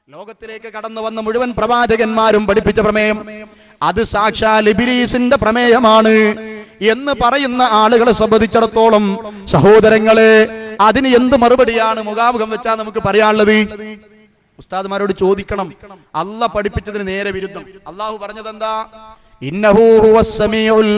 ലോകത്തിലേക്ക് കടന്നു വന്ന മുഴുവൻ പ്രവാചകന്മാരും പഠിപ്പിച്ച പ്രമേയം അത് സാക്ഷാൽ ഇബിലീസിന്റെ പ്രമേയമാണ് എന്ന് പറയുന്ന ആളുകളെ സംബന്ധിച്ചിടത്തോളം സഹോദരങ്ങളെ അതിന് എന്ത് മറുപടിയാണ് മുഖാമുഖം വെച്ചാൽ നമുക്ക് പറയാനുള്ളത് ഉസ്താദ്മാരോട് ചോദിക്കണം അല്ല പഠിപ്പിച്ചതിന് നേരെ വിരുദ്ധം അള്ളാഹു പറഞ്ഞത് എന്താ ഇന്നഹു ഹുവസ് സമീഉൽ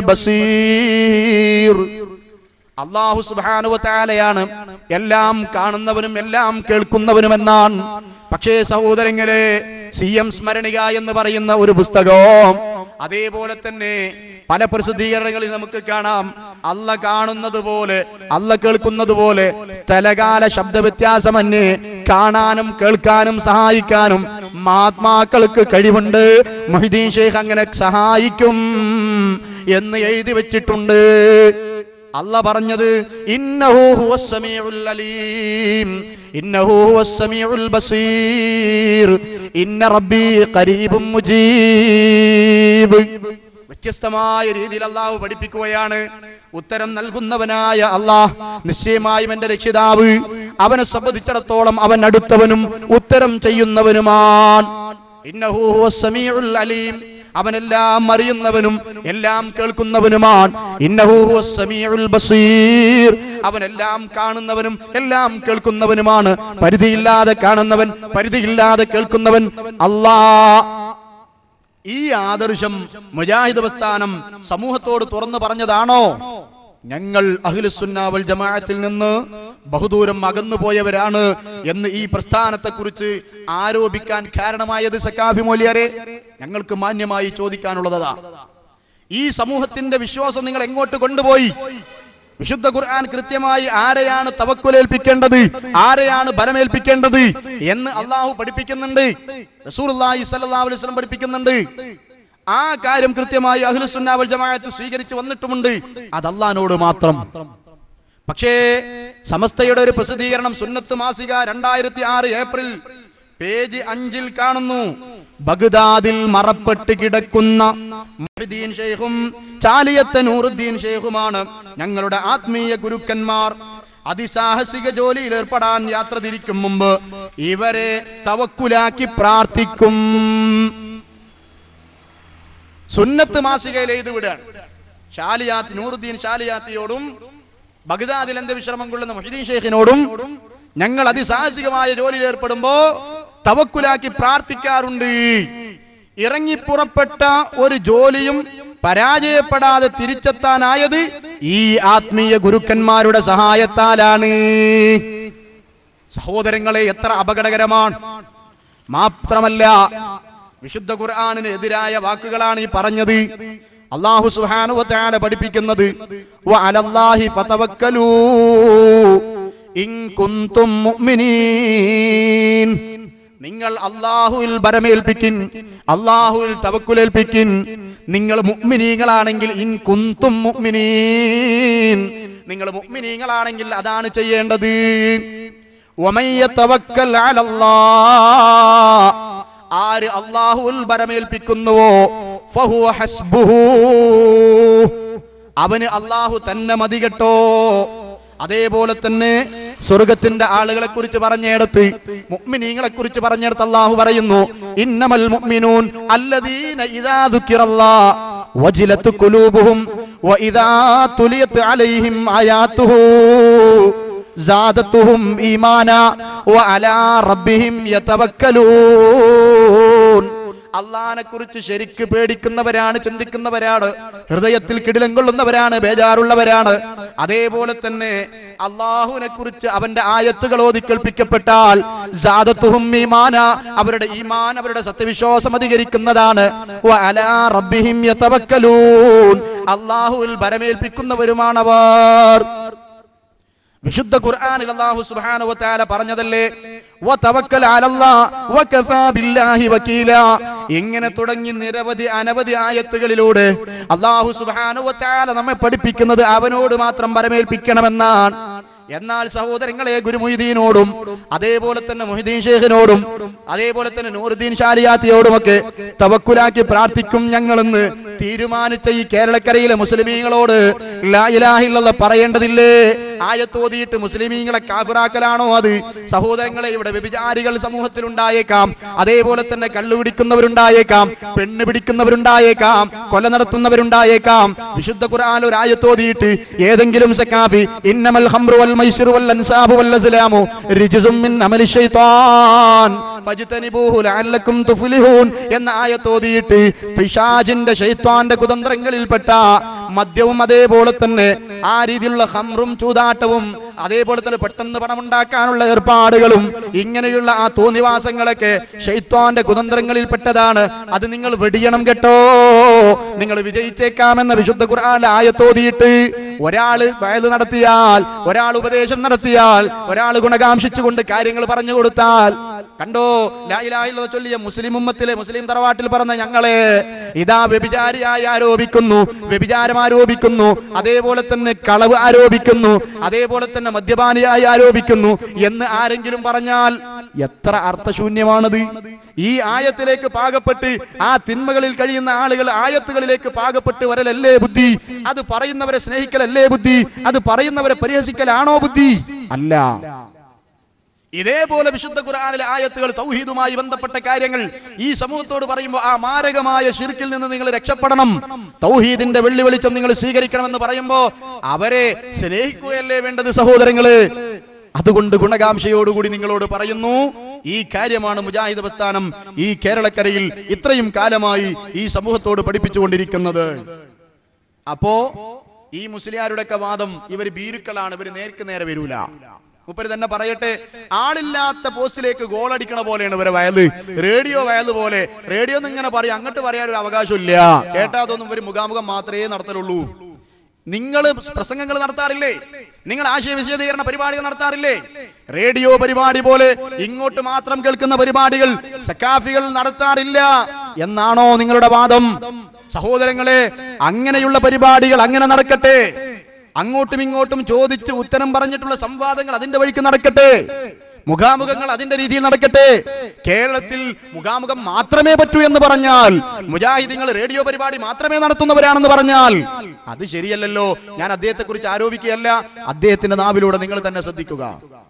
ബസീർ അള്ളാഹു സുബാനുവത്താലയാണ് എല്ലാം കാണുന്നവനും എല്ലാം കേൾക്കുന്നവനും എന്നാണ് പക്ഷേ സഹോദരങ്ങളെ സി എം സ്മരണിക എന്ന് പറയുന്ന ഒരു പുസ്തകവും അതേപോലെ തന്നെ പല പ്രസിദ്ധീകരണങ്ങളിൽ നമുക്ക് കാണാം അല്ല കാണുന്നത് പോലെ അല്ല കേൾക്കുന്നത് പോലെ സ്ഥലകാല ശബ്ദ വ്യത്യാസമന്യേ കാണാനും കേൾക്കാനും സഹായിക്കാനും മഹാത്മാക്കൾക്ക് കഴിവുണ്ട് മൊഹിദ്ദീൻ ഷെയ്ഖ് അങ്ങനെ സഹായിക്കും എന്ന് എഴുതി വെച്ചിട്ടുണ്ട് അല്ല പറഞ്ഞത് ഇന്നഹു ഹുവസ് സമീഉൽ അലീം ഇന്നഹു ഹുവസ് സമീഉൽ ബസീർ ഇന്ന റബ്ബി ഖരീബും മുജീബ് വ്യത്യസ്തമായ രീതിയിൽ അള്ളാഹു പഠിപ്പിക്കുകയാണ് ഉത്തരം നൽകുന്നവനായ അള്ളാഹ് നിശ്ചയമായും എന്റെ രക്ഷിതാവ് അവനെ സംബന്ധിച്ചിടത്തോളം അവൻ അടുത്തവനും ഉത്തരം ചെയ്യുന്നവനുമാണ് ഇന്നഹു ഹുവസ് സമീഉൽ അലീം അവനെല്ലാം അറിയുന്നവനും എല്ലാം കേൾക്കുന്നവനുമാണ് ഇന്നഹു ഹുവസ് സമീഉൽ ബസീർ അവനെല്ലാം കാണുന്നവനും എല്ലാം കേൾക്കുന്നവനുമാണ് പരിധിയില്ലാതെ കാണുന്നവൻ പരിധിയില്ലാതെ കേൾക്കുന്നവൻ അല്ലാ ഈ ആദർശം മുജാഹിദ് പ്രസ്ഥാനം സമൂഹത്തോട് തുറന്നു പറഞ്ഞതാണോ ഞങ്ങൾ അഖിലുസുന്നാവൽ ജമാഅത്തിൽ നിന്ന് ബഹുദൂരം അകന്നു പോയവരാണ് എന്ന് ഈ പ്രസ്ഥാനത്തെ കുറിച്ച് ആരോപിക്കാൻ കാരണമായത് സക്കാഫി മൊലിയരെ ഞങ്ങൾക്ക് മാന്യമായി ചോദിക്കാനുള്ളതാ ഈ സമൂഹത്തിന്റെ വിശ്വാസം നിങ്ങൾ എങ്ങോട്ട് കൊണ്ടുപോയി വിശുദ്ധ ഖുർആൻ കൃത്യമായി ആരെയാണ് തവക്കുലേൽപ്പിക്കേണ്ടത് ആരെയാണ് ബലമേൽപ്പിക്കേണ്ടത് എന്ന് അള്ളാഹു പഠിപ്പിക്കുന്നുണ്ട് റസൂലുള്ളാഹി സ്വല്ലല്ലാഹു അലൈഹി വസല്ലം പഠിപ്പിക്കുന്നുണ്ട് ആ കാര്യം കൃത്യമായി അഹ്ലുസുന്നാവൽ ജമാഅത്ത് സ്വീകരിച്ചു വന്നിട്ടുമുണ്ട് അത് അള്ളഹാനോട് മാത്രം പക്ഷേ സമസ്തയുടെ ഒരു പ്രസിദ്ധീകരണം സുന്നത്ത് മാസിക രണ്ടായിരത്തി ആറ് ഏപ്രിൽ പേജ് അഞ്ചിൽ കാണുന്നു ബഗ്ദാദിൽ മറപ്പെട്ട് കിടക്കുന്ന മുഹ്യിദ്ദീൻ ഷെയ്ഖും ചാലിയത്തെ നൂറുദ്ദീൻ ഷെയ്ഖുമാണ് ഞങ്ങളുടെ ആത്മീയ ഗുരുക്കന്മാർ അതിസാഹസിക ജോലിയിൽ ഏർപ്പെടാൻ യാത്ര തിരിക്കും മുമ്പ് ഇവരെ തവക്കുലാക്കി പ്രാർത്ഥിക്കും സുന്നത്ത് മാസികയിൽ എഴുതി വിടുകയാണ് ഷാലിയാത്ത് നൂറുദ്ദീൻ ഷാലിയാത്തിയോടും ബഗ്ദാദിൽ എന്ത് വിശ്രമം കൊള്ളുന്ന മുഹീദ്ദീൻ ഷെയ്ഖിനോടും ഞങ്ങൾ അതിസാഹസികമായ ജോലിയിൽ ഏർപ്പെടുമ്പോ തവക്കുലാക്കി പ്രാർത്ഥിക്കാറുണ്ട് ഇറങ്ങി പുറപ്പെട്ട ഒരു ജോലിയും പരാജയപ്പെടാതെ തിരിച്ചെത്താനായത് ഈ ആത്മീയ ഗുരുക്കന്മാരുടെ സഹായത്താലാണ് സഹോദരങ്ങളെ എത്ര അപകടകരമാണ് മാത്രമല്ല വിശുദ്ധ ഖുർആനിന് എതിരായ വാക്കുകളാണ് ഈ പറഞ്ഞത് അള്ളാഹു സുബ്ഹാനഹു വ തആല പഠിപ്പിക്കുന്നത് വഅലല്ലാഹി ഫതവക്കലൂ ഇൻ കുന്തും മുഅ്മിനീൻ നിങ്ങൾ അള്ളാഹുവിൽ ബരമേൽപ്പിക്കിൻ അള്ളാഹുവിൽ തവക്കുലേൽപ്പിക്കിൻ നിങ്ങൾ മുഅ്മിനീങ്ങളാണെങ്കിൽ ഇൻ കുന്തും മുഅ്മിനീൻ നിങ്ങൾ മുഅ്മിനീങ്ങളാണെങ്കിൽ അതാണ് ചെയ്യേണ്ടത് ومن يتوكل على الله ആര് അള്ളാഹുൽ ബരമേൽപ്പിക്കുന്നുവോ ഫഹുവ ഹസ്ബുഹു അവന് അള്ളാഹു തന്നെ മതി കേട്ടോ അതേപോലെ തന്നെ സ്വർഗത്തിന്റെ ആളുകളെ കുറിച്ച് പറഞ്ഞിടത്ത് മുഅ്മിനീങ്ങളെ കുറിച്ച് പറഞ്ഞിടത്ത് അള്ളാഹു പറയുന്നു ഇന്നമൽ മുഅ്മിനൂൻ അല്ലദീന ഇദാ ദുക്കിറല്ലാഹ് വജിലത്ത് ഖുലൂബുഹും വഇദാ തുലിയത് അലൈഹിം ആയാതുഹു زادتهم إيمانا وعلى ربهم يتوكلون അള്ളഹാനെ കുറിച്ച് ശരിക്ക് പേടിക്കുന്നവരാണ് ചിന്തിക്കുന്നവരാണ് ഹൃദയത്തിൽ കിടിലം കൊള്ളുന്നവരാണ് ബേജാറുള്ളവരാണ് അതേപോലെ തന്നെ അള്ളാഹുവിനെ കുറിച്ച് അവന്റെ ആയത്തുകൾ ഓതി കേൾപ്പിക്കപ്പെട്ടാൽ ജാദത്തുഹും ഈമാന അവരുടെ ഈമാൻ അവരുടെ സത്യവിശ്വാസം അധികരിക്കുന്നതാണ് വഅലാ റബ്ബിഹിം യതവക്കലൂൻ അള്ളാഹുവിൽ ബരമേൽപ്പിക്കുന്നവരുമാണവർ വിശുദ്ധ ഖുർആനിൽ അല്ലാഹു സുബ്ഹാനഹു വ തആല പറഞ്ഞതല്ലേ വതവക്കൽ അലല്ലാഹ് വകഫാ ബില്ലാഹി വകീല ഇങ്ങനെ തുടങ്ങി നിരവധി അനവധി ആയത്തുകളിലൂടെ അല്ലാഹു സുബ്ഹാനഹു വ തആല നമ്മെ പഠിപ്പിക്കുന്നത് അവനോട് മാത്രം പരമേൽപ്പിക്കണമെന്നാണ് എന്നാൽ സഹോദരങ്ങളെ ഗുരു മൊയ്തീനോടും അതേപോലെ തന്നെ മൊഹിദ്ദീൻ ഷേഖിനോടും അതേപോലെ തന്നെ നൂറുദ്ദീൻ ഷാലിയാത്തിയോടുമൊക്കെ തവക്കുലാക്കി പ്രാർത്ഥിക്കും ഞങ്ങളെന്ന് തീരുമാനിച്ച ഈ കേരളക്കരയിലെ മുസ്ലിമീങ്ങളോട് ലാ ഇലാഹ ഇല്ലല്ലാഹ് പറയേണ്ടതില്ലേ ആയത്തോതിയിട്ട് മുസ്ലിമീങ്ങളെ കാഫിറാക്കലാണോ അത് സഹോദരങ്ങളെ ഇവിടെ വ്യഭിചാരികൾ സമൂഹത്തിൽ ഉണ്ടായേക്കാം അതേപോലെ തന്നെ കള്ളു പിടിക്കുന്നവരുണ്ടായേക്കാം പെണ്ണ് പിടിക്കുന്നവരുണ്ടായേക്കാം കൊല നടത്തുന്നവരുണ്ടായേക്കാം വിശുദ്ധ ഖുർആൻ ഒരു ആയത്തോതിയിട്ട് ഏതെങ്കിലും സക്കാഫി ഇന്നമൽ ഖംറു വൽ മൈസിറു വൽ അൻസാബു വൽ അസ്ലാമു റിജ്സും മിൻ അമലി ശൈത്താൻ ഫജ്തനിബൂഹു ലഅല്ലക്കും തുഫ്ലിഹൂൻ എന്ന ആയത്തോതിയിട്ട് പിശാചിന്റെ ശൈത്താന്റെ കുതന്ത്രങ്ങളിൽപ്പെട്ട മദ്യവും അതേപോലെ തന്നെ ആ രീതിയിലുള്ള ഹംറും ചൂതാട്ടവും അതേപോലെ തന്നെ പെട്ടെന്ന് പണമുണ്ടാക്കാനുള്ള ഏർപ്പാടുകളും ഇങ്ങനെയുള്ള ആ തോന്നിവാസങ്ങളൊക്കെ ഷെയ്ത്താന്റെ കുതന്ത്രങ്ങളിൽപ്പെട്ടതാണ് അത് നിങ്ങൾ വെടിയണം കേട്ടോ നിങ്ങൾ വിജയിച്ചേക്കാമെന്ന വിശുദ്ധ ഖുർആന്റെ ആയത്തോതിയിട്ട് ഒരാൾ വയല് നടത്തിയാൽ ഒരാൾ ഉപദേശം നടത്തിയാൽ ഒരാൾ ഗുണകാംക്ഷിച്ചുകൊണ്ട് കാര്യങ്ങൾ പറഞ്ഞു കൊടുത്താൽ കണ്ടോ ലാ ഇലാഹ ഇല്ലല്ലാഹ് ചൊല്ലിയ മുസ്ലിം ഉമ്മത്തിലെ മുസ്ലിം തറവാട്ടിൽ പറഞ്ഞ ഞങ്ങളെ ഇതാ വ്യഭിചാരിയായി ആരോപിക്കുന്നു വ്യഭിചാരം ആരോപിക്കുന്നു അതേപോലെ തന്നെ കളവ് ആരോപിക്കുന്നു അതേപോലെ തന്നെ മദ്യപാനിയായി ആരോപിക്കുന്നു എന്ന് ആരെങ്കിലും പറഞ്ഞാൽ എത്ര അർത്ഥശൂന്യമാണത് ഈ ആയത്തിലേക്ക് പാകപ്പെട്ട് ആ തിന്മകളിൽ കഴിയുന്ന ആളുകൾ ആയത്തുകളിലേക്ക് പാകപ്പെട്ട് വരലല്ലേ ബുദ്ധി അത് പറയുന്നവരെ സ്നേഹിക്കലല്ലേ ബുദ്ധി അത് പറയുന്നവരെ പരിഹസിക്കലാണോ ബുദ്ധി അല്ല ഇതേപോലെ വിശുദ്ധ ഖുർആനിലെ ആയത്തുകൾ തൗഹീദുമായി ബന്ധപ്പെട്ട കാര്യങ്ങൾ ഈ സമൂഹത്തോട് പറയുമ്പോൾ ആ മാരകമായ ഷിർക്കിൽ നിന്ന് നിങ്ങൾ രക്ഷപ്പെടണം തൗഹീദിന്റെ വെള്ളി വെളിച്ചം നിങ്ങൾ സ്വീകരിക്കണമെന്ന് പറയുമ്പോൾ അവരെ സ്നേഹിക്കുകയല്ലേ വേണ്ടത് സഹോദരങ്ങള് അതുകൊണ്ട് ഗുണകാംക്ഷയോടുകൂടി നിങ്ങളോട് പറയുന്നു ഈ കാര്യമാണ് മുജാഹിദ് പ്രസ്ഥാനം ഈ കേരളക്കരയിൽ ഇത്രയും കാലമായി ഈ സമൂഹത്തോട് പഠിപ്പിച്ചുകൊണ്ടിരിക്കുന്നത് അപ്പോ ഈ മുസ്ലിയാരുടെയൊക്കെ വാദം ഇവർ ഭീരുക്കളാണ് ഇവർ നേർക്ക് നേരെ വരൂല മുപ്പര് തന്നെ പറയട്ടെ ആളില്ലാത്ത പോസ്റ്റിലേക്ക് ഗോൾ അടിക്കണ പോലെയാണ് ഇവരെ വയല് റേഡിയോ വയല് പോലെ റേഡിയോ എന്ന് ഇങ്ങനെ പറയും അങ്ങോട്ട് പറയാൻ ഒരു അവകാശമില്ല കേട്ടാ അതൊന്നും ഇവർ മുഖാമുഖം മാത്രമേ നടത്തലുള്ളൂ നിങ്ങൾ പ്രസംഗങ്ങൾ നടത്താറില്ലേ നിങ്ങൾ ആശയ വിശദീകരണ പരിപാടികൾ നടത്താറില്ലേ റേഡിയോ പരിപാടി പോലെ ഇങ്ങോട്ട് മാത്രം കേൾക്കുന്ന പരിപാടികൾ സക്കാഫികൾ നടത്താറില്ല എന്നാണോ നിങ്ങളുടെ വാദം സഹോദരങ്ങളെ അങ്ങനെയുള്ള പരിപാടികൾ അങ്ങനെ നടക്കട്ടെ അങ്ങോട്ടും ഇങ്ങോട്ടും ചോദിച്ച് ഉത്തരം പറഞ്ഞിട്ടുള്ള സംവാദങ്ങൾ അതിന്റെ വഴിക്ക് നടക്കട്ടെ മുഖാമുഖങ്ങൾ അതിന്റെ രീതിയിൽ നടക്കട്ടെ കേരളത്തിൽ മുഖാമുഖം മാത്രമേ പറ്റൂ എന്ന് പറഞ്ഞാൽ മുജാഹിദിങ്ങൾ റേഡിയോ പരിപാടി മാത്രമേ നടത്തുന്നവരാണെന്ന് പറഞ്ഞാൽ അത് ശരിയല്ലല്ലോ ഞാൻ അദ്ദേഹത്തെ കുറിച്ച് ആരോപിക്കുകയല്ല അദ്ദേഹത്തിന്റെ നാവിലൂടെ നിങ്ങൾ തന്നെ ശ്രദ്ധിക്കുക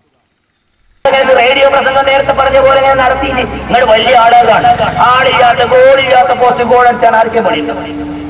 ഇത് റേഡിയോ പ്രസംഗം നേരത്തെ പറഞ്ഞ പോലെ ഞാൻ നടത്തിയിട്ട് നിങ്ങൾ വലിയ ആളുകളാണ് ആളില്ലാത്ത ഗോളില്ലാത്ത പോസ്റ്റ് ഗോൾ അടിച്ചാണ് ആർക്കും പണിയുന്നത്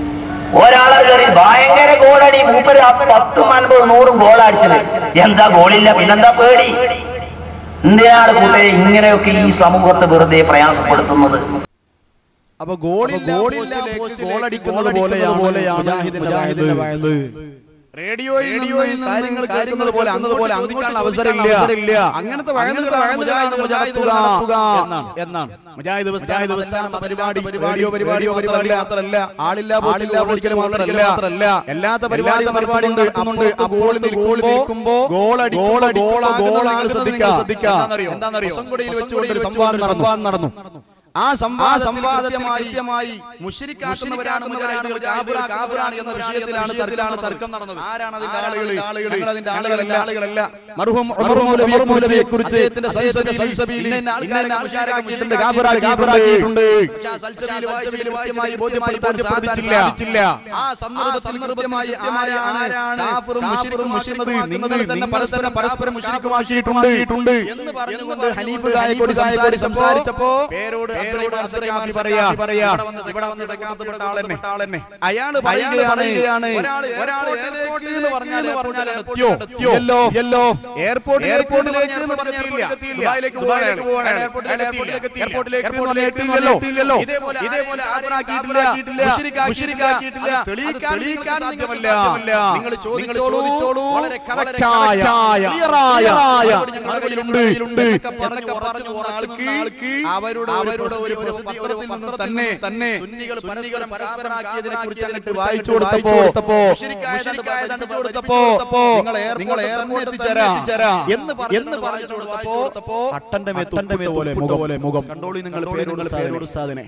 ഒരാളെ കയറി ഭയങ്കര ഗോളടി മൂപ്പര് ആ പത്തും അൻപത് നൂറും ഗോൾ അടിച്ചത് എന്താ ഗോളില്ല പിന്നെന്താ പേടി എന്തിനാണ് കൂട്ടരെ ഇങ്ങനെയൊക്കെ ഈ സമൂഹത്തെ വെറുതെ പ്രയാസപ്പെടുത്തുന്നത് അപ്പൊ ഗോളില്ല പോസ്റ്റിലേക്ക് ഗോൾ അടിക്കുന്നത് പോലെയാണ് മുജാഹിദിന്റെ വയല് റേഡിയോയിൽ റേഡിയോയിൽ കാര്യങ്ങൾ കേൾക്കുന്നത് പോലെ അന്നതുപോലെ അങ്ങോട്ടുള്ള അവസരമില്ല അങ്ങനത്തെ വയലുകളാണ് മുജാഹിദ് നടത്തുക എന്നാണ് മുജാഹിദ് മുജാഹിദ് പ്രസ്ഥാന പരിപാടി റേഡിയോ പരിപാടിയോ പരിപാടി മാത്രമല്ല ആളില്ല പോലില്ല ഒരിക്കൽ മാത്രമല്ല എല്ലാത്ത പരിപാടി പരിപാടി നടക്കുന്നുണ്ട് ആ ഗോളിൽ നിൽക്കുമ്പോ ഗോൾ ഗോൾ ഗോൾ ഗോൾ ശ്രദ്ധിക്കുക ശ്രദ്ധിക്കുക എന്താണെന്നറിയോ കൊടിയിൽ വെച്ചുകൊണ്ട് ഒരു സംവാദം നടന്നു നടന്നു ആ സംവാദ സംവാദമായി മുഷിരിക്കാക്കുന്നവരാണ് മുജാഹിദുകൾ കാഫിറാ കാഫിറാണ് എന്ന വിഷയത്തിലാണ് തർക്കമാണ് തർക്കം നടന്നത് ആരാണ് അതിന്റെ ആളുകൾ ആളുകൾ അതിന്റെ ആളുകളല്ല ആളുകളല്ല മർഹൂം ഉമർ മൗലവിയെ മൗലവിയെ കുറിച്ച് അദ്ദേഹത്തിന്റെ സൽസബീൽ ഇന്ന ഇന്ന ആൾക്കാരാക്കിയിട്ടുണ്ട് കാഫിറാക്കി കാഫിറാക്കിയിട്ടുണ്ട് പക്ഷേ ആ സൽസബീൽ വായിച്ചബീൽ കൃത്യമായി ബോധ്യപ്പെടുത്താൻ സാധിച്ചില്ല ആ സന്ദർഭമായി ആരാണ് കാഫിറും മുശ്രിക്കും മുശ്രിക്കുന്നത് നിങ്ങൾ തന്നെ പരസ്പരം പരസ്പരം മുശ്രിക്കുമാക്കിയിട്ടുണ്ട് എന്ന് പറഞ്ഞുകൊണ്ട് ഹനീഫ് ഗായകോടി സംസാരിച്ചപ്പോ പേരോട് പേരോട് അസറാഫി പറയാ പറയാ ഇവിടെ വന്ന് സക്കാത്തപ്പെട്ട ആളെന്നെ ആളെന്നെ അയാള് പറയുകയാണ് ഒരാൾ എയർപോർട്ടിൽ എന്ന് പറഞ്ഞാൽ പറഞ്ഞാൽ എത്തിയോ യെല്ലോ യെല്ലോ എയർപോർട്ട് എയർപോർട്ടിലേക്ക് എന്ന് പറഞ്ഞില്ല ദുബായിലേക്ക് പോവാണ് എയർപോർട്ടിലേക്ക് എയർപോർട്ടിലേക്ക് എത്തിയില്ലല്ലോ ഇതേപോലെ ഇതേപോലെ ആരാക്കിയിട്ടില്ല മുശ്രിക്കാക്കിയിട്ടില്ല തെളിയിക്കാൻ സാധ്യമല്ല നിങ്ങൾ ചോദിച്ചോളൂ വളരെ കറക്റ്റായ ക്ലിയറായ മറുപടിയിലുണ്ട് എന്നൊക്കെ പറഞ്ഞു പോകുന്ന ആൾക്ക് അവരുടെ അവരുടെ ഒരു പത്രത്തിൽ നിന്ന് തന്നെ തന്നെ സുന്നികൾ പരസ്പരം പരസ്പരമാക്കിയതിനെ കുറിച്ച് എന്നിട്ട് വായിച്ചു കൊടുത്തപ്പോ മുശ്രിക്കായതാണ്ട് കൊടുത്തപ്പോ നിങ്ങൾ എയർപോർട്ടിൽ എത്തിച്ചേരാം എന്ന് എന്ന് പറഞ്ഞു കൊടുത്തപ്പോ അട്ടന്റെ മേത്തന്റെ പോലെ മുഖം പോലെ മുഖം കണ്ടോളി നിങ്ങൾ പേരോട് പേരോട് ഉസ്താദിനെ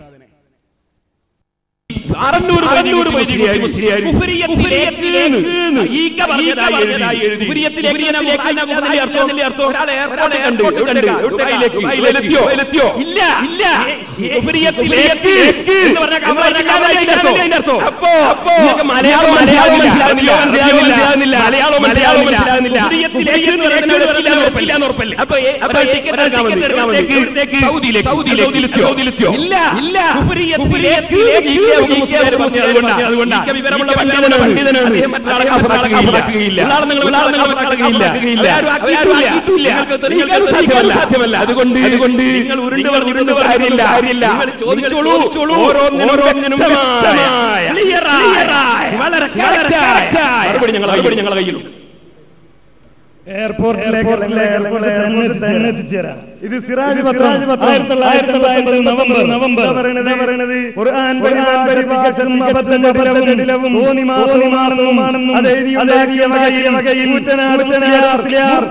അറുന്നൂറ് അറുന്നൂറ് മുസ്ലിയായി കുഫരിയത്തിലേക്ക് ഈക്ക പറഞ്ഞതായി എഴുതി കുഫരിയത്തിലേക്ക് ഞാൻ ഖുർആനിനെ ഖുർആനിലെ അർത്ഥം അതിലെ അർത്ഥം ഒരാൾ എയർപോർട്ട് കണ്ടു എവിടെ എവിടേക്ക് അതിലെത്തിയോ അതിലെത്തിയോ ഇല്ല ഇല്ല കുഫരിയത്തിലേക്ക് എന്ന് പറഞ്ഞാൽ അതിന്റെ അർത്ഥം അപ്പോ അപ്പോ മലയാളം മലയാളം മനസ്സിലാകുന്നില്ല മനസ്സിലാകുന്നില്ല മലയാളം മലയാളം മനസ്സിലാകുന്നില്ല ഉറപ്പല്ല ഉറപ്പല്ല അപ്പൊ ഏ- അപ്പൊ ടിക്കറ്റ് എടുക്കാൻ വേണ്ടി എവിടത്തേക്ക്? സൗദിയിലേക്ക് സൗദിയിലേക്ക് സൗദിയിലെത്തിയോ ഇല്ല ഇല്ല കുഫരിയത്തിലേക്ക് ഈ കെ മുസ്ലിയാർ പറഞ്ഞത് അതുകൊണ്ടാണ് അതുകൊണ്ടാണ് ഈ കെ വിവരമുള്ള പണ്ഡിതനാണ് പണ്ഡിതനാണ് അദ്ദേഹം മറ്റൊരാളെ കാഫറാക്കുകയില്ല ഉള്ളാളെ നിങ്ങൾ ഉള്ളാളെ നിങ്ങൾ കാഫറാക്കുകയില്ല ആരും ആക്കിയിട്ടില്ല നിങ്ങൾക്ക് സാധ്യമല്ല സാധ്യമല്ല അതുകൊണ്ട് അതുകൊണ്ട് നിങ്ങൾ ഉരുണ്ട് പറഞ്ഞ് ഉരുണ്ട് കാര്യമില്ല കാര്യമില്ല നിങ്ങൾ ചോദിച്ചോളൂ ഓരോന്നിനും ഓരോന്നിനും വ്യക്തമായ ക്ലിയറായ വളരെ കറക്റ്റായ മറുപടി ഞങ്ങളെ മറുപടി ഞങ്ങളെ കയ്യിലുണ്ട് എയർപോർട്ടിലേക്ക് തന്നെ എത്തിച്ചേരാം ഇത് സിറാജ് പത്രം ആയിരത്തി തൊള്ളായിരത്തി തൊള്ളായിരത്തി നവംബർ നവംബർ പറയണത് പറയണത് ഖുർആൻ വെരിഫിക്കേഷൻ അബദ്ധജടിലവും തോന്നിമാണെന്നും അത് എഴുതിയുണ്ടാക്കിയ വകയിൽ വകയിൽ കൂറ്റനാട് മുസ്ലിയാർ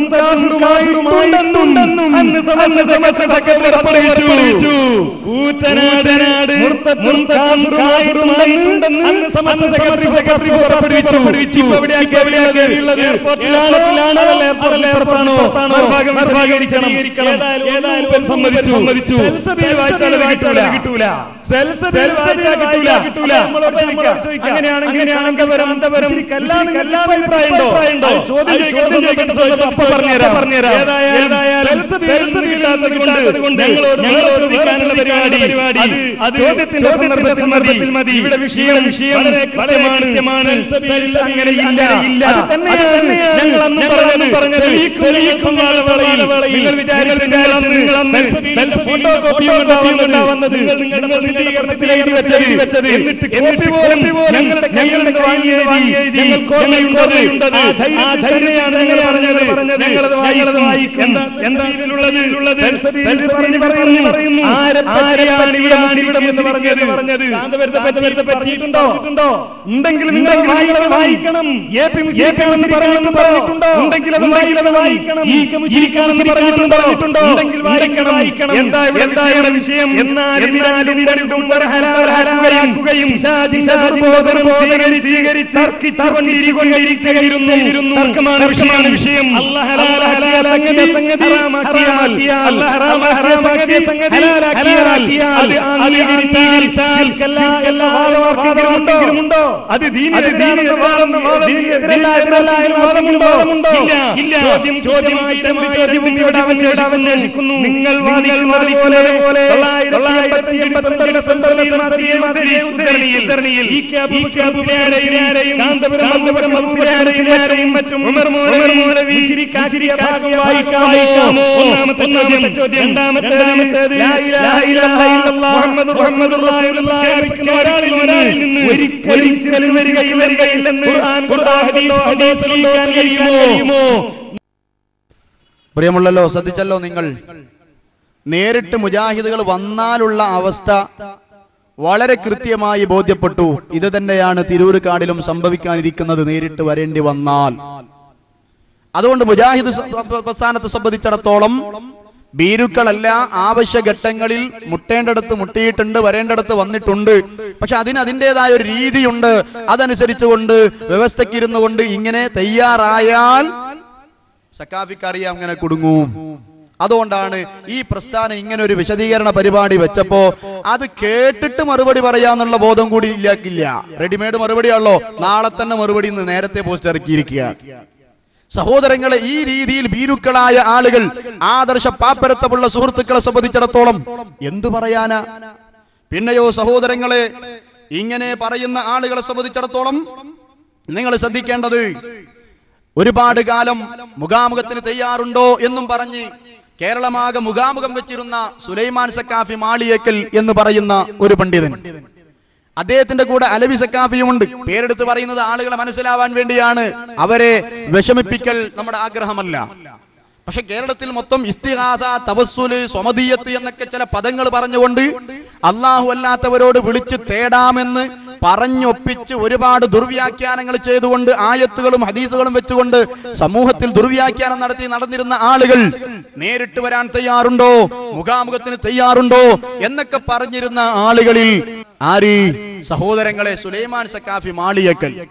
മുർത്തദ്ദും അന്ന് സമസ്ത സമസ്ത സെക്രട്ടറി പുറപ്പെടുവിച്ചു കൂറ്റനാട് മുർത്തദ്ദും അന്ന് സമസ്ത സെക്രട്ടറി സെക്രട്ടറി പുറപ്പെടുവിച്ചു ഇപ്പൊ എവിടെയാക്കി എവിടെയാണുള്ളത് എയർപോർട്ടിലാണ് എയർപോർട്ടിൽ എയർപോർട്ടാണോ മറുഭാഗം വിശദീകരിക്കണം ഏതായാലും സമ്മതിച്ചു സമ്മതിച്ചു വായിച്ചാൽ കിട്ടൂല കിട്ടൂല സെൽസബിൽ വായിച്ചാൽ കിട്ടൂല കിട്ടൂല അങ്ങനെയാണ് അങ്ങനെയാണെങ്കിൽ വരം അന്തവരം കല്ലാന്ന് കല്ലാന്ന് അഭിപ്രായം ഉണ്ടോ ചോദ്യം ചോദിക്കേണ്ട അപ്പൊ പറഞ്ഞുതരാം പറഞ്ഞുതരാം ഏതായാലും സെൽസബിൽ കിട്ടാത്തത് കൊണ്ട് ഞങ്ങളോട് ഞങ്ങളോട് ചോദിക്കാനുള്ള പരിപാടി പരിപാടി അത് ചോദ്യത്തിന്റെ സന്ദർഭത്തിൽ മതി മതി ഇവിടെ വിഷയം വിഷയം വളരെ കൃത്യമാണ് സെൽസബിൽ അങ്ങനെ ഇല്ല ഇല്ല അത് തന്നെയാണ് ഞങ്ങൾ അന്ന് പറഞ്ഞത് പറഞ്ഞത് തെളിയിക്കുന്ന വേളയിൽ നിങ്ങൾ വിചാരിച്ചു നിങ്ങൾ അന്ന് ഫോട്ടോ കോപ്പിയും ഉണ്ടാവുന്നത് നിങ്ങൾ നിങ്ങൾ സ്ഥിരീകരണത്തിൽ എഴുതി വെച്ചത് വെച്ചത് എന്നിട്ട് കോപ്പി പോലും ഞങ്ങളുടെ ഞങ്ങളുടെ വാങ്ങി എഴുതി ഞങ്ങൾക്ക് ഓർമ്മയുണ്ടത് ആ ധൈര്യമാണ് ഞങ്ങൾ പറഞ്ഞത് ഞങ്ങളത് ഞങ്ങളത് വായിക്കും എന്താ എന്താ ഇതിലുള്ളത് ഉള്ളത് പറഞ്ഞു പറയുന്നു ആരെയാണ് ഇവിടെ ഇവിടെ എന്ന് പറഞ്ഞത് പറഞ്ഞത് കാന്തപുരത്തെ പറ്റിയിട്ടുണ്ടോ ഉണ്ടെങ്കിൽ നിങ്ങൾ വായിക്കണം വായിക്കണം എ പി എന്ന് പറഞ്ഞിട്ടുണ്ടോ ഉണ്ടെങ്കിൽ അത് വായിക്കണം വായിക്കണം ഈ കമുചിരിക്കാണെന്ന് പറഞ്ഞിട്ടുണ്ടോ ഉണ്ടെങ്കിൽ വായിക്കണം വായിക്കണം എന്താ ഇവിടെ എന്താണ് വിഷയം എന്നാൽ ഇതിനാലും ഹരാഹരാക്കുകയും സ്വീകരിച്ചിരിക്കുന്നു തർക്കമാണ് വിഷയമാണ് വിഷയം അല്ലാഹ് ഹലാലാക്കിയ സംഗതി ഹറാമാക്കിയാൽ അല്ലാഹ് ഹറാമാക്കിയ സംഗതി ഹലാലാക്കിയാൽ അത് അംഗീകരിച്ചാൽ എല്ലാ വാദമുണ്ടോ അത് ദീനിനെതിരാണെന്ന് വാദമുണ്ടോ ഇല്ല ഇല്ല ചോദ്യം ചോദ്യമായി ചോദ്യവും ഇവിടെ അവശേഷിക്കുന്നു നിങ്ങൾ നിങ്ങൾ പോലെ പോലെ തൊള്ളായിരത്തി എൺപത്തി ഉദ്ധരണിയിൽ ഈ ക്യാബുലാരെയും കാന്തപുരം കാന്തപുരം മൗലാരെയും മറ്റും ഉമർ മൗലവി കാശിരി ഭാഗം വായിക്കാമോ ഒന്നാമത്തെ ചോദ്യം ചോദ്യം രണ്ടാമത്തേത് ലാ ഇലാഹ ഇല്ലല്ലാഹ് മുഹമ്മദ് മുഹമ്മദുള്ളാഹി പ്രഖ്യാപിക്കുന്ന ഒരാളിൽ ഒരാളിൽ നിന്ന് ഒരിക്കലും ശിരൽ വരികയും വരികയില്ലെന്ന് ഖുർആൻ ഖുർആൻ ഹദീസ് തെളിയിക്കാൻ കഴിയുമോ പ്രിയമുള്ളല്ലോ ശ്രദ്ധിച്ചല്ലോ നിങ്ങൾ നേരിട്ട് മുജാഹിദുകൾ വന്നാലുള്ള അവസ്ഥ വളരെ കൃത്യമായി ബോധ്യപ്പെട്ടു ഇത് തന്നെയാണ് തിരൂരുകാടിലും സംഭവിക്കാനിരിക്കുന്നത് നേരിട്ട് വരേണ്ടി വന്നാൽ അതുകൊണ്ട് മുജാഹിദ് സ- പ- പ്രസ്ഥാനത്തെ സംബന്ധിച്ചിടത്തോളം ഭീരുക്കളല്ല ആവശ്യഘട്ടങ്ങളിൽ മുട്ടേണ്ടടുത്ത് മുട്ടിയിട്ടുണ്ട് വരേണ്ടടുത്ത് വന്നിട്ടുണ്ട് പക്ഷെ അതിന് അതിൻ്റെതായ ഒരു രീതിയുണ്ട് അതനുസരിച്ചുകൊണ്ട് വ്യവസ്ഥയ്ക്കിരുന്നു കൊണ്ട് ഇങ്ങനെ തയ്യാറായാൽ സക്കാഫിക്ക് അറിയാം അങ്ങനെ കുടുങ്ങും അതുകൊണ്ടാണ് ഈ പ്രസ്ഥാനം ഇങ്ങനെ ഒരു വിശദീകരണ പരിപാടി വെച്ചപ്പോ അത് കേട്ടിട്ട് മറുപടി പറയാന്നുള്ള ബോധം കൂടി ഇല്ലാക്കില്ല റെഡിമെയ്ഡ് മറുപടിയാണല്ലോ നാളെ തന്നെ മറുപടി ഇന്ന് നേരത്തെ പോസ്റ്റ് ഇറക്കിയിരിക്കുക സഹോദരങ്ങളെ ഈ രീതിയിൽ ഭീരുക്കളായ ആളുകൾ ആദർശ പാപ്പരത്തമുള്ള സുഹൃത്തുക്കളെ സംബന്ധിച്ചിടത്തോളം എന്തു പറയാനാ പിന്നെയോ സഹോദരങ്ങളെ ഇങ്ങനെ പറയുന്ന ആളുകളെ സംബന്ധിച്ചിടത്തോളം നിങ്ങൾ ശ്രദ്ധിക്കേണ്ടത് ഒരുപാട് കാലം മുഖാമുഖത്തിന് തയ്യാറുണ്ടോ എന്നും പറഞ്ഞ് കേരളമാകെ മുഖാമുഖം വെച്ചിരുന്ന സുലൈമാൻ സക്കാഫി മാളിയേക്കൽ എന്ന് പറയുന്ന ഒരു പണ്ഡിതൻ അദ്ദേഹത്തിന്റെ കൂടെ അലവി സക്കാഫിയുമുണ്ട് പേരെടുത്ത് പറയുന്നത് ആളുകളെ മനസ്സിലാവാൻ വേണ്ടിയാണ് അവരെ വിഷമിപ്പിക്കൽ നമ്മുടെ ആഗ്രഹമല്ല പക്ഷെ കേരളത്തിൽ മൊത്തം ഇസ്തിഹാസ തവസ്സുല് സ്വമതീയത്ത് എന്നൊക്കെ ചില പദങ്ങൾ പറഞ്ഞുകൊണ്ട് അള്ളാഹു അല്ലാത്തവരോട് വിളിച്ച് തേടാമെന്ന് പറഞ്ഞൊപ്പിച്ച് ഒരുപാട് ദുർവ്യാഖ്യാനങ്ങൾ ചെയ്തുകൊണ്ട് ആയത്തുകളും ഹദീസുകളും വെച്ചുകൊണ്ട് സമൂഹത്തിൽ ദുർവ്യാഖ്യാനം നടത്തി നടന്നിരുന്ന ആളുകൾ നേരിട്ട് വരാൻ തയ്യാറുണ്ടോ മുഖാമുഖത്തിന് തയ്യാറുണ്ടോ എന്നൊക്കെ പറഞ്ഞിരുന്ന ആളുകളിൽ ആര് സഹോദരങ്ങളെ സുലൈമാൻ സക്കാഫി മാളിയക്കൽ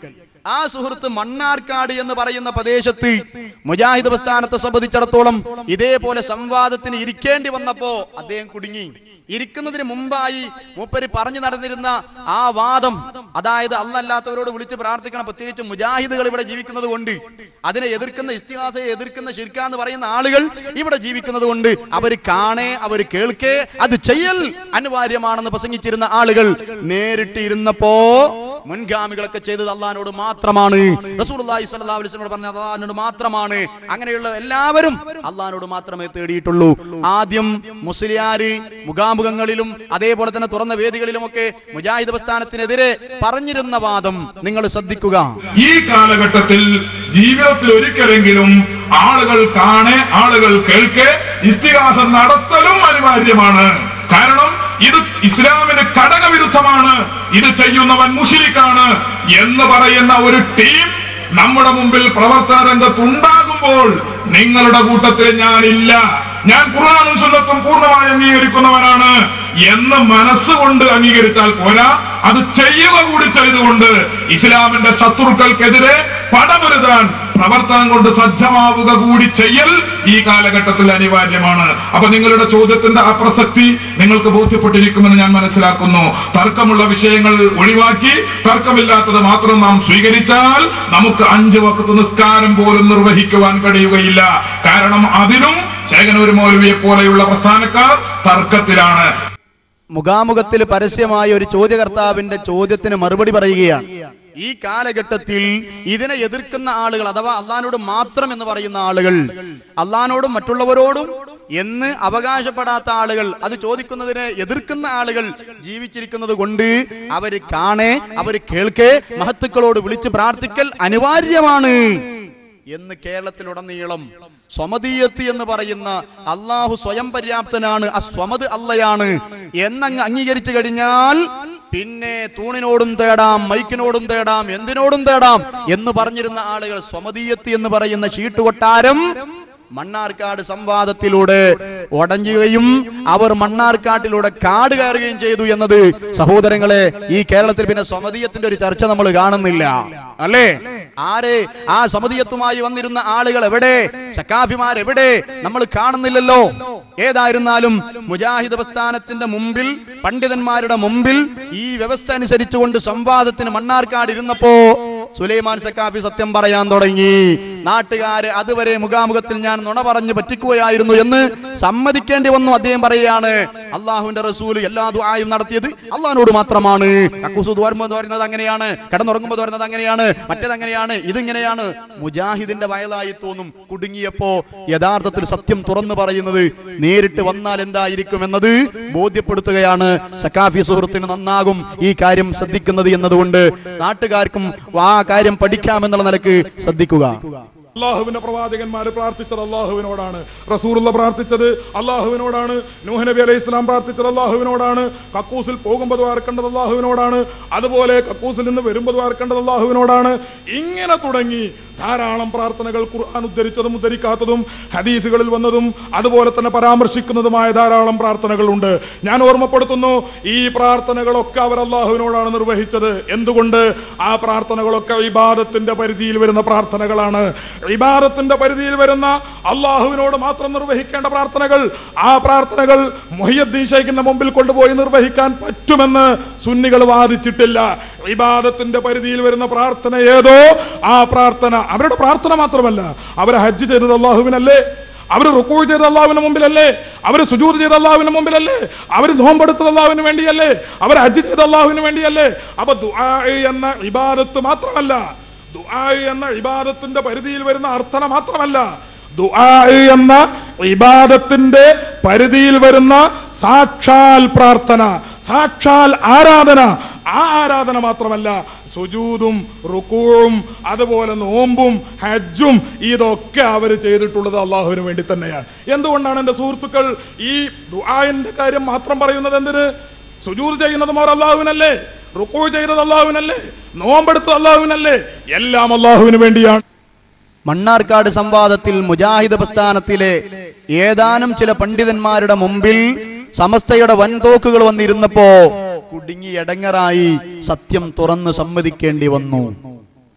ആ സുഹൃത്ത് മണ്ണാർക്കാട് എന്ന് പറയുന്ന പ്രദേശത്ത് മുജാഹിദ് പ്രസ്ഥാനത്തെ സംബന്ധിച്ചിടത്തോളം ഇതേപോലെ സംവാദത്തിന് ഇരിക്കേണ്ടി വന്നപ്പോ അദ്ദേഹം കുടുങ്ങി ഇരിക്കുന്നതിന് മുമ്പായി മൂപ്പര് പറഞ്ഞു നടന്നിരുന്ന ആ വാദം അതായത് അല്ലല്ലാത്തവരോട് വിളിച്ച് പ്രാർത്ഥിക്കണം പ്രത്യേകിച്ച് മുജാഹിദുകൾ ഇവിടെ ജീവിക്കുന്നത് കൊണ്ട് അതിനെ എതിർക്കുന്ന ഇസ്തിഹാസയെ എതിർക്കുന്ന ശിർക്ക എന്ന് പറയുന്ന ആളുകൾ ഇവിടെ ജീവിക്കുന്നത് കൊണ്ട് അവർ കാണേ അവർ കേൾക്കേ അത് ചെയ്യൽ അനിവാര്യമാണെന്ന് പ്രസംഗിച്ചിരുന്ന ആളുകൾ നേരിട്ട് ഇരുന്നപ്പോ മുൻഗാമികളൊക്കെ ചെയ്തത് അള്ളഹാനോട് മാത്രമാണ് റസൂലുള്ളാഹി സ്വല്ലല്ലാഹു അലൈഹി വസല്ലം പറഞ്ഞ അള്ളഹാനോട് മാത്രമാണ് അങ്ങനെയുള്ള എല്ലാവരും അള്ളഹാനോട് മാത്രമേ തേടിയിട്ടുള്ളൂ ആദ്യം മുസ്ലിയാര് മുഖാമുഖങ്ങളിലും അതേപോലെ തന്നെ തുറന്ന വേദികളിലുമൊക്കെ മുജാഹിദ് പ്രസ്ഥാനത്തിനെതിരെ പറഞ്ഞിരുന്ന വാദം നിങ്ങൾ ശ്രദ്ധിക്കുക ഈ കാലഘട്ടത്തിൽ ജീവിതത്തിൽ ഒരിക്കലെങ്കിലും ആളുകൾ കാണെ ആളുകൾ കേൾക്കെ ഇസ്തിഹാസം നടത്തലും അനിവാര്യമാണ് കാരണം ഇത് ഇസ്ലാമിന് ഘടകവിരുദ്ധമാണ് ഇത് ചെയ്യുന്നവൻ മുഷിരിക്കാണ് എന്ന് പറയുന്ന ഒരു ടീം നമ്മുടെ മുമ്പിൽ പ്രവർത്തന രംഗത്തുണ്ടാകുമ്പോൾ നിങ്ങളുടെ കൂട്ടത്തിൽ ഞാനില്ല ഞാൻ ഖുർആാനും സുന്നത്തും പൂർണ്ണമായി അംഗീകരിക്കുന്നവനാണ് എന്ന് മനസ്സുകൊണ്ട് അംഗീകരിച്ചാൽ പോരാ അത് ചെയ്യുക കൂടി ചെയ്തുകൊണ്ട് ഇസ്ലാമിന്റെ ശത്രുക്കൾക്കെതിരെ പടമൊരുതാൻ പ്രവർത്തനം കൊണ്ട് സജ്ജമാവുക കൂടി ചെയ്യൽ ഈ കാലഘട്ടത്തിൽ അനിവാര്യമാണ് അപ്പൊ നിങ്ങളുടെ ചോദ്യത്തിന്റെ അപ്രസക്തി നിങ്ങൾക്ക് ബോധ്യപ്പെട്ടിരിക്കുമെന്ന് ഞാൻ മനസ്സിലാക്കുന്നു തർക്കമുള്ള വിഷയങ്ങൾ ഒഴിവാക്കി തർക്കമില്ലാത്തത് മാത്രം നാം സ്വീകരിച്ചാൽ നമുക്ക് അഞ്ച് വക്കത്ത് നിസ്കാരം പോലും നിർവഹിക്കുവാൻ കഴിയുകയില്ല കാരണം അതിനും ചേകനൂർ മൗലവിയെ പോലെയുള്ള പ്രസ്ഥാനക്കാർ തർക്കത്തിലാണ് മുഖാമുഖത്തിൽ പരസ്യമായ ഒരു ചോദ്യകർത്താവിന്റെ ചോദ്യത്തിന് മറുപടി പറയുകയാണ് ഈ കാലഘട്ടത്തിൽ ഇതിനെ എതിർക്കുന്ന ആളുകൾ അഥവാ അള്ളഹാനോട് മാത്രം എന്ന് പറയുന്ന ആളുകൾ അള്ളഹാനോടും മറ്റുള്ളവരോടും എന്ന് അവകാശപ്പെടാത്ത ആളുകൾ അത് ചോദിക്കുന്നതിനെ എതിർക്കുന്ന ആളുകൾ ജീവിച്ചിരിക്കുന്നത് കൊണ്ട് അവര് കാണേ അവര് കേൾക്കേ മഹത്തുക്കളോട് വിളിച്ച് പ്രാർത്ഥിക്കൽ അനിവാര്യമാണ് എന്ന് കേരളത്തിലുടനീളം സ്വമതീയത്ത് എന്ന് പറയുന്ന അള്ളാഹു സ്വയം പര്യാപ്തനാണ് ആ സ്വമത് അല്ലയാണ് എന്നങ്ങ് അംഗീകരിച്ചു കഴിഞ്ഞാൽ പിന്നെ തൂണിനോടും തേടാം മൈക്കിനോടും തേടാം എന്തിനോടും തേടാം എന്ന് പറഞ്ഞിരുന്ന ആളുകൾ സ്വമതീയത്ത് എന്ന് പറയുന്ന ചീട്ടുകൊട്ടാരം മണ്ണാർക്കാട് സംവാദത്തിലൂടെ ഉടഞ്ഞുകയും അവർ മണ്ണാർക്കാട്ടിലൂടെ കാട് കയറുകയും ചെയ്തു എന്നത് സഹോദരങ്ങളെ ഈ കേരളത്തിൽ പിന്നെ സമതീയത്തിന്റെ ഒരു ചർച്ച നമ്മൾ കാണുന്നില്ല അല്ലേ ആരെ ആ സമതീയത്തുമായി വന്നിരുന്ന ആളുകൾ എവിടെ സക്കാഫിമാർ എവിടെ നമ്മൾ കാണുന്നില്ലല്ലോ ഏതായിരുന്നാലും മുജാഹിദ് പ്രസ്ഥാനത്തിന്റെ മുമ്പിൽ പണ്ഡിതന്മാരുടെ മുമ്പിൽ ഈ വ്യവസ്ഥ അനുസരിച്ചുകൊണ്ട് സംവാദത്തിന് മണ്ണാർക്കാട് ഇരുന്നപ്പോ സുലൈമാൻ സക്കാഫി സത്യം പറയാൻ തുടങ്ങി നാട്ടുകാര് അതുവരെ മുഖാമുഖത്തിൽ ഞാൻ നുണ പറഞ്ഞു പറ്റിക്കുകയായിരുന്നു എന്ന് സമ്മതിക്കേണ്ടി വന്നു അദ്ദേഹം പറയുകയാണ് അള്ളാഹുവിന്റെ റസൂൽ എല്ലാ ദുആയും നടത്തിയത് അള്ളാഹിനോട് മാത്രമാണ് കക്കൂസ് ദോരുമ്പോ പറയുന്നത് അങ്ങനെയാണ് കിടന്നുറങ്ങുമ്പോൾ പറയുന്നത് അങ്ങനെയാണ് മറ്റേത് അങ്ങനെയാണ് ഇതിങ്ങനെയാണ് മുജാഹിദിന്റെ വയലായി തോന്നും കുടുങ്ങിയപ്പോ യഥാർത്ഥത്തിൽ സത്യം തുറന്നു പറയുന്നത് നേരിട്ട് വന്നാൽ എന്തായിരിക്കും എന്നത് ബോധ്യപ്പെടുത്തുകയാണ് സക്കാഫി സുഹൃത്തിന് നന്നാകും ഈ കാര്യം ശ്രദ്ധിക്കുന്നത് എന്നതുകൊണ്ട് നാട്ടുകാർക്കും ആ കാര്യം പഠിക്കാമെന്നുള്ള നിലക്ക് ശ്രദ്ധിക്കുക അള്ളാഹുവിന്റെ പ്രവാചകന്മാര് പ്രാർത്ഥിച്ചത് അള്ളാഹുവിനോടാണ് റസൂറുള്ള പ്രാർത്ഥിച്ചത് അള്ളാഹുവിനോടാണ് നൂഹ് നബി അലൈഹി ഇസ്ലാം പ്രാർത്ഥിച്ചത് അള്ളാഹുവിനോടാണ് കക്കൂസിൽ പോകുമ്പോൾ വാർക്കേണ്ടത് അള്ളാഹുവിനോടാണ് അതുപോലെ കക്കൂസിൽ നിന്ന് വരുമ്പോൾ വാർക്കേണ്ടത് അള്ളാഹുവിനോടാണ് ഇങ്ങനെ തുടങ്ങി ധാരാളം പ്രാർത്ഥനകൾ ഖുർആൻ ഉദ്ധരിച്ചതും ഉദ്ധരിക്കാത്തതും ഹദീസുകളിൽ വന്നതും അതുപോലെ തന്നെ പരാമർശിക്കുന്നതുമായ ധാരാളം പ്രാർത്ഥനകളുണ്ട് ഞാൻ ഓർമ്മപ്പെടുത്തുന്നു ഈ പ്രാർത്ഥനകളൊക്കെ അവർ അള്ളാഹുവിനോടാണ് നിർവഹിച്ചത് എന്തുകൊണ്ട് ആ പ്രാർത്ഥനകളൊക്കെ ഇബാദത്തിന്റെ പരിധിയിൽ വരുന്ന പ്രാർത്ഥനകളാണ് ഇബാദത്തിന്റെ പരിധിയിൽ വരുന്ന അള്ളാഹുവിനോട് മാത്രം നിർവഹിക്കേണ്ട പ്രാർത്ഥനകൾ ആ പ്രാർത്ഥനകൾ മൊഹിയദ്ദീൻ ഷെയ്ഖിന്റെ മുമ്പിൽ കൊണ്ടുപോയി നിർവഹിക്കാൻ പറ്റുമെന്ന് സുന്നികൾ വാദിച്ചിട്ടില്ല ഇബാദത്തിന്റെ പരിധിയിൽ വരുന്ന പ്രാർത്ഥന ഏതോ ആ പ്രാർത്ഥന അവരുടെ പ്രാർത്ഥന മാത്രമല്ല അവർ ഹജ്ജ് ചെയ്തത് അള്ളാഹുവിനല്ലേ അവർ റുക്കൂ ചെയ്ത അള്ളാഹുവിന് മുമ്പിലല്ലേ അവർ സുജൂത് ചെയ്ത അള്ളാഹുവിന് മുമ്പിലല്ലേ അവർ നോമ്പെടുത്തത് അള്ളാഹുവിന് വേണ്ടിയല്ലേ അവർ ഹജ്ജ് ചെയ്ത അള്ളാഹുവിന് വേണ്ടിയല്ലേ അപ്പൊ ദുആ എന്ന ഇബാദത്ത് മാത്രമല്ല ദുആ എന്ന ഇബാദത്തിന്റെ പരിധിയിൽ വരുന്ന അർത്ഥന മാത്രമല്ല ദുആ എന്ന ഇബാദത്തിന്റെ പരിധിയിൽ വരുന്ന സാക്ഷാൽ പ്രാർത്ഥന സാക്ഷാൽ ആരാധന ആ ആരാധന മാത്രമല്ല സുജൂതും റുക്കൂവും അതുപോലെ നോമ്പും ഹജ്ജും ഇതൊക്കെ അവർ ചെയ്തിട്ടുള്ളത് അള്ളാഹുവിന് വേണ്ടി തന്നെയാണ് എന്തുകൊണ്ടാണ് എന്റെ സുഹൃത്തുക്കൾ ഈ ദുആന്റെ കാര്യം മാത്രം പറയുന്നത് എന്തിന് സുജൂത് ചെയ്യുന്നതും അവർ അള്ളാഹുവിനല്ലേ റുക്കൂ ചെയ്തത് അള്ളാഹുവിനല്ലേ നോമ്പെടുത്തത് അള്ളാഹുവിനല്ലേ എല്ലാം അള്ളാഹുവിന് വേണ്ടിയാണ് മണ്ണാർക്കാട് സംവാദത്തിൽ മുജാഹിദ് പ്രസ്ഥാനത്തിലെ ഏതാനും ചില പണ്ഡിതന്മാരുടെ മുമ്പിൽ സമസ്തയുടെ വൻതോക്കുകൾ വന്നിരുന്നപ്പോ കുടുങ്ങി എടങ്ങറായി സത്യം തുറന്ന് സമ്മതിക്കേണ്ടി വന്നു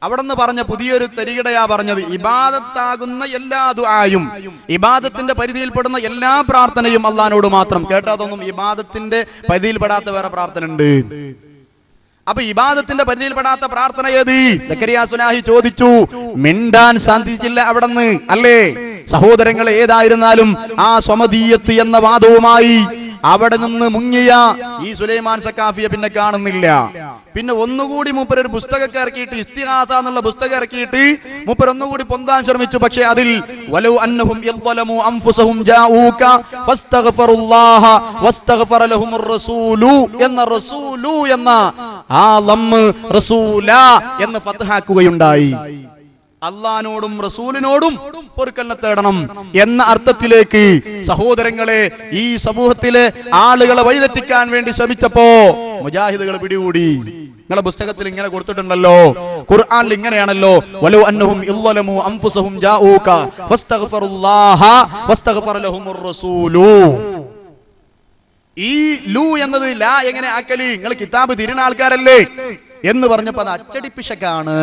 അവിടെ നിന്ന് പറഞ്ഞ പുതിയൊരു തരികിടയാ പറഞ്ഞത് ഇബാദത്താകുന്ന എല്ലാ ദുആയും ഇബാദത്തിന്റെ പരിധിയിൽപ്പെടുന്ന എല്ലാ പ്രാർത്ഥനയും അള്ളഹാനോട് മാത്രം കേട്ടതൊന്നും ഇബാദത്തിന്റെ പരിധിയിൽപ്പെടാത്ത വേറെ പ്രാർത്ഥന ഉണ്ട് അപ്പൊ ഇബാദത്തിന്റെ പരിധിയിൽപ്പെടാത്ത പ്രാർത്ഥന ഏത് സക്കരിയ സുലാഹി ചോദിച്ചു മിണ്ടാൻ സാധിച്ചില്ല അവിടെന്ന് അല്ലേ സഹോദരങ്ങൾ ഏതായിരുന്നാലും ആ സ്വമതീയത്ത് എന്ന വാദവുമായി അവിടെ നിന്ന് മുങ്ങിയ ഈ സുലൈമാൻ സക്കാഫിയെ പിന്നെ കാണുന്നില്ല പിന്നെ ഒന്നുകൂടി മൂപ്പർ ഒരു പുസ്തകമൊക്കെ ഇറക്കിയിട്ട് ഇസ്തിഹാസ എന്നുള്ള പുസ്തകം ഇറക്കിയിട്ട് മൂപ്പർ ഒന്നുകൂടി പൊന്താൻ ശ്രമിച്ചു പക്ഷേ അതിൽ വലൗ അന്നഹും യദ്വലമു അൻഫുസഹും ജാഊക ഫസ്തഗ്ഫറുല്ലാഹ വസ്തഗ്ഫറ ലഹുമുർ റസൂലു എന്ന റസൂലു എന്ന ആ ലമ്മ് റസൂല എന്ന് ഫത്ഹാക്കുകയുണ്ടായി അള്ളഹാനോടും റസൂലിനോടും പൊറുക്കലിനെ തേടണം എന്ന അർത്ഥത്തിലേക്ക് സഹോദരങ്ങളെ ഈ സമൂഹത്തിലെ ആളുകളെ വഴിതെറ്റിക്കാൻ വേണ്ടി ശ്രമിച്ചപ്പോ മുജാഹിദുകൾ പിടികൂടി നിങ്ങളെ പുസ്തകത്തിൽ ഇങ്ങനെ കൊടുത്തിട്ടുണ്ടല്ലോ ഖുർആനിൽ ഇങ്ങനെയാണല്ലോ വലു അന്നഹും ഇല്ലലമു അൻഫുസഹും ജാഊക ഫസ്തഗ്ഫറുല്ലാഹ വസ്തഗ്ഫറ ലഹുമുർ റസൂലു ഈ ലു എന്നത് ലാ എങ്ങനെ ആക്കലി നിങ്ങൾ കിതാബ് തിരുന്ന ആൾക്കാരല്ലേ എന്ന് പറഞ്ഞപ്പോ അത് അച്ചടിപ്പിശക്കാണ്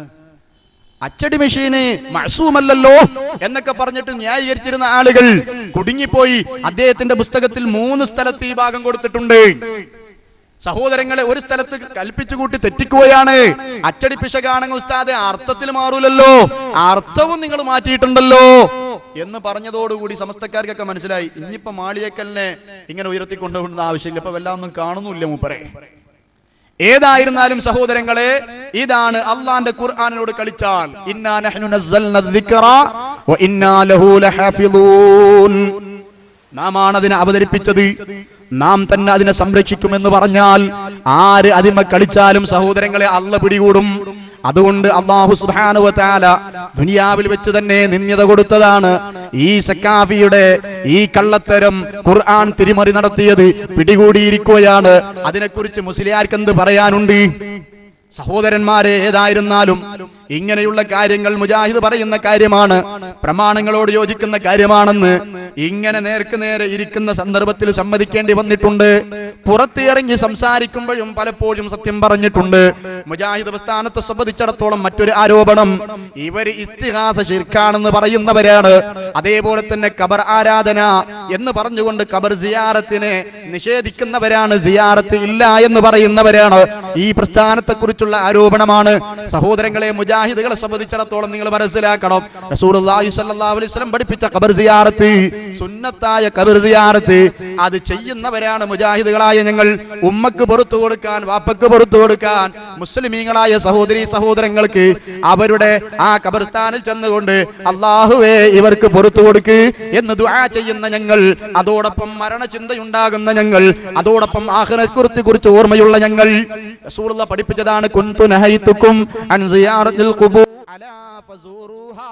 അച്ചടി മെഷീന് മഴസൂമല്ലല്ലോ എന്നൊക്കെ പറഞ്ഞിട്ട് ന്യായീകരിച്ചിരുന്ന ആളുകൾ കുടുങ്ങിപ്പോയി അദ്ദേഹത്തിന്റെ പുസ്തകത്തിൽ മൂന്ന് സ്ഥലത്ത് ഈ ഭാഗം കൊടുത്തിട്ടുണ്ട് സഹോദരങ്ങളെ ഒരു സ്ഥലത്ത് കൽപ്പിച്ചു കൂട്ടി തെറ്റിക്കുകയാണ് അച്ചടി പിശകാണെങ്കിൽ ഉസ്താദ് അർത്ഥത്തിൽ മാറൂലല്ലോ അർത്ഥവും നിങ്ങൾ മാറ്റിയിട്ടുണ്ടല്ലോ എന്ന് പറഞ്ഞതോടുകൂടി സമസ്തക്കാർക്കൊക്കെ മനസ്സിലായി ഇനിയിപ്പോ മാളിയേക്കലിനെ ഇങ്ങനെ ഉയർത്തിക്കൊണ്ടുപോകുന്ന ആവശ്യമില്ല ഇപ്പൊ വല്ല ഒന്നും കാണുന്നില്ല മൂപ്പരെ ഏതായിരുന്നാലും സഹോദരങ്ങളെ ഇതാണ് അള്ളാന്റെ ഖുർആാനിനോട് കളിച്ചാൽ ഇന്നാ നഹ്നു നസ്സൽന الذിക്റ വഇന്നാ ലഹു ലഹാഫിളൂൻ നാം ആണ് അതിനെ അവതരിപ്പിച്ചത് നാം തന്നെ അതിനെ സംരക്ഷിക്കുമെന്ന് പറഞ്ഞാൽ ആര് അതിമ കളിച്ചാലും സഹോദരങ്ങളെ അള്ള പിടികൂടും അതുകൊണ്ട് അള്ളാഹു സുബ്ഹാനഹു വ തആല ദുനിയാവിൽ വെച്ച് തന്നെ നിന്യത കൊടുത്തതാണ് ഈ സക്കാഫിയുടെ ഈ കള്ളത്തരം ഖുർആൻ തിരിമറി നടത്തിയത് പിടികൂടിയിരിക്കുകയാണ് അതിനെക്കുറിച്ച് മുസ്ലിയാർക്ക് എന്ത് പറയാനുണ്ട് സഹോദരന്മാരെ ഏതായിരുന്നാലും ഇങ്ങനെയുള്ള കാര്യങ്ങൾ മുജാഹിദ് പറയുന്ന കാര്യമാണ് പ്രമാണങ്ങളോട് യോജിക്കുന്ന കാര്യമാണെന്ന് ഇങ്ങനെ നേർക്ക് നേരെ ഇരിക്കുന്ന സന്ദർഭത്തിൽ സമ്മതിക്കേണ്ടി വന്നിട്ടുണ്ട് പുറത്തിറങ്ങി സംസാരിക്കുമ്പോഴും പലപ്പോഴും സത്യം പറഞ്ഞിട്ടുണ്ട് മുജാഹിദ് പ്രസ്ഥാനത്തെ സംബന്ധിച്ചിടത്തോളം മറ്റൊരു ആരോപണം ഇവർ ഇസ്തിഹാസ ശിർക്കാണെന്ന് പറയുന്നവരാണ് അതേപോലെ തന്നെ ഖബർ ആരാധന എന്ന് പറഞ്ഞുകൊണ്ട് ഖബർ സിയാറത്തിനെ നിഷേധിക്കുന്നവരാണ് സിയാറത്ത് ഇല്ല എന്ന് പറയുന്നവരാണ് ഈ പ്രസ്ഥാനത്തെ കുറിച്ചുള്ള ആരോപണമാണ് സഹോദരങ്ങളെ മുജാഹിദുകളെ സംബന്ധിച്ചിടത്തോളം നിങ്ങൾ മനസ്സിലാക്കണം റസൂലുള്ളാഹി സ്വല്ലല്ലാഹു അലൈഹി വസല്ലം പഠിപ്പിച്ച ഖബർ സിയാറത്ത് സുന്നത്തായ ഖബർ സിയാറത്ത് അത് ചെയ്യുന്നവരാണ് മുജാഹിദുകളായ ഞങ്ങൾ ഉമ്മക്ക് പുറത്തു കൊടുക്കാൻ വാപ്പക്ക് പുറത്തു കൊടുക്കാൻ മുസ്ലിമീങ്ങളായ സഹോദരി സഹോദരങ്ങൾക്ക് അവരുടെ ആ ഖബർസ്ഥാനിൽ ചെന്നുകൊണ്ട് അള്ളാഹുവേ ഇവർക്ക് പുറത്തു കൊടുക്ക് എന്ന് ദുആ ചെയ്യുന്ന ഞങ്ങൾ അതോടൊപ്പം മരണചിന്തയുണ്ടാകുന്ന ഞങ്ങൾ അതോടൊപ്പം ആഖിറത്തെ കുറിച്ച് ഓർമ്മയുള്ള ഞങ്ങൾ റസൂലുള്ള പഠിപ്പിച്ചതാണ് കുന്തു നഹൈതുക്കും അൻ സിയാറത്തിൽ ഖുബൂർ അലാ ഫസൂറുഹാ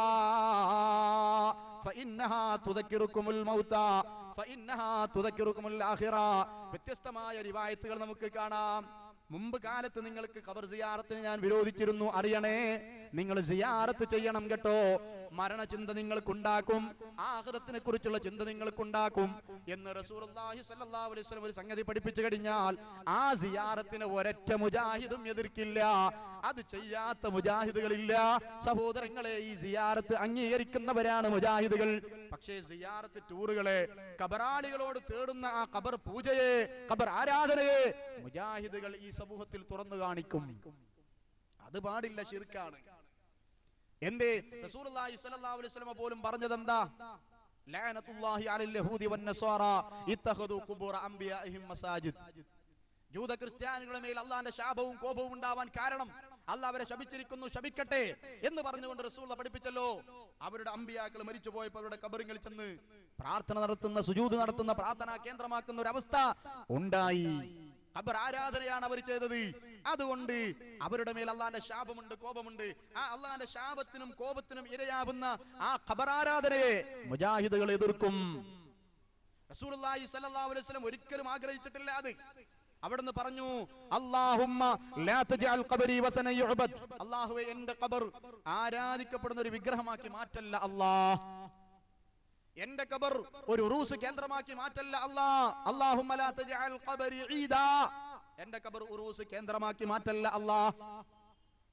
ഫഇന്നഹാ തുദക്കിറുക്കുമുൽ മൗത ഫഇന്നഹാ തുദക്കിറുക്കുമുൽ ആഖിറ വ്യത്യസ്തമായ റിവായത്തുകൾ നമുക്ക് കാണാം മുമ്പ് കാലത്ത് നിങ്ങൾക്ക് ഖബർ സിയാറത്തിന് ഞാൻ വിരോധിച്ചിരുന്നു അറിയണേ നിങ്ങൾ സിയാറത്ത് ചെയ്യണം കേട്ടോ മരണചിന്ത നിങ്ങൾക്കുണ്ടാക്കും ആഹ്റത്തിനെ കുറിച്ചുള്ള ചിന്ത നിങ്ങൾക്കുണ്ടാക്കും എന്ന് റസൂലുള്ളാഹി സ്വല്ലല്ലാഹു അലൈഹി വസല്ലം ഒരു സംഗതി പഠിപ്പിച്ചു കഴിഞ്ഞാൽ ആ സിയാറത്തിന് ഒരൊറ്റ മുജാഹിദും എതിർക്കില്ല അത് ചെയ്യാത്ത മുജാഹിദുകളില്ല സഹോദരങ്ങളെ ഈ സിയാറത്ത് അംഗീകരിക്കുന്നവരാണ് മുജാഹിദുകൾ പക്ഷേ സിയാറത്ത് ടൂറുകളെ കബറാളികളോട് തേടുന്ന ആ ഖബർ പൂജയെ ഖബർ ആരാധനയെ മുജാഹിദുകൾ ഈ സമൂഹത്തിൽ തുറന്നു കാണിക്കും അത് പാടില്ല ശിർക്കാണ് എന്തേ റസൂലുള്ളാഹി സ്വല്ലല്ലാഹു അലൈഹി വസല്ലം പോലും പറഞ്ഞതെന്താ ലഅനത്തുല്ലാഹി അലൽ യഹൂദി വന്നസ്വാറ ഇത്തഖദു ഖുബൂറ അംബിയാഇഹിം മസാജിദ് ജൂത ക്രിസ്ത്യാനികളുടെ മേൽ അള്ളാന്റെ ശാപവും കോപവും ഉണ്ടാവാൻ കാരണം അള്ളാഹ് അവരെ ശപിച്ചിരിക്കുന്നു ശപിക്കട്ടെ എന്ന് പറഞ്ഞുകൊണ്ട് റസൂൽ പഠിപ്പിച്ചല്ലോ അവരുടെ അമ്പിയാക്കൾ മരിച്ചു പോയപ്പോൾ അവരുടെ കബറിങ്ങളിൽ ചെന്ന് പ്രാർത്ഥന നടത്തുന്ന സുജൂത് നടത്തുന്ന പ്രാർത്ഥനാ കേന്ദ്രമാക്കുന്ന ഒരു അവസ്ഥ ഉണ്ടായി ഖബർ ആരാധനയാണ് അവർ ചെയ്തത് അതുകൊണ്ട് അവരുടെ മേൽ അള്ളാന്റെ ശാപമുണ്ട് കോപമുണ്ട് ആ അള്ളാന്റെ ശാപത്തിനും കോപത്തിനും ഇരയാവുന്ന ആ ഖബർ ആരാധനയെ മുജാഹിദുകൾ എതിർക്കും റസൂലുള്ളാഹി സ്വല്ലല്ലാഹു അലൈഹി വസല്ലം ഒരിക്കലും ആഗ്രഹിച്ചിട്ടില്ല അത് അവിടുന്ന് പറഞ്ഞു അല്ലാഹുമ്മ ലാ തജ്അൽ ഖബരി വസന യുഅബദ് അല്ലാഹുവേ എന്റെ ഖബർ ആരാധിക്കപ്പെടുന്ന ഒരു വിഗ്രഹമാക്കി മാറ്റല്ല അല്ലാഹ് എന്റെ ഖബർ ഒരു ഉറൂസ് കേന്ദ്രമാക്കി മാറ്റല്ല അല്ലാ അല്ലാഹുമ്മ ലാ തജ്അൽ ഖബരി ഈദാ എന്റെ ഖബർ ഉറൂസ് കേന്ദ്രമാക്കി മാറ്റല്ല അല്ലാ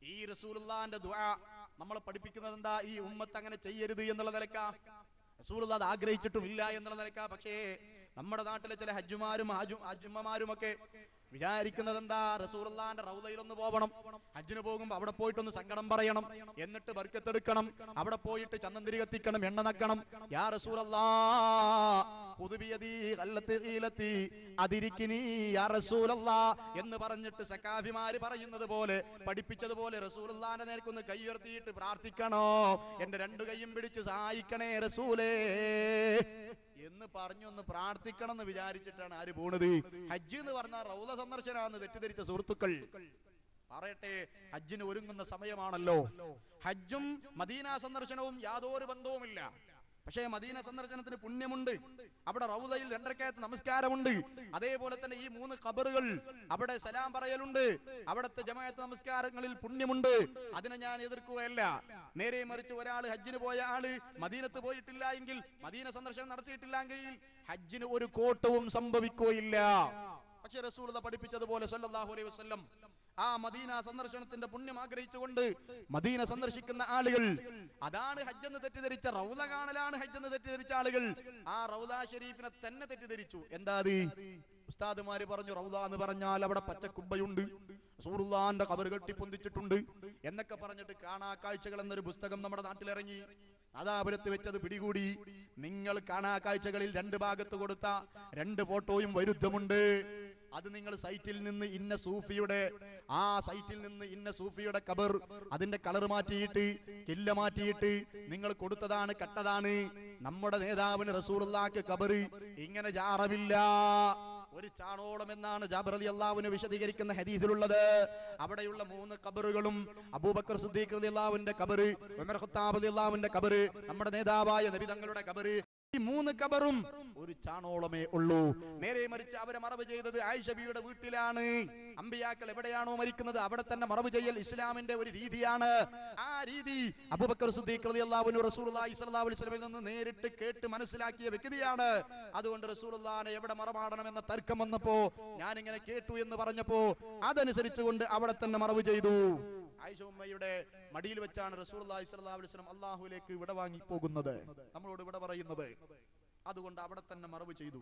ഈ റസൂലുള്ളാന്റെ ദുആ നമ്മളെ പഠിപ്പിക്കുന്നത് എന്താ ഈ ഉമ്മത്ത് അങ്ങനെ ചെയ്യരുത് എന്നുള്ള നിലക്കാ റസൂലുള്ള അത് ആഗ്രഹിച്ചിട്ടുമില്ല എന്നുള്ള നിലക്കാ പക്ഷേ നമ്മുടെ നാട്ടിലെ ചില ഹജ്ജുമാരും ഹജ്ജു ഹജ്ജുമ്മമാരും ഒക്കെ വിചാരിക്കുന്നത് എന്താ റസൂറുള്ളാന്റെ റൗദയിലൊന്ന് പോകണം ഹജ്ജിന് പോകുമ്പോ അവിടെ പോയിട്ടൊന്ന് സങ്കടം പറയണം എന്നിട്ട് ബർക്കത്തെടുക്കണം അവിടെ പോയിട്ട് ചന്ദന്തിരി കത്തിക്കണം എണ്ണ നക്കണം യാ റസൂലല്ലാ പുതുബിയതീ കല്ലത്ത് ഈലത്തി അതിരിക്കിനി യാ റസൂലല്ലാ എന്ന് പറഞ്ഞിട്ട് സക്കാഫിമാര് പറയുന്നത് പോലെ പഠിപ്പിച്ചതുപോലെ റസൂലുള്ളാന്റെ നേർക്കൊന്ന് കൈയുയർത്തിയിട്ട് പ്രാർത്ഥിക്കണോ എന്റെ രണ്ടു കൈയും പിടിച്ച് സഹായിക്കണേ റസൂലേ എന്ന് പറഞ്ഞു ഒന്ന് പ്രാർത്ഥിക്കണം എന്ന് വിചാരിച്ചിട്ടാണ് ആര് പോണത് ഹജ്ജ് എന്ന് പറഞ്ഞാൽ റൗല സന്ദർശനാന്ന് തെറ്റിദ്ധരിച്ച സുഹൃത്തുക്കൾ പറയട്ടെ ഹജ്ജിന് ഒരുങ്ങുന്ന സമയമാണല്ലോ ഹജ്ജും മദീന സന്ദർശനവും യാതൊരു ബന്ധവുമില്ല പക്ഷേ മദീന സന്ദർശനത്തിന് പുണ്യമുണ്ട് അവിടെ റൗദയിൽ രണ്ടരക്കയത്ത് നമസ്കാരമുണ്ട് അതേപോലെ തന്നെ ഈ മൂന്ന് ഖബറുകൾ അവിടെ സലാം പറയലുണ്ട് അവിടുത്തെ ജമാഅത്ത് നമസ്കാരങ്ങളിൽ പുണ്യമുണ്ട് അതിനെ ഞാൻ എതിർക്കുകയല്ല നേരെ മറിച്ച് ഒരാൾ ഹജ്ജിന് പോയ ആള് മദീനത്ത് പോയിട്ടില്ല എങ്കിൽ മദീന സന്ദർശനം നടത്തിയിട്ടില്ല എങ്കിൽ ഹജ്ജിന് ഒരു കോട്ടവും സംഭവിക്കുകയില്ല പക്ഷെ റസൂൽ പഠിപ്പിച്ചതുപോലെ സല്ലല്ലാഹു അലൈഹി വസല്ലം ആ മദീന സന്ദർശനത്തിന്റെ പുണ്യം ആഗ്രഹിച്ചുകൊണ്ട് മദീന സന്ദർശിക്കുന്ന ആളുകൾ അതാണ് ഹജ്ജ് എന്ന് തെറ്റിദ്ധരിച്ച റൗല കാണലാണ് ഹജ്ജ് എന്ന് തെറ്റിദ്ധരിച്ച ആളുകൾ ആ റൗല ഷരീഫിനെ തന്നെ തെറ്റിദ്ധരിച്ചു എന്താ അത് ഉസ്താദുമാര് പറഞ്ഞു റൗല എന്ന് പറഞ്ഞാൽ അവിടെ പച്ചക്കുബ്ബയുണ്ട് സൂറുല്ലാന്റെ കബർ കെട്ടിപ്പൊന്തിച്ചിട്ടുണ്ട് എന്നൊക്കെ പറഞ്ഞിട്ട് കാണാ കാഴ്ചകൾ എന്നൊരു പുസ്തകം നമ്മുടെ നാട്ടിലിറങ്ങി അതാപുരത്ത് വെച്ചത് പിടികൂടി നിങ്ങൾ കാണാ കാഴ്ചകളിൽ രണ്ട് ഭാഗത്ത് കൊടുത്ത രണ്ട് ഫോട്ടോയും വൈരുദ്ധ്യമുണ്ട് അത് നിങ്ങൾ സൈറ്റിൽ നിന്ന് ഇന്ന സൂഫിയുടെ ആ സൈറ്റിൽ നിന്ന് ഇന്ന സൂഫിയുടെ കബർ അതിന്റെ കളർ മാറ്റിയിട്ട് കില്ല മാറ്റിയിട്ട് നിങ്ങൾ കൊടുത്തതാണ് കട്ടതാണ് നമ്മുടെ നേതാവിന് റസൂറുള്ളാക്ക് കബർ ഇങ്ങനെ ജാറമില്ല ഒരു ചാണോളം എന്നാണ് ജാബർ അലി അള്ളാവിന് വിശദീകരിക്കുന്ന ഹദീസിലുള്ളത് അവിടെയുള്ള മൂന്ന് കബറുകളും അബൂബക്കർ സുദ്ദീഖ് അലി അള്ളാവിന്റെ കബറ് ഉമർ ഖത്താബ് അലി അള്ളാവിന്റെ കബറ് നമ്മുടെ നേതാവായ നബി തങ്ങളുടെ കബറ് ഈ മൂന്ന് കബറും ഒരു ചാണോളമേ ഉള്ളൂ നേരെ മറിച്ച് അവരെ മറവ് ചെയ്തത് ആയിഷബിയുടെ വീട്ടിലാണ് അമ്പിയാക്കൾ എവിടെയാണോ മരിക്കുന്നത് അവിടെ തന്നെ മറവ് ചെയ്യൽ ഇസ്ലാമിന്റെ ഒരു രീതിയാണ് ആ രീതി അബൂബക്കർ സുദ്ദീഖ് റളിയല്ലാഹു അൻഹു റസൂലുള്ളാഹി സ്വല്ലല്ലാഹു അലൈഹി വസല്ലമയിൽ നിന്ന് നേരിട്ട് കേട്ട് മനസ്സിലാക്കിയ വ്യക്തിയാണ് അതുകൊണ്ട് റസൂലുള്ളാഹിനെ എവിടെ മറമാടണം എന്ന തർക്കം വന്നപ്പോ ഞാൻ ഇങ്ങനെ കേട്ടു എന്ന് പറഞ്ഞപ്പോ അതനുസരിച്ചുകൊണ്ട് അവിടെ തന്നെ മറവ് ചെയ്തു ആയിഷ ഉമ്മയുടെ മടിയിൽ വെച്ചാണ് റസൂലുള്ളാഹി സ്വല്ലല്ലാഹു അലൈഹി വസല്ലം അള്ളാഹുലേക്ക് വിട വാങ്ങി പോകുന്നത് നമ്മളോട് വിട പറയുന്നത് അതുകൊണ്ട് അവിടെ തന്നെ മറവ് ചെയ്തു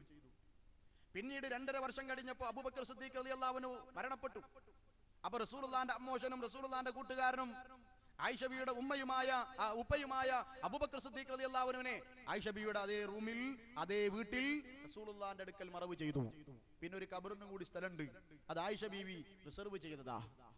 പിന്നീട് രണ്ടര വർഷം കഴിഞ്ഞപ്പോൾ അബൂബക്കർ സിദ്ദീഖ് റളിയല്ലാഹു മരണപ്പെട്ടു അപ്പൊ റസൂലുള്ളാന്റെ അമ്മോശനും റസൂലുള്ളാന്റെ കൂട്ടുകാരനും ആയിഷബിയുടെ ഉമ്മയുമായ ആ, ഉപ്പയുമായ അബൂബക്കർ സിദ്ദീഖ് റളിയല്ലാഹുവിനെ ആയിഷബിയുടെ അതേ റൂമിൽ അതേ വീട്ടിൽ റസൂലുള്ളാന്റെ അടുക്കൽ മറവ് ചെയ്തു പിന്നെ ഒരു കബറിനും കൂടി സ്ഥലമുണ്ട് അത് ആയിഷ ബീവി റിസർവ് ചെയ്തതാ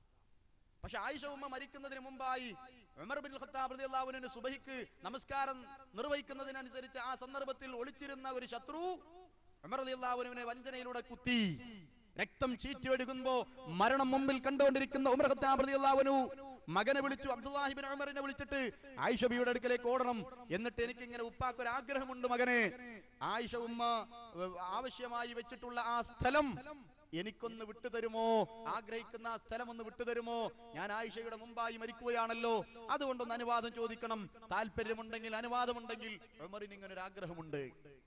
പക്ഷെ ആയിഷ ഉമ്മ മരിക്കുന്നതിന് മുമ്പായി ഉമർ ബിൻ ഖത്താബ് റളിയല്ലാഹു അൻഹു സുബഹിക്ക് നമസ്കാരം നിർവഹിക്കുന്നതിനനുസരിച്ച് ആ സന്ദർഭത്തിൽ ഒളിച്ചിരുന്ന ഒരു ശത്രു ഉമർ റളിയല്ലാഹു അൻഹുവിനെ വഞ്ചനയിലൂടെ കുത്തി രക്തം ചീറ്റിയൊഴുകുമ്പോ മരണം മുമ്പിൽ കണ്ടുകൊണ്ടിരിക്കുന്ന ഉമർ ഖത്താബ് റളിയല്ലാഹു അൻഹു മകനെ വിളിച്ചു അബ്ദുല്ലാഹിബിൻ ഉമറിനെ വിളിച്ചിട്ട് ആയിഷബിയുടെ അടുക്കലേക്ക് ഓടണം എന്നിട്ട് എനിക്ക് ഇങ്ങനെ ഉപ്പാക്ക് ഒരു ആഗ്രഹമുണ്ട് മകനെ ആയിഷ ഉമ്മ ഏർ, ആവശ്യമായി വെച്ചിട്ടുള്ള ആ സ്ഥലം എനിക്കൊന്ന് വിട്ടുതരുമോ ആഗ്രഹിക്കുന്ന ആ സ്ഥലം ഒന്ന് വിട്ടുതരുമോ ഞാൻ ആയിഷയുടെ മുമ്പായി മരിക്കുകയാണല്ലോ അതുകൊണ്ടൊന്ന് അനുവാദം ചോദിക്കണം താല്പര്യമുണ്ടെങ്കിൽ അനുവാദമുണ്ടെങ്കിൽ ഉമറിന് ഇങ്ങനെ ഒരു ആഗ്രഹമുണ്ട്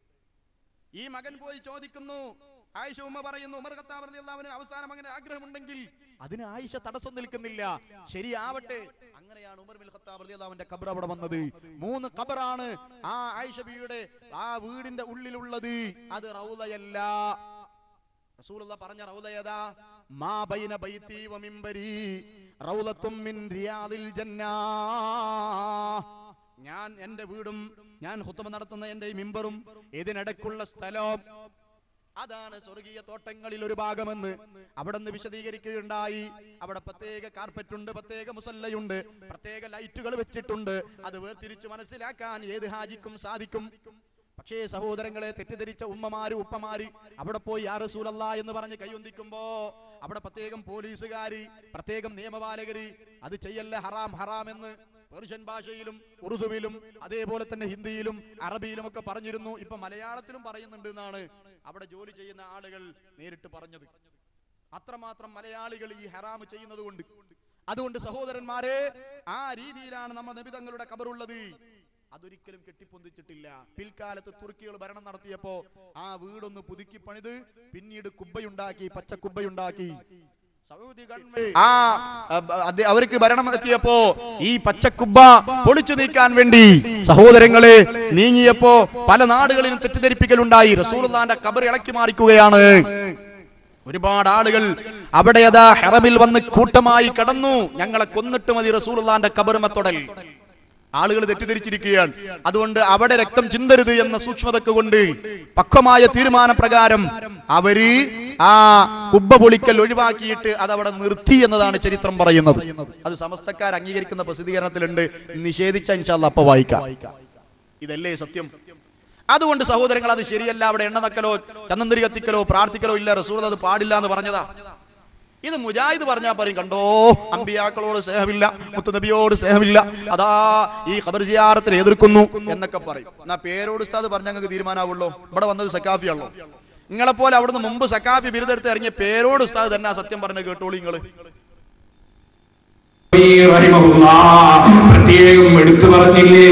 ഈ മകൻ പോയി ചോദിക്കുന്നു ആയിഷ ഉമ്മ പറയുന്നു ഉമർ ഖത്താബ് റളിയല്ലാഹു അൻഹു അവസാനം അങ്ങനെ ആഗ്രഹമുണ്ടെങ്കിൽ അതിന് ആയിഷ തടസ്സം നിൽക്കുന്നില്ല ശരിയാവട്ടെ അങ്ങനെയാണ് ഉമർ ബിൻ ഖത്താബ് റളിയല്ലാഹുവിന്റെ ഖബർ അവിടെ വന്നത് മൂന്ന് ഖബറാണ് ആ ആയിഷ ബിയുടെ ആ വീടിന്റെ ഉള്ളിലുള്ളത് അത് റൗലയല്ല റസൂലുള്ള പറഞ്ഞ റൗല ഏതാ മാ ബൈന ബൈത്തി വ മിമ്പരി റൗലത്തും മിൻ റിയാദിൽ ജന്നാ ഞാൻ എന്റെ വീടും ഞാൻ ഹുത്തുമ നടത്തുന്ന എന്റെ ഈ മിമ്പറും ഇതിനിടക്കുള്ള സ്ഥലം അതാണ് സ്വർഗീയ തോട്ടങ്ങളിൽ ഒരു ഭാഗമെന്ന് അവിടെ നിന്ന് വിശദീകരിക്കുകയുണ്ടായി അവിടെ പ്രത്യേക കാർപ്പറ്റ് ഉണ്ട് പ്രത്യേക മുസല്ലയുണ്ട് പ്രത്യേക ലൈറ്റുകൾ വെച്ചിട്ടുണ്ട് അത് വേർതിരിച്ച് മനസ്സിലാക്കാൻ ഏത് ഹാജിക്കും സാധിക്കും പക്ഷേ സഹോദരങ്ങളെ തെറ്റിദ്ധരിച്ച ഉമ്മമാര് ഉപ്പമാര് അവിടെ പോയി യാ റസൂലല്ല എന്ന് പറഞ്ഞ് കൈയൊന്തിക്കുമ്പോ അവിടെ പ്രത്യേകം പോലീസുകാര് പ്രത്യേകം നിയമപാലകര് അത് ചെയ്യല്ല ഹറാം ഹറാം എന്ന് പേർഷ്യൻ ഭാഷയിലും ഉറുദുവിലും അതേപോലെ തന്നെ ഹിന്ദിയിലും അറബിയിലും ഒക്കെ പറഞ്ഞിരുന്നു ഇപ്പൊ മലയാളത്തിലും പറയുന്നുണ്ട് എന്നാണ് അവിടെ ജോലി ചെയ്യുന്ന ആളുകൾ നേരിട്ട് പറഞ്ഞത് അത്രമാത്രം മലയാളികൾ ഈ ഹറാം ചെയ്യുന്നത് കൊണ്ട് അതുകൊണ്ട് സഹോദരന്മാരെ ആ രീതിയിലാണ് നമ്മുടെ നബിതങ്ങളുടെ കബറുള്ളത് അതൊരിക്കലും കെട്ടിപ്പൊന്തിച്ചിട്ടില്ല പിൽക്കാലത്ത് തുർക്കികൾ ഭരണം നടത്തിയപ്പോ ആ വീടൊന്ന് പുതുക്കി പണിത് പിന്നീട് കുബ്ബയുണ്ടാക്കി പച്ച കുബ്ബയുണ്ടാക്കി ആ അ- അത് അവർക്ക് ഭരണം എത്തിയപ്പോ ഈ പച്ചക്കുബ്ബ പൊളിച്ചു നീക്കാൻ വേണ്ടി സഹോദരങ്ങളെ നീങ്ങിയപ്പോ പല നാടുകളിലും തെറ്റിദ്ധരിപ്പിക്കലുണ്ടായി റസൂലുള്ളാന്റെ കബർ ഇളക്കി മാറിക്കുകയാണ് ഒരുപാട് ആളുകൾ അവിടെ അതാ ഹെറമിൽ വന്ന് കൂട്ടമായി കടന്നു ഞങ്ങളെ കൊന്നിട്ട് മതി റസൂലുള്ളാന്റെ കബറുമത്തൊടൽ ആളുകൾ തെറ്റിദ്ധരിച്ചിരിക്കുകയാണ് അതുകൊണ്ട് അവിടെ രക്തം ചിന്തരുത് എന്ന സൂക്ഷ്മതക്ക് കൊണ്ട് പക്വമായ തീരുമാനപ്രകാരം അവര് ആ കുബ്ബ പൊളിക്കൽ ഒഴിവാക്കിയിട്ട് അത് അവിടെ നിർത്തി എന്നതാണ് ചരിത്രം പറയുന്നത് അത് സമസ്തക്കാർ അംഗീകരിക്കുന്ന പ്രസിദ്ധീകരണത്തിലുണ്ട് നിഷേധിച്ച ഇൻഷാല്ല അപ്പൊ വായിക്കാം ഇതല്ലേ സത്യം അതുകൊണ്ട് സഹോദരങ്ങൾ അത് ശരിയല്ല അവിടെ എണ്ണ നക്കലോ ചന്ദന്തിരി കത്തിക്കലോ പ്രാർത്ഥിക്കലോ ഇല്ല റസൂൽ അത് പാടില്ല എന്ന് പറഞ്ഞതാ ഇത് മുജാഹിദ് പറഞ്ഞാൽ പറയും കണ്ടോ അമ്പിയാക്കളോട് സ്നേഹമില്ല മുത്തുനബിയോട് സ്നേഹമില്ല അതാ ഈ ഖബർ ജിയാറത്തിനെ എതിർക്കുന്നു എന്നൊക്കെ പറയും എന്നാ പേരോട് ഉസ്താദ് പറഞ്ഞ ഞങ്ങൾക്ക് തീരുമാനാവുള്ളൂ ഇവിടെ വന്നത് സക്കാഫിയാണല്ലോ നിങ്ങളെ പോലെ അവിടുന്ന് മുമ്പ് സക്കാഫി ബിരുദെടുത്ത് ഇറങ്ങിയ പേരോട് ഉസ്താദ് തന്നെ ആ സത്യം പറഞ്ഞ കേട്ടോളൂ നിങ്ങള് റഹിമഹുല്ലാ പ്രത്യേകം എടുത്തു പറഞ്ഞില്ലേ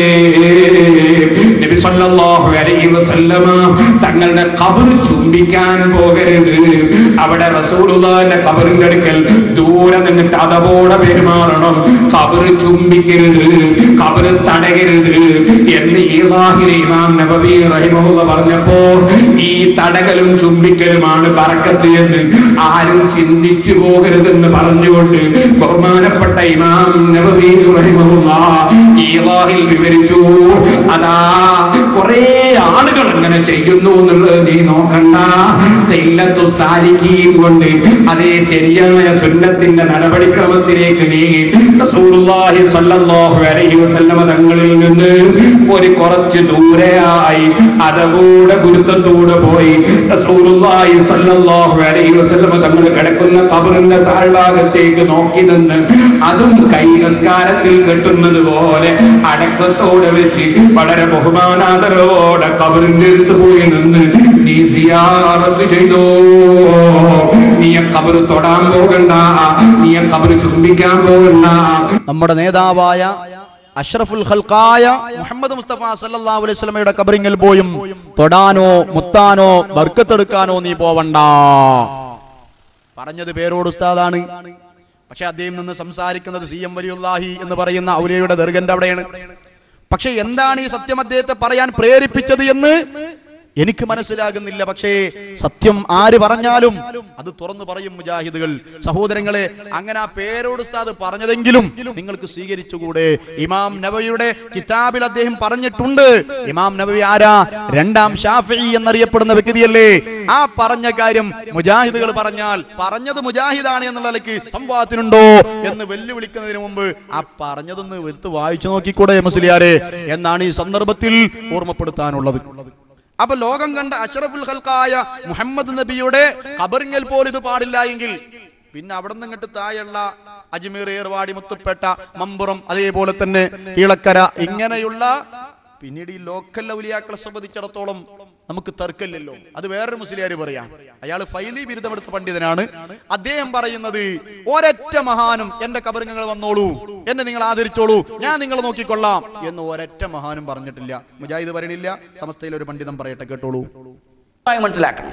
നബി സല്ലല്ലാഹു അലൈഹി വസല്ലമ തങ്ങളുടെ ഖബർ ചുംബിക്കാൻ പോകരുത് അവിടെ റസൂലുള്ളാഹിന്റെ ഖബറിന്റെ അടുക്കൽ ദൂരെ നിന്നിട്ട് അതപോടെ പെരുമാറണം ഖബർ ചുംബിക്കരുത് ഖബർ തടയരുത് എന്ന് ഈവാഹിലെ ഇമാം നബവി റഹിമഹുല്ല പറഞ്ഞപ്പോ ഈ തടകലും ചുംബിക്കലുമാണ് പറക്കത്ത് എന്ന് ആരും ചിന്തിച്ചു പോകരുതെന്ന് പറഞ്ഞുകൊണ്ട് ബഹുമാനപ്പെട്ട ഇമാം നബവി റഹിമഹുല്ല ഈവാഹിൽ വിവരിച്ചു അതാ കുറെ ആളുകൾ അങ്ങനെ ചെയ്യുന്നു എന്നുള്ളത് നീ നോക്കണ്ട തെല്ലത്തു സാലിക്കീൻ കൊണ്ട് അതേ ശരിയായ സുന്നത്തിന്റെ നടപടിക്രമത്തിലേക്ക് നീ റസൂലുള്ളാഹി സ്വല്ലല്ലാഹു അലൈഹി വസല്ലമ തങ്ങളിൽ നിന്ന് ഒരു കുറച്ച് ദൂരെയായി അതകൂടെ ഗുരുത്വത്തോടെ പോയി റസൂലുള്ളാഹി സ്വല്ലല്ലാഹു അലൈഹി വസല്ലമ തങ്ങൾ കിടക്കുന്ന കബറിന്റെ താഴ്ഭാഗത്തേക്ക് നോക്കി നിന്ന് അതും കൈ നമസ്കാരത്തിൽ കെട്ടുന്നത് പോലെ അടക്കത്തോടെ വെച്ച് വളരെ ബഹുമാനാദരവോടെ കബറിന്റെ അടുത്ത് പോയി നിന്ന് നീ സിയാറത്ത് ചെയ്തോ നീ ആ കബറ് തൊടാൻ പോകണ്ട നീ ആ കബറ് ചുംബിക്കാൻ പോകണ്ട നമ്മുടെ നേതാവായ അഷ്റഫുൽ ഖൽഖായ മുഹമ്മദ് മുസ്തഫ സല്ലല്ലാഹു അലൈഹി വസല്ലമയുടെ കബറിങ്ങൽ പോയും തൊടാനോ മുത്താനോ ബർക്കത്തെടുക്കാനോ നീ പോവണ്ട പറഞ്ഞത് പേരോട് ഉസ്താദാണ് പക്ഷെ അദ്ദേഹം നിന്ന് സംസാരിക്കുന്നത് സി എം വലിയുല്ലാഹി എന്ന് പറയുന്ന ഔലിയയുടെ ദർഗന്റെ അവിടെയാണ് പക്ഷെ എന്താണ് ഈ സത്യം അദ്ദേഹത്തെ പറയാൻ പ്രേരിപ്പിച്ചത് എന്ന് എനിക്ക് മനസ്സിലാകുന്നില്ല പക്ഷേ സത്യം ആര് പറഞ്ഞാലും അത് തുറന്നു പറയും മുജാഹിദുകൾ സഹോദരങ്ങളെ അങ്ങനെ ആ പേരോട് ഉസ്താദ് പറഞ്ഞതെങ്കിലും നിങ്ങൾക്ക് സ്വീകരിച്ചുകൂടെ ഇമാം നബവിയുടെ കിതാബിൽ അദ്ദേഹം പറഞ്ഞിട്ടുണ്ട് ഇമാം നബവി ആരാ രണ്ടാം ഷാഫി എന്നറിയപ്പെടുന്ന വ്യക്തിയല്ലേ ആ പറഞ്ഞ കാര്യം മുജാഹിദുകൾ പറഞ്ഞാൽ പറഞ്ഞത് മുജാഹിദാണ് എന്നുള്ള നിലയ്ക്ക് സംവാദത്തിനുണ്ടോ എന്ന് വെല്ലുവിളിക്കുന്നതിന് മുമ്പ് ആ പറഞ്ഞതൊന്ന് എടുത്ത് വായിച്ചു നോക്കിക്കൂടെ മുസ്ലിയാരെ എന്നാണ് ഈ സന്ദർഭത്തിൽ ഓർമ്മപ്പെടുത്താനുള്ളത് അപ്പൊ ലോകം കണ്ട അഷറഫുൽ ഹൽക്കായ മുഹമ്മദ് നബിയുടെ ഖബറിങ്ങൽ പോലും ഇത് പാടില്ല എങ്കിൽ പിന്നെ അവിടെ നിന്ന് ഇങ്ങോട്ട് താഴെയുള്ള അജ്മീർ ഏർവാടി മുത്തുപ്പേട്ട മമ്പുറം അതേപോലെ തന്നെ ഇളക്കര ഇങ്ങനെയുള്ള പിന്നീട് ഈ ലോക്കൽ ഔലിയാക്കളെ സംബന്ധിച്ചിടത്തോളം നമുക്ക് തർക്കമില്ലല്ലോ അത് വേറൊരു മുസ്ലിയാർ പറയാം അയാൾ ഫൈലി ബിരുദമെടുത്ത പണ്ഡിതനാണ് അദ്ദേഹം പറയുന്നത് ഒരൊറ്റ മഹാനും എന്റെ കബറിങ്ങൾ വന്നോളൂ എന്നെ നിങ്ങൾ ആദരിച്ചോളൂ ഞാൻ നിങ്ങളെ നോക്കിക്കൊള്ളാം എന്ന് ഒരൊറ്റ മഹാനും പറഞ്ഞിട്ടില്ല മുജാഹിദ് പറയണില്ല സമസ്തയിൽ ഒരു പണ്ഡിതൻ പറയട്ടെ കേട്ടോളൂ വ്യക്തമായി മനസ്സിലാക്കണം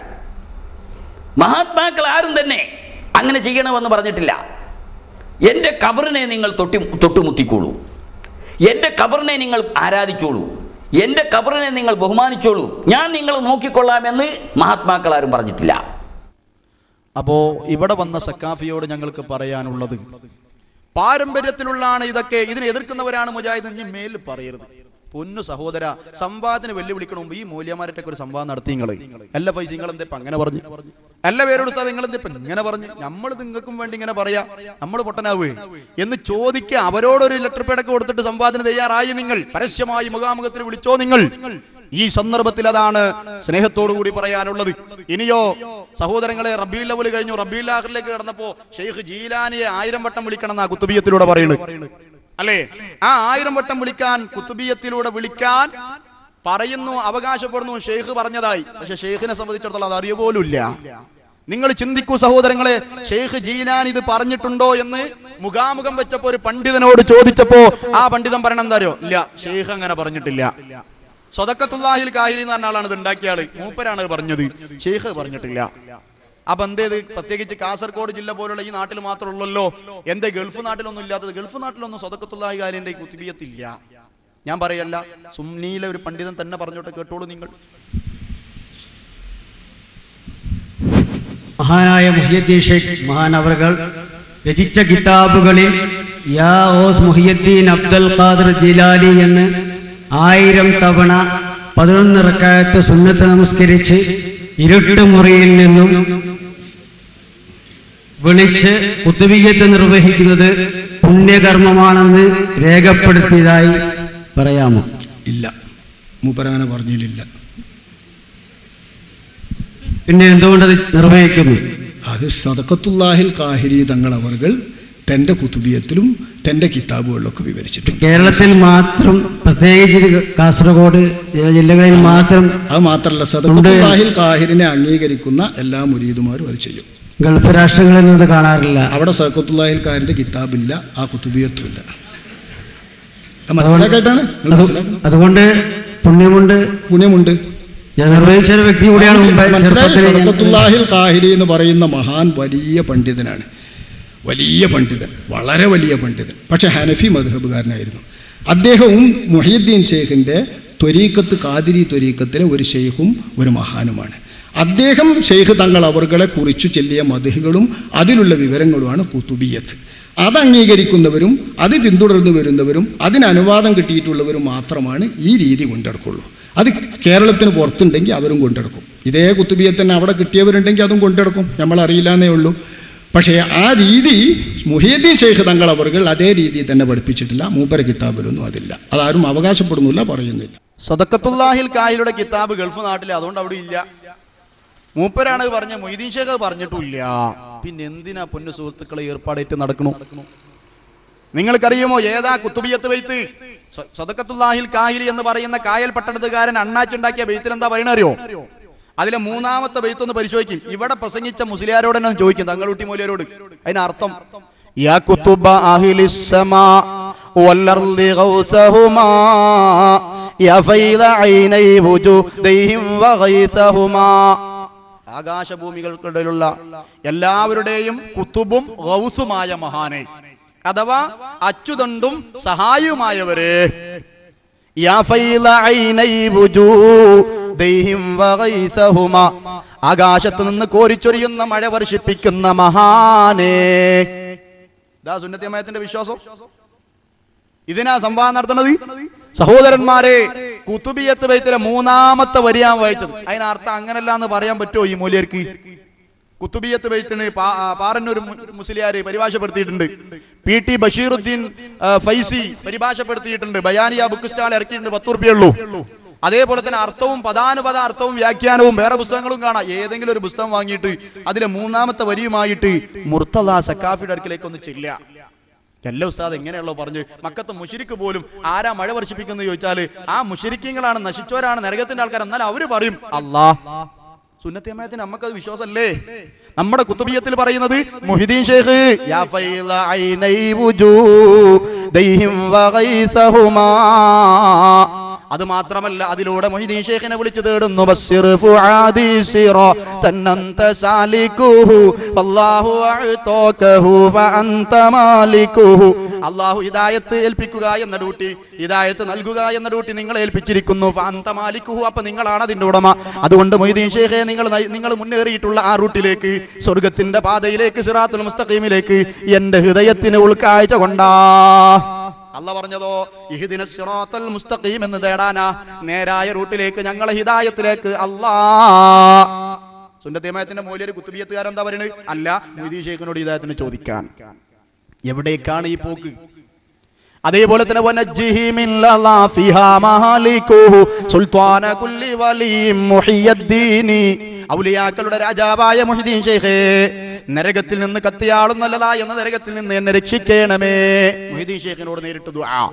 മഹാത്മാക്കൾ ആരും തന്നെ അങ്ങനെ ചെയ്യണമെന്ന് പറഞ്ഞിട്ടില്ല എൻ്റെ കബറിനെ നിങ്ങൾ തൊട്ടി തൊട്ടുമുത്തിക്കോളൂ എൻ്റെ കബറിനെ നിങ്ങൾ ആരാധിച്ചോളൂ എൻ്റെ കബറിനെ നിങ്ങൾ ബഹുമാനിച്ചോളൂ ഞാൻ നിങ്ങളെ നോക്കിക്കൊള്ളാമെന്ന് മഹാത്മാക്കൾ ആരും പറഞ്ഞിട്ടില്ല അപ്പോ ഇവിടെ വന്ന സക്കാഫിയോട് ഞങ്ങൾക്ക് പറയാനുള്ളത് പാരമ്പര്യത്തിലുള്ളാണ് ഇതൊക്കെ ഇതിനെ എതിർക്കുന്നവരാണ് മുജാഹിദ് ഇനി മേൽ പറയരുത് പൊന്നു സഹോദര സംവാദത്തിന് വെല്ലുവിളിക്കണ മുമ്പ് ഈ മൂല്യമാരൊക്കെ ഒരു സംവാദം നടത്തി നിങ്ങള് അല്ല പൈസ നിങ്ങൾ എന്താ ഇപ്പൊ അങ്ങനെ പറഞ്ഞു അല്ല പേരോട് ഉസ്താദ് നിങ്ങൾ എന്താ ഇപ്പൊ ഇങ്ങനെ പറഞ്ഞു നമ്മൾ നിങ്ങൾക്കും വേണ്ടി ഇങ്ങനെ പറയാ നമ്മൾ പൊട്ടനാവേ എന്ന് ചോദിക്കുക അവരോടൊരു ലെറ്റർ പേടൊക്കെ കൊടുത്തിട്ട് സംവാദത്തിന് തയ്യാറായി നിങ്ങൾ പരസ്യമായി മുഖാമുഖത്തിന് വിളിച്ചോ നിങ്ങൾ ഈ സന്ദർഭത്തിൽ അതാണ് സ്നേഹത്തോടു കൂടി പറയാനുള്ളത് ഇനിയോ സഹോദരങ്ങളെ റബീൽ ലവൽ കഴിഞ്ഞു റബീൽ ആഖിറിലേക്ക് കടന്നപ്പോ ഷെയ്ഖ് ജീലാനിയെ ആയിരം വട്ടം വിളിക്കണം എന്നാ കുത്തുബിയത്തിലൂടെ പറയുന്നത് അല്ലേ ആ ആയിരം വട്ടം വിളിക്കാൻ കുത്തുബിയത്തിലൂടെ വിളിക്കാൻ പറയുന്നു അവകാശപ്പെടുന്നു ഷെയ്ഖ് പറഞ്ഞതായി പക്ഷെ ഷെയ്ഖിനെ സംബന്ധിച്ചിടത്തോളം അത് അറിയ പോലും ഇല്ല നിങ്ങൾ ചിന്തിക്കൂ സഹോദരങ്ങളെ ഷെയ്ഖ് ജീലാൻ ഇത് പറഞ്ഞിട്ടുണ്ടോ എന്ന് മുഖാമുഖം വെച്ചപ്പോ ഒരു പണ്ഡിതനോട് ചോദിച്ചപ്പോ ആ പണ്ഡിതൻ പറയണം എന്താ അറിയോ ഇല്ല ഷെയ്ഖ് അങ്ങനെ പറഞ്ഞിട്ടില്ല സ്വതക്കത്തുല്ലാഹിൽ കാഹിലി എന്ന് പറഞ്ഞ ആളാണ് ഇത് ഉണ്ടാക്കിയ ആള് മൂപ്പരാണ് ഇത് പറഞ്ഞത് ഷെയ്ഖ് പറഞ്ഞിട്ടില്ല അപ്പൊ എന്തേത് പ്രത്യേകിച്ച് കാസർഗോഡ് ജില്ല പോലുള്ള ഈ നാട്ടിൽ മാത്രമുള്ളല്ലോ എന്തേ ഗൾഫ് നാട്ടിലൊന്നും ഇല്ലാത്തത് ഗൾഫ് നാട്ടിലൊന്നും സ്വതക്കത്തുള്ള കാര്യന്റെ കുത്തിബിയത്തില്ല ഞാൻ പറയല്ല സുന്നീലെ ഒരു പണ്ഡിതൻ തന്നെ പറഞ്ഞോട്ടെ കേട്ടോളൂ നിങ്ങൾ മഹാനായ മുഹിയദ്ദീൻ ഷെയ്ഖ് മഹാനവറുകൾ രചിച്ച കിതാബുകളിൽ യാ ഓസ് മുഹിയദ്ദീൻ അബ്ദുൽ ഖാദർ ജിലാലി എന്ന് ആയിരം തവണ പതിനൊന്ന് റക്കായത്ത് സുന്നത്ത് നമസ്കരിച്ച് ഇരുട്ട് മുറിയിൽ നിന്നും വിളിച്ച് കുത്തുബീയത്ത് നിർവഹിക്കുന്നത് പുണ്യകർമ്മമാണെന്ന് രേഖപ്പെടുത്തിയതായി പറയാമോ ഇല്ല മൂപ്പരങ്ങനെ പറഞ്ഞില്ല പിന്നെ എന്തുകൊണ്ടത് നിർവഹിക്കുന്നു അത് സദക്കത്തുല്ലാഹിൽ കാഹിരി തങ്ങൾ അവർകൾ തൻ്റെ കുത്തുബിയത്തിലും തൻ്റെ കിതാബുകളിലൊക്കെ വിവരിച്ചിട്ടുണ്ട് കേരളത്തിൽ മാത്രം പ്രത്യേകിച്ച് കാസർഗോഡ് ചില ജില്ലകളിൽ മാത്രം അത് മാത്രമല്ല സദക്കത്തുല്ലാഹിൽ കാഹിരിനെ അംഗീകരിക്കുന്ന എല്ലാ മുരീദുമാരും അത് ചെയ്യും ഗൾഫ് രാഷ്ട്രങ്ങളിൽ നിന്ന് കാണാറില്ല അവിടെ സദക്കത്തുല്ലാഹിൽ കാഹിരിന്റെ കിതാബില്ല ആ കുത്തുബിയത്തും ഇല്ല അത് മനസ്സിലാക്കായിട്ടാണ് നിങ്ങൾ അത് മനസ്സിലാക്കുന്നത്? അതുകൊണ്ട് പുണ്യമുണ്ട് പുണ്യമുണ്ട് ഞാൻ നിർവഹിച്ച ഒരു വ്യക്തി കൂടിയാണ് മുമ്പ് മനസ്സിലായി ചെറുപ്പത്തിൽ ഞാൻ- സദക്കത്തുല്ലാഹിൽ കാഹിരി എന്ന് പറയുന്ന മഹാൻ വലിയ പണ്ഡിതനാണ് വലിയ പണ്ഡിതൻ വളരെ വലിയ പണ്ഡിതൻ പക്ഷെ ഹനഫി മധുഹബുകാരനായിരുന്നു അദ്ദേഹവും മുഹീദ്ദീൻ ഷെയ്ഖിൻ്റെ ത്വരീക്കത്ത് കാതിരി ത്വരീക്കത്തിലെ ഒരു ഷെയ്ഖും ഒരു മഹാനുമാണ് അദ്ദേഹം ഷെയ്ഖ് തങ്ങൾ അവർകളെ കുറിച്ചു ചെല്ലിയ മധുഹുകളും അതിലുള്ള വിവരങ്ങളുമാണ് കുത്തുബിയത്ത് അത് അംഗീകരിക്കുന്നവരും അത് പിന്തുടർന്നു വരുന്നവരും അതിന് അനുവാദം കിട്ടിയിട്ടുള്ളവരും മാത്രമാണ് ഈ രീതി കൊണ്ടെടുക്കുള്ളൂ അത് കേരളത്തിന് പുറത്തുണ്ടെങ്കിൽ അവരും കൊണ്ടെടുക്കും ഇതേ കുത്തുബിയത്തന്നെ അവിടെ കിട്ടിയവരുണ്ടെങ്കിൽ അതും കൊണ്ടെടുക്കും നമ്മൾ അറിയില്ല എന്നേ ഉള്ളൂ പക്ഷേ ആ രീതി മുഹീദ്ദീൻ ഷെയ്ഖ് തങ്ങൾ അവർകൾ അതേ രീതിയിൽ തന്നെ പഠിപ്പിച്ചിട്ടില്ല മൂപ്പര കിതാബിലൊന്നും അതില്ല അതാരും അവകാശപ്പെടുന്നില്ല പറയുന്നില്ല സദക്കത്തുല്ലാഹിൽ കായിലുള്ള കിതാബ് ഗൾഫ് നാട്ടിൽ അതുകൊണ്ട് അവിടെ ഇല്ല മൂപ്പരാണ് പറഞ്ഞ മൊയ്തീൻ ഷേഖ് അത് പറഞ്ഞിട്ടില്ല പിന്നെ എന്തിനാ പൊന്നു സുഹൃത്തുക്കളെ ഏർപ്പാടേറ്റ് നടക്കണു നിങ്ങൾക്കറിയുമോ ഏതാ കുത്തുബിയത്ത് ബെയ്ത്ത് സ- സദക്കത്തുല്ലാഹിൽ കാഹിലി എന്ന് പറയുന്ന കായൽ പട്ടണത്തുകാരൻ അണ്ണാച്ചുണ്ടാക്കിയ ബെയ്ത്തിൽ എന്താ പറയണ അറിയോ അതിലെ മൂന്നാമത്തെ ബെയ്ത്ത് ഒന്ന് പരിശോധിക്കും ഇവിടെ പ്രസംഗിച്ച മുസ്ലിയാരോട് തന്നെ ചോദിക്കും തങ്ങളുട്ടി മൂല്യരോട് അതിനർത്ഥം യാ കുത്തുബ അഹിലിസ്സമാ വല്ലർളി ഗൗസഹുമാ യാ ഫൈദ ഐനൈ വുജൂദൈഹിം വഗൈസഹുമാ ആകാശഭൂമികൾക്കിടയിലുള്ള എല്ലാവരുടെയും കുത്തുബും ഗൗസുമായ മഹാനെ അഥവാ അച്ചുതണ്ടും സഹായവുമായവര് യാ ഫൈല ഐനൈ വുജൂദൈഹിം വഗൈസഹുമാ. ആകാശത്ത് നിന്ന് കോരിച്ചൊരിയുന്ന മഴ വർഷിപ്പിക്കുന്ന മഹാനേ ഇതാ സുന്നത്തിയമ്മയത്തിന്റെ വിശ്വാസം ഇതിനാ സംവാദം നടത്തുന്നത് സഹോദരന്മാരെ കുത്തുബിയത്ത് ബൈത്തിലെ മൂന്നാമത്തെ വരിയാൻ വായിച്ചത് അതിനർത്ഥം അങ്ങനല്ല എന്ന് പറയാൻ പറ്റുമോ ഈ മൂല്യർക്ക് കുത്തുബിയത്ത് ബൈത്തിന് പാ- ആ, പാറന്നൂർ മു- മുസ്ലിയാര് പരിഭാഷപ്പെടുത്തിയിട്ടുണ്ട് പി ടി ബഷീറുദ്ദീൻ ആ, ഫൈസി പരിഭാഷപ്പെടുത്തിയിട്ടുണ്ട് ബയാനിയ ബുക്ക് സ്റ്റാൾ ഇറക്കിയിട്ടുണ്ട് പത്ത് റുപ്യുള്ളൂ അതേപോലെ തന്നെ അർത്ഥവും പദാനുപദ അർത്ഥവും വ്യാഖ്യാനവും വേറെ പുസ്തകങ്ങളും കാണാം ഏതെങ്കിലും ഒരു പുസ്തകം വാങ്ങിയിട്ട് അതിലെ മൂന്നാമത്തെ വരിയുമായിട്ട് മുർത്തല സക്കാഫിയുടെ അടുക്കിലേക്ക് ഒന്ന് ചെല്ലുക എല്ലാ ഉസ്താദ് എങ്ങനെയുള്ളോ പറഞ്ഞു മക്കത്ത് മുഷിരിക്ക് പോലും ആരാ മഴ വർഷിപ്പിക്കുന്നു ചോദിച്ചാല് ആ മുഷിരിക്കങ്ങളാണ് നശിച്ചവരാണ് നരകത്തിന്റെ ആൾക്കാർ എന്നാൽ അവര് പറയും അല്ലാ സുന്നത്തിയമ്മയത്തിന് നമുക്കത് വിശ്വാസമല്ലേ നമ്മുടെ കുത്തുബിയത്തിൽ പറയുന്നത് മുഹിദ്ദീൻ ഷേഖ് യാ ഫൈല ഐനൈ വുജൂദൈഹിം വഗൈസഹുമാ അത് മാത്രമല്ല അതിലൂടെ മൊഹിദീൻ ഷേഖിനെ വിളിച്ചു തേടുന്നു ബസ്സിർ ഫുആദി സിറാത്തൻ അൻത സാലികുഹു വല്ലാഹു അഅ്താകഹു വഅൻത മാലികുഹു അല്ലാഹു ഹിദായത്ത് ഏൽപ്പിക്കുക എന്ന ഡ്യൂട്ടി ഹിദായത്ത് നൽകുക എന്ന ഡ്യൂട്ടി നിങ്ങളെ ഏൽപ്പിച്ചിരിക്കുന്നു ഫഅൻത മാലികുഹു അപ്പൊ നിങ്ങളാണ് അതിന്റെ ഉടമ അതുകൊണ്ട് മൊയ്തീൻ ഷേഖെ നിങ്ങൾ നയി- നിങ്ങൾ മുന്നേറിയിട്ടുള്ള ആ റൂട്ടിലേക്ക് സ്വർഗത്തിന്റെ പാതയിലേക്ക് സിറാത്തുൽ മുസ്തഖീമിലേക്ക് എന്റെ ഹൃദയത്തിന് ഉൾക്കാഴ്ച കൊണ്ടാ അല്ല പറഞ്ഞതോ ഇഹ്ദിന സിറാത്തൽ മുസ്തഖീം എന്ന് തേടാനാ നേരായ റൂട്ടിലേക്ക് ഞങ്ങളെ ഹിദായത്തിലേക്ക് അല്ലാ സുന്നത്തിയമയത്തിന്റെ മൂല്യൊരു കുത്തുബിയത്തുകാരൻ എന്താ പറയുന്നത് അല്ല മൊയ്തീൻ ഷേഖിനോട് ഹിദായത്തിന് ചോദിക്കാൻ എവിടേക്കാണ് ഈ പോക്ക് അതേപോലെ തന്നെ വനജ്ജിഹി മിൻ ലളാഫിഹാ മഹാലികുഹു സുൽത്താന കുല്ലി വലിയും മുഹിയദ്ദീനി ഔലിയാക്കളുടെ രാജാവായ മുഹിദ്ദീൻ ഷെയ്ഖേ നരകത്തിൽ നിന്ന് കത്തിയാളുന്നല്ലതാ എന്ന നരകത്തിൽ നിന്ന് എന്നെ രക്ഷിക്കണമേ മുഹിദ്ദീൻ ഷെയ്ഖിനോട് നേരിട്ട് ദുആ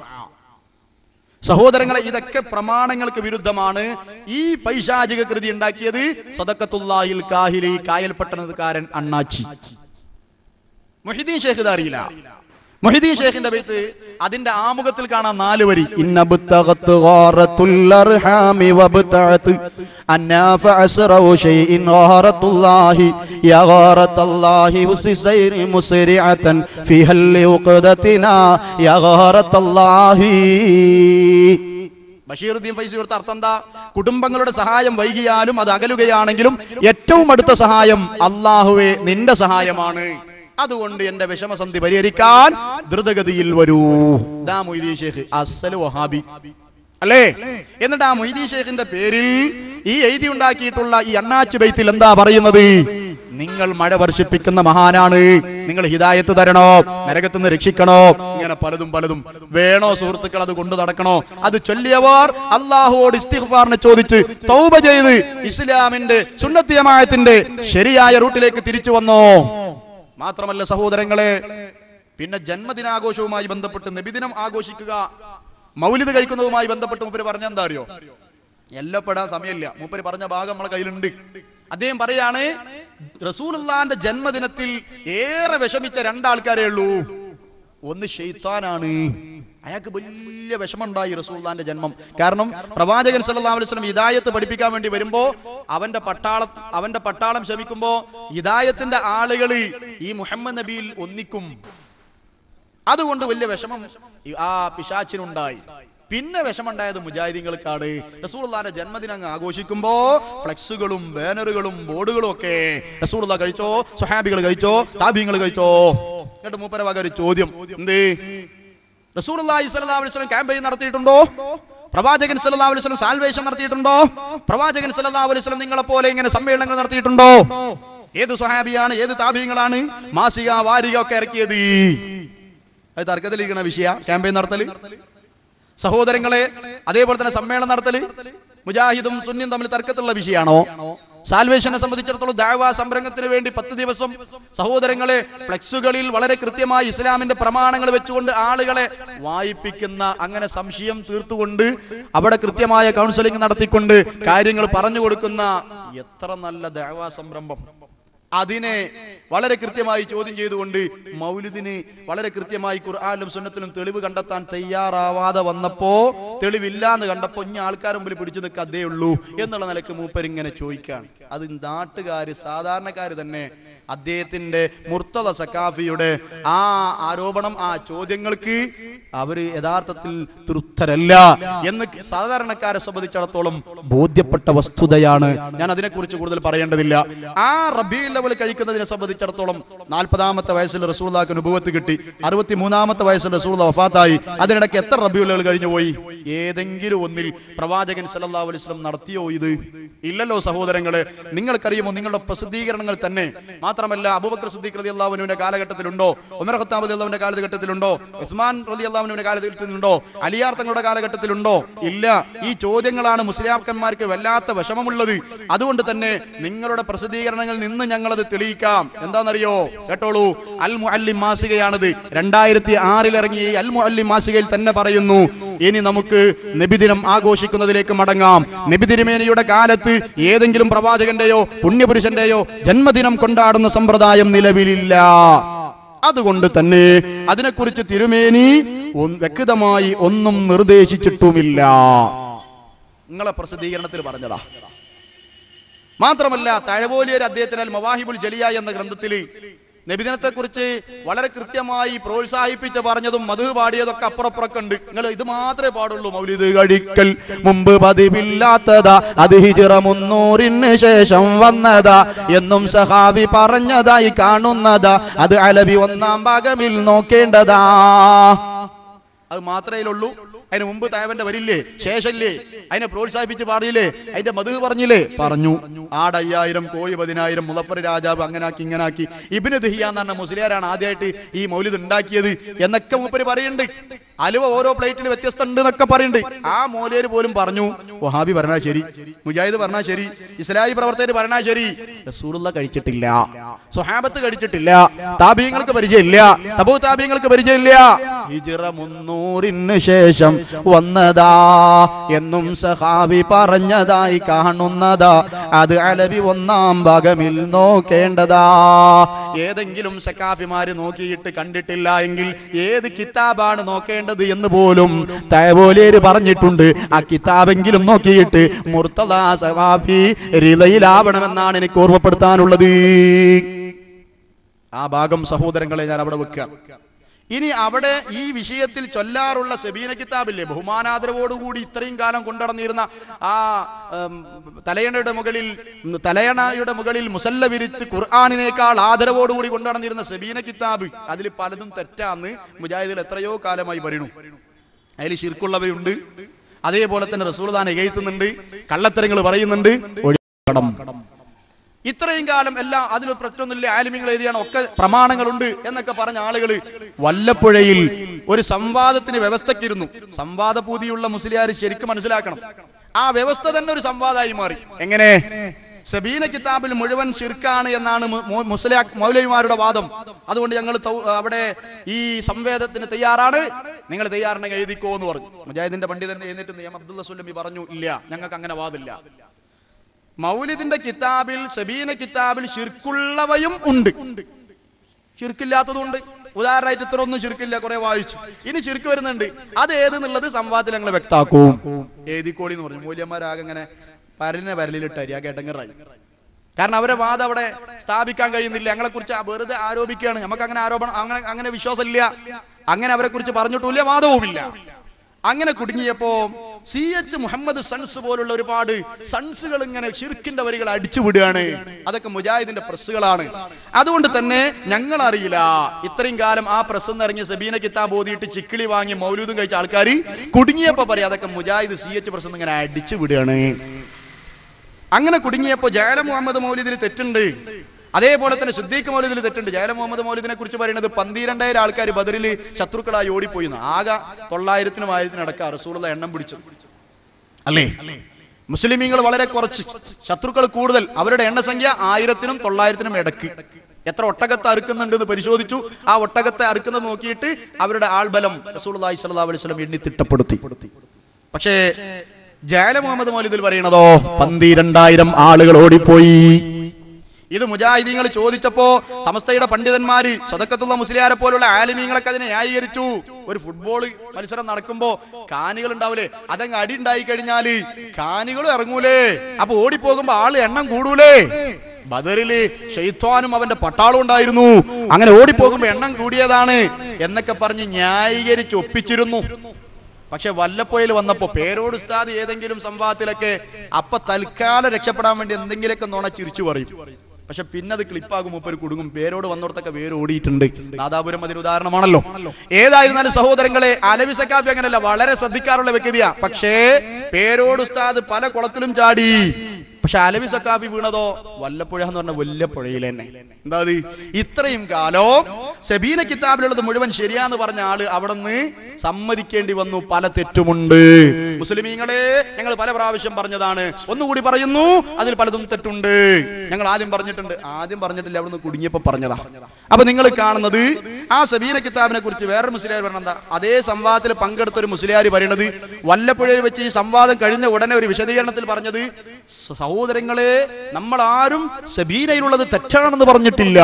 സഹോദരങ്ങളെ ഇതൊക്കെ പ്രമാണങ്ങൾക്ക് വിരുദ്ധമാണ് ഈ പൈശാചിക കൃതി ഉണ്ടാക്കിയത് സദക്കത്തുല്ലാഹിൽ കാഹിലി കായൽ പട്ടണക്കാരൻ അണ്ണാച്ചി മുഹിദ്ദീൻ ഷേഖ് ഇത് അറിയില്ല മൊഹിദീൻ ഷേഖിന്റെ ബൈത്ത് അതിന്റെ ആമുഖത്തിൽ കാണാം നാല് വരി ഇന്നബ്തഗത്ത് ഗാറത്തുൽ അർഹാമി വബ്തഅത് അന്നാഫ അസ്റഉ ഷൈഇൻ ഗാറത്തുല്ലാഹി യാ ഗാറത്തല്ലാഹി ഉസ്സൈരി മുസ്രിഅതൻ ഫിഹൽ ഉഖദതിനാ യാ ഗാറത്തല്ലാഹി ബഷീറുദ്ദീൻ ഫൈസി കൊടുത്ത അർത്ഥം എന്താ കുടുംബങ്ങളുടെ സഹായം വൈകിയാലും അത് അകലുകയാണെങ്കിലും ഏറ്റവും അടുത്ത സഹായം അള്ളാഹുവെ നിന്റെ സഹായമാണ് അതുകൊണ്ട് എന്റെ വിഷമസന്ധി പരിഹരിക്കാൻ ദ്രുതഗതിയിൽ വരൂ ദാ മൊയ്തീൻ ഷേഖ് അസൽ വഹാബി അല്ലേ എന്നിട്ട് ആ മൊയ്തീൻ ഷേഖിന്റെ പേരിൽ ഈ എഴുതി ഉണ്ടാക്കിയിട്ടുള്ള ഈ അണ്ണാച്ചു ബൈത്തിൽ എന്താ പറയുന്നത് നിങ്ങൾ മഴ വർഷിപ്പിക്കുന്ന മഹാനാണ് നിങ്ങൾ ഹിദായത്ത് തരണോ നരകത്ത് നിന്ന് രക്ഷിക്കണോ ഇങ്ങനെ പലതും പലതും വേണോ സുഹൃത്തുക്കൾ അത് കൊണ്ടു നടക്കണോ അത് ചൊല്ലിയവർ അള്ളാഹുവോട് ഇസ്തിഗ്ഫാറിനെ ചോദിച്ച് തൗബ ചെയ്ത് ഇസ്ലാമിന്റെ സുന്നത്തിയമായത്തിന്റെ ശരിയായ റൂട്ടിലേക്ക് തിരിച്ചു വന്നോ മാത്രമല്ല സഹോദരങ്ങളെ പിന്നെ ജന്മദിനാഘോഷവുമായി ബന്ധപ്പെട്ട് നബിദിനം ആഘോഷിക്കുക മൗലിദ് കഴിക്കുന്നതുമായി ബന്ധപ്പെട്ട് മൂപ്പര് പറഞ്ഞ എന്താ അറിയോ എല്ലപ്പെടാൻ സമയമില്ല മൂപ്പര് പറഞ്ഞ ഭാഗം നമ്മളെ കയ്യിലുണ്ട് അദ്ദേഹം പറയാണ് റസൂലുള്ളാന്റെ ജന്മദിനത്തിൽ ഏറെ വിഷമിച്ച രണ്ടാൾക്കാരേ ഉള്ളൂ ഒന്ന് ഷെയ്ത്താനാണ് അയാൾക്ക് വലിയ വിഷമമുണ്ടായി റസൂല്ലാന്റെ ജന്മം കാരണം പ്രവാചകൻ സല്ലല്ലാഹു അലൈഹി വസല്ലം ഹിദായത്ത് പഠിപ്പിക്കാൻ വേണ്ടി വരുമ്പോ അവന്റെ പട്ടാള അവന്റെ പട്ടാളം ശ്രമിക്കുമ്പോ ഹിദായത്തിന്റെ ആളുകൾ ഈ മുഹമ്മദ് നബിയിൽ ഒന്നിക്കും അതുകൊണ്ട് വലിയ വിഷമം ഈ ആ പിശാച്ചിനുണ്ടായി പിന്നെ വിഷമുണ്ടായത് മുജാഹിദീങ്ങൾക്കാണ് റസൂലുള്ളാന്റെ ജന്മദിനം അങ്ങ് ആഘോഷിക്കുമ്പോ ഫ്ലെക്സുകളും ബാനറുകളും ബോർഡുകളും ഒക്കെ റസൂലുള്ള കഴിച്ചോ സുഹാബികൾ കഴിച്ചോ താബിങ്ങൾ കഴിച്ചോ എന്നിട്ട് മൂപ്പര വക ഒരു ചോദ്യം എന്ത് റസൂലുള്ളാഹി സ്വല്ലല്ലാഹു അലൈഹി വസല്ലം ക്യാമ്പയിൻ നടത്തിയിട്ടുണ്ടോ പ്രവാചകൻ സല്ലല്ലാഹു അലൈഹി വസല്ലം സാൽവേഷൻ നടത്തിയിട്ടുണ്ടോ പ്രവാചകൻ സല്ലല്ലാഹു അലൈഹി വസല്ലം നിങ്ങളെ പോലെ ഇങ്ങനെ സമ്മേളനങ്ങൾ നടത്തിയിട്ടുണ്ടോ ഏത് സ്വഹാബിയാണ് ഏത് താബീങ്ങളാണ് മാസിക വാരിക ഒക്കെ ഇറക്കിയത് അത് തർക്കത്തിലിരിക്കണ വിഷയ ക്യാമ്പയിൻ നടത്തല് സഹോദരങ്ങളെ അതേപോലെ തന്നെ സമ്മേളനം നടത്തല് മുജാഹിദും സുന്നിയും തമ്മിൽ തർക്കത്തിലുള്ള വിഷയമാണോ സാൽവേഷനെ സംബന്ധിച്ചിടത്തോളം ദാവാ സംരംഭത്തിന് വേണ്ടി പത്ത് ദിവസം സഹോദരങ്ങളെ ഫ്ലെക്സുകളിൽ വളരെ കൃത്യമായി ഇസ്ലാമിന്റെ പ്രമാണങ്ങൾ വെച്ചുകൊണ്ട് ആളുകളെ വായിപ്പിക്കുന്ന അങ്ങനെ സംശയം തീർത്തുകൊണ്ട് അവിടെ കൃത്യമായ കൗൺസിലിംഗ് നടത്തിക്കൊണ്ട് കാര്യങ്ങൾ പറഞ്ഞു കൊടുക്കുന്ന എത്ര നല്ല ദാവാ സംരംഭം അതിനെ വളരെ കൃത്യമായി ചോദ്യം ചെയ്തുകൊണ്ട് മൗലിദിന് വളരെ കൃത്യമായി ഖുർആാനിലും സുന്നത്തിലും തെളിവ് കണ്ടെത്താൻ തയ്യാറാവാതെ വന്നപ്പോ തെളിവില്ല എന്ന് കണ്ടപ്പോ ഇനി ആൾക്കാർ മുമ്പിൽ പിടിച്ചു നിൽക്കുക അതേ ഉള്ളൂ എന്നുള്ള നിലക്ക് മൂപ്പരിങ്ങനെ ചോദിക്കാണ് അത് നാട്ടുകാര് സാധാരണക്കാര് തന്നെ അദ്ദേഹത്തിന്റെ മുർത്തല സക്കാഫിയുടെ ആ ആരോപണം ആ ചോദ്യങ്ങൾക്ക് അവര് യഥാർത്ഥത്തിൽ തൃപ്തരല്ല എന്ന് സാധാരണക്കാരെ സംബന്ധിച്ചിടത്തോളം ബോധ്യപ്പെട്ട വസ്തുതയാണ് ഞാൻ അതിനെക്കുറിച്ച് കൂടുതൽ പറയേണ്ടതില്ല ആ റബീ ലെവൽ കഴിക്കുന്നതിനെ സംബന്ധിച്ചിടത്തോളം നാൽപ്പതാമത്തെ വയസ്സിൽ റസൂള്ളാക്ക് അനുഭവത്ത് കിട്ടി അറുപത്തി മൂന്നാമത്തെ വയസ്സിൽ റസൂള്ള വഫാത്തായി അതിനിടയ്ക്ക് എത്ര റബീ ലെവൽ കഴിഞ്ഞു പോയി ഏതെങ്കിലും ഒന്നിൽ പ്രവാചകൻ സല്ലല്ലാഹു അലൈഹി വസല്ലം നടത്തിയോ ഇത് ഇല്ലല്ലോ സഹോദരങ്ങളെ നിങ്ങൾക്കറിയുമോ നിങ്ങളുടെ പ്രസിദ്ധീകരണങ്ങൾ തന്നെ മാത്രമല്ല അബൂബക്കർ സിദ്ദീഖ് റളിയല്ലാഹു അൻഹുവിന്റെ കാലഘട്ടത്തിലുണ്ടോ ഉമർ ഖത്താബ് റളിയല്ലാഹുവിന്റെ കാലഘട്ടത്തിലുണ്ടോ ഉസ്മാൻ റളിയല്ലാഹു അൻഹുവിന്റെ കാലഘട്ടത്തിലുണ്ടോ അലിയാർ തങ്ങളുടെ കാലഘട്ടത്തിലുണ്ടോ ഇല്ല ഈ ചോദ്യങ്ങളാണ് മുസ്ലിയാക്കന്മാർക്ക് വല്ലാത്ത വിഷമമുള്ളത് അതുകൊണ്ട് തന്നെ നിങ്ങളുടെ പ്രസിദ്ധീകരണങ്ങളിൽ നിന്ന് ഞങ്ങളത് തെളിയിക്കാം എന്താണെന്നറിയോ കേട്ടോളൂ അൽ മുഅല്ലിം മാസികയാണിത് രണ്ടായിരത്തി ആറിൽ ഇറങ്ങിയ ഈ അൽ മുഅല്ലിം മാസികയിൽ തന്നെ പറയുന്നു ഇനി നമുക്ക് നബിദിനം ആഘോഷിക്കുന്നതിലേക്ക് മടങ്ങാം നബിതിരുമേനിയുടെ കാലത്ത് ഏതെങ്കിലും പ്രവാചകന്റെയോ പുണ്യപുരുഷന്റെയോ ജന്മദിനം കൊണ്ടാടുന്ന സമ്പ്രദായം നിലവിലില്ല അതുകൊണ്ട് തന്നെ അതിനെക്കുറിച്ച് തിരുമേനി ഒ- വ്യക്തമായി ഒന്നും നിർദ്ദേശിച്ചിട്ടുമില്ല നിങ്ങളെ പ്രസിദ്ധീകരണത്തിൽ പറഞ്ഞതാ മാത്രമല്ല തഴവോലിയർ അദ്ദേഹത്തിന് മവാഹിബുൽ ജലിയ എന്ന ഗ്രന്ഥത്തിൽ നബിദിനത്തെക്കുറിച്ച് വളരെ കൃത്യമായി പ്രോത്സാഹിപ്പിച്ച് പറഞ്ഞതും മധു പാടിയതൊക്കെ അപ്പുറപ്പുറക്കെ ഉണ്ട് നിങ്ങൾ ഇത് മാത്രമേ പാടുള്ളൂ മൗലിദ് കഴിക്കൽ മുമ്പ് പതിവില്ലാത്തതാ അത് ഹിജിറ മുന്നൂറിന് ശേഷം വന്നതാ എന്നും സഹാബി പറഞ്ഞതായി കാണുന്നതാ അത് അലബി ഒന്നാം ഭാഗമിൽ നോക്കേണ്ടതാ അത് മാത്രമേ ഉള്ളൂ അതിന് മുമ്പ് തായവന്റെ വരില്ലേ ശേഷല്ലേ അതിനെ പ്രോത്സാഹിപ്പിച്ച് പാടിയില്ലേ അതിന്റെ മധു പറഞ്ഞില്ലേ പറഞ്ഞു ആട് അയ്യായിരം കോഴി പതിനായിരം മുലഫർ രാജാവ് അങ്ങനാക്കി ഇങ്ങനാക്കി ഇബിന് ദഹിയ എന്ന് പറഞ്ഞ മുസ്ലിയാരാണ് ആദ്യമായിട്ട് ഈ മൗലിദ് ഉണ്ടാക്കിയത് എന്നൊക്കെ മൂപ്പര് പറയുന്നുണ്ട് അലുവ ഓരോ പ്ലേറ്റിൽ വ്യത്യസ്തം ഉണ്ട് എന്നൊക്കെ പറയുന്നുണ്ട് ആ മോലിയർ പോലും പറഞ്ഞു വഹാബി പറഞ്ഞാ ശരി മുജാഹിദ് പറഞ്ഞാ ശരി ഇസ്ലാഹി പ്രവർത്തകർ പറഞ്ഞാ ശരി റസൂലുള്ള കഴിച്ചിട്ടില്ല സ്വഹാബത്ത് കഴിച്ചിട്ടില്ല താബീങ്ങൾക്ക് പരിചയമില്ല തബൂ താബീങ്ങൾക്ക് പരിചയമില്ല ഹിജിറ മുന്നൂറിന് ശേഷം വന്നതാ എന്നും സഹാബി പറഞ്ഞതായി കാണുന്നതാ അത് അലവി ഒന്നാം ഭാഗമിൽ നോക്കേണ്ടതാ ഏതെങ്കിലും സക്കാഫിമാര് നോക്കിയിട്ട് കണ്ടിട്ടില്ല എങ്കിൽ ഏത് കിതാബാണ് നോക്കേണ്ടത് എന്ന് പോലും തയവോലേര് പറഞ്ഞിട്ടുണ്ട് ആ കിതാബെങ്കിലും നോക്കിയിട്ട് മുർത്തദ സഹാഫി റിലയിലാവണമെന്നാണ് എനിക്ക് ഓർമ്മപ്പെടുത്താനുള്ളത് ആ ഭാഗം സഹോദരങ്ങളെ ഞാൻ അവിടെ വെക്കുക ഇനി അവിടെ ഈ വിഷയത്തിൽ ചൊല്ലാറുള്ള സെബീന കിതാബില്ലേ ബഹുമാനാദരവോടുകൂടി ഇത്രയും കാലം കൊണ്ടുനടന്നിരുന്ന ആ ഉം, തലയണയുടെ മുകളിൽ ഉം, തലയണയുടെ മുകളിൽ മുസല്ല വിരിച്ച് ഖുർആാനിനേക്കാൾ ആദരവോടുകൂടി കൊണ്ടുനടന്നിരുന്ന സെബീന കിതാബ് അതിൽ പലതും തെറ്റാന്ന് മുജാഹിദിൽ എത്രയോ കാലമായി പറയുന്നു അതിൽ ശിർക്കുള്ളവയുണ്ട് അതേപോലെ തന്നെ റസൂൽദാൻ എഴുത്തുന്നുണ്ട് കള്ളത്തരങ്ങൾ പറയുന്നുണ്ട് ഒഴിക്കണം ഇത്രയും കാലം എല്ലാം അതിൽ പ്രശ്നമൊന്നുമില്ല ആലിമ്യങ്ങൾ എഴുതിയാണ് ഒക്കെ പ്രമാണങ്ങളുണ്ട് എന്നൊക്കെ പറഞ്ഞ ആളുകൾ വല്ലപ്പുഴയിൽ ഒരു സംവാദത്തിന് വ്യവസ്ഥക്കിരുന്നു സംവാദപൂതിയുള്ള മുസ്ലിയാർ ശരിക്കും മനസ്സിലാക്കണം ആ വ്യവസ്ഥ തന്നെ ഒരു സംവാദമായി മാറി എങ്ങനെ സബീന കിതാബിൽ മുഴുവൻ ഷിർക്കാണ് എന്നാണ് മു- മു- മുസ്ലിയാ മൗലവിമാരുടെ വാദം അതുകൊണ്ട് ഞങ്ങൾ തൗ- അവിടെ ഈ സംവേദത്തിന് തയ്യാറാണ് നിങ്ങൾ തയ്യാറുണ്ടെങ്കിൽ എഴുതിക്കോ എന്ന് പറഞ്ഞു മുജാഹിദിന്റെ പണ്ഡിതൻ എന്നിട്ട് എം അബ്ദുള്ള സുല്ലമി പറഞ്ഞു ഇല്ല ഞങ്ങൾക്ക് അങ്ങനെ വാദില്ല മൗലിദിന്റെ കിതാബിൽ സബീന കിതാബിൽ ഷിർക്കുള്ളവയും ഉണ്ട് ഷിർക്കില്ലാത്തതുണ്ട് ഉദാഹരണമായിട്ട് ഇത്ര ഒന്നും ഷിർക്കില്ല കുറെ വായിച്ചു ഇനി ഷിർക്ക് വരുന്നുണ്ട് അത് ഏതെന്നുള്ളത് സംവാദത്തിൽ ഞങ്ങൾ വ്യക്താക്കും ഏതിക്കോളി എന്ന് പറഞ്ഞു മൂല്യന്മാരാകെ ഇങ്ങനെ പരലിനെ പരലിലിട്ടരി ആ കേട്ടങ്ങറായി കാരണം അവരെ വാദം അവിടെ സ്ഥാപിക്കാൻ കഴിയുന്നില്ല ഞങ്ങളെ കുറിച്ച് വെറുതെ ആരോപിക്കുകയാണ് നമുക്ക് അങ്ങനെ ആരോപണം അങ്ങനെ അങ്ങനെ വിശ്വാസമില്ല അങ്ങനെ അവരെ കുറിച്ച് പറഞ്ഞിട്ടില്ല വാദവുമില്ല അങ്ങനെ കുടുങ്ങിയപ്പോ സി എച്ച് മുഹമ്മദ് സൺസ് പോലുള്ള ഒരുപാട് സൺസുകൾ ഇങ്ങനെ ഷിർക്കിന്റെ വരികൾ അടിച്ചുവിടുകയാണ് അതൊക്കെ മുജാഹിദിന്റെ പ്രസ്സുകളാണ് അതുകൊണ്ട് തന്നെ ഞങ്ങൾ അറിയില്ല ഇത്രയും കാലം ആ പ്രസ് ഇറങ്ങിയ സബീന കിതാബ് ഓതിയിട്ട് ചിക്കിളി വാങ്ങി മൗലൂദും കഴിച്ച ആൾക്കാർ കുടുങ്ങിയപ്പോ പറയാം അതൊക്കെ മുജാഹിദ് സി എച്ച് പ്രസ് ഇങ്ങനെ അടിച്ചു വിടുകയാണ് അങ്ങനെ കുടുങ്ങിയപ്പോ ജയല മുഹമ്മദ് മൗലിദിൽ തെറ്റുണ്ട് അതേപോലെ തന്നെ സിദ്ദീഖ് മൗലിദിൽ തെറ്റുണ്ട് ജയല മുഹമ്മദ് മൗലിദിനെ കുറിച്ച് പറയുന്നത് പന്തിരണ്ടായിരം ആൾക്കാർ ബദറിൽ ശത്രുക്കളായി ഓടിപ്പോയി എന്ന്. ആകെ തൊള്ളായിരത്തിനും ആയിരത്തിനും അടക്കം റസൂളുള്ള എണ്ണം പിടിച്ചു അല്ലേ മുസ്ലിമീങ്ങൾ വളരെ കുറച്ച് ശത്രുക്കൾ കൂടുതൽ അവരുടെ എണ്ണസംഖ്യ ആയിരത്തിനും തൊള്ളായിരത്തിനും ഇടക്ക് എത്ര ഒട്ടകത്തെ അറുക്കുന്നുണ്ട് എന്ന് പരിശോധിച്ചു ആ ഒട്ടകത്തെ അറുക്കുന്നത് നോക്കിയിട്ട് അവരുടെ ആൾബലം റസൂൽ അലൈഹി സ്വലാ അലൈഹി സ്വലം എണ്ണി തിട്ടപ്പെടുത്തി പക്ഷേ ജയല മുഹമ്മദ് മൗലിദിൽ പറയണതോ പന്തിരണ്ടായിരം ആളുകൾ ഓടിപ്പോയി ഇത് മുജാഹിദീങ്ങൾ ചോദിച്ചപ്പോ സമസ്തയുടെ പണ്ഡിതന്മാര് സദക്കത്തുള്ള മുസ്ലിയാരെ പോലുള്ള ആലിമീങ്ങളൊക്കെ അതിനെ ന്യായീകരിച്ചു ഒരു ഫുട്ബോൾ മത്സരം നടക്കുമ്പോ കാനികൾ ഉണ്ടാവൂലേ അതങ്ങ് അടി ഉണ്ടായി കഴിഞ്ഞാല് കാനികളും ഇറങ്ങൂലേ അപ്പൊ ഓടിപ്പോകുമ്പോ ആള് എണ്ണം കൂടൂലേ ബദറില് ഷെയ്ത്വാനും അവന്റെ പട്ടാളം ഉണ്ടായിരുന്നു അങ്ങനെ ഓടിപ്പോകുമ്പോ എണ്ണം കൂടിയതാണ് എന്നൊക്കെ പറഞ്ഞ് ന്യായീകരിച്ച് ഒപ്പിച്ചിരുന്നു പക്ഷെ വല്ലപ്പോയിൽ വന്നപ്പോ പേരോട് ഉസ്താദ് ഏതെങ്കിലും സംഭവത്തിലൊക്കെ അപ്പൊ തൽക്കാലം രക്ഷപ്പെടാൻ വേണ്ടി എന്തെങ്കിലുമൊക്കെ നുണ ചിരിച്ചു പറയും പക്ഷെ പിന്നെ അത് ക്ലിപ്പാകും മൂപ്പര് കുടുങ്ങും പേരോട് വന്നിടത്തൊക്കെ വേര് ഓടിയിട്ടുണ്ട് നാദാപുരം അതിന് ഉദാഹരണമാണല്ലോ ഏതായിരുന്നാലും സഹോദരങ്ങളെ അലവി സക്കാഫി അങ്ങനെയല്ല വളരെ ശ്രദ്ധിക്കാറുള്ള വ്യക്തിയാ പക്ഷേ പേരോട് ഉസ്താദ് പല കുളത്തിലും ചാടി പക്ഷെ അലവി സക്കാഫി വീണതോ വല്ലപ്പുഴ എന്ന് പറഞ്ഞ വലിയ പുഴയിൽ തന്നെ എന്താ അത് ഇത്രയും കാലം സബീന കിതാബിലുള്ളത് മുഴുവൻ ശരിയാന്ന് പറഞ്ഞ ആള് അവിടെ നിന്ന് സമ്മതിക്കേണ്ടി വന്നു പല തെറ്റുമുണ്ട് മുസ്ലിമീങ്ങളെ ഞങ്ങൾ പല പ്രാവശ്യം പറഞ്ഞതാണ് ഒന്നുകൂടി പറയുന്നു അതിൽ പലതും തെറ്റുണ്ട് ഞങ്ങൾ ആദ്യം പറഞ്ഞിട്ടുണ്ട് ആദ്യം പറഞ്ഞിട്ടില്ല അവിടെ നിന്ന് കുടുങ്ങിയപ്പോ പറഞ്ഞതാ അപ്പൊ നിങ്ങൾ കാണുന്നത് ആ സബീന കിതാബിനെ കുറിച്ച് വേറൊരു മുസ്ലിയാർ പറഞ്ഞ എന്താ അതേ സംവാദത്തിൽ പങ്കെടുത്ത ഒരു മുസ്ലിയാർ പറയുന്നത് വല്ലപ്പുഴയിൽ വെച്ച് ഈ സംവാദം കഴിഞ്ഞ ഉടനെ ഒരു വിശദീകരണത്തിൽ പറഞ്ഞത് സഹോദരങ്ങളെ നമ്മൾ ആരും സബീനയിലുള്ളത് തെറ്റാണെന്ന് പറഞ്ഞിട്ടില്ല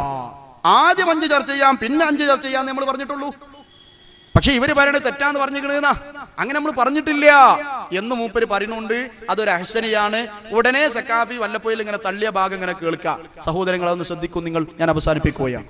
ആദ്യം അഞ്ച് ചർച്ച ചെയ്യാം പിന്നെ അഞ്ച് ചർച്ച ചെയ്യാന്ന് നമ്മൾ പറഞ്ഞിട്ടുള്ളൂ പക്ഷെ ഇവര് പറയണത് തെറ്റാന്ന് പറഞ്ഞിരിക്കണെന്നാ അങ്ങനെ നമ്മൾ പറഞ്ഞിട്ടില്ല എന്ന് മൂപ്പര് പറയുന്നുണ്ട് അതൊരു അഹസനിയാണ് ഉടനെ സക്കാഫി വല്ലപ്പോയിൽ ഇങ്ങനെ തള്ളിയ ഭാഗം ഇങ്ങനെ കേൾക്കുക സഹോദരങ്ങളെ ഒന്ന് ശ്രദ്ധിക്കും നിങ്ങൾ ഞാൻ അവസാനിപ്പിക്കുകയാണ്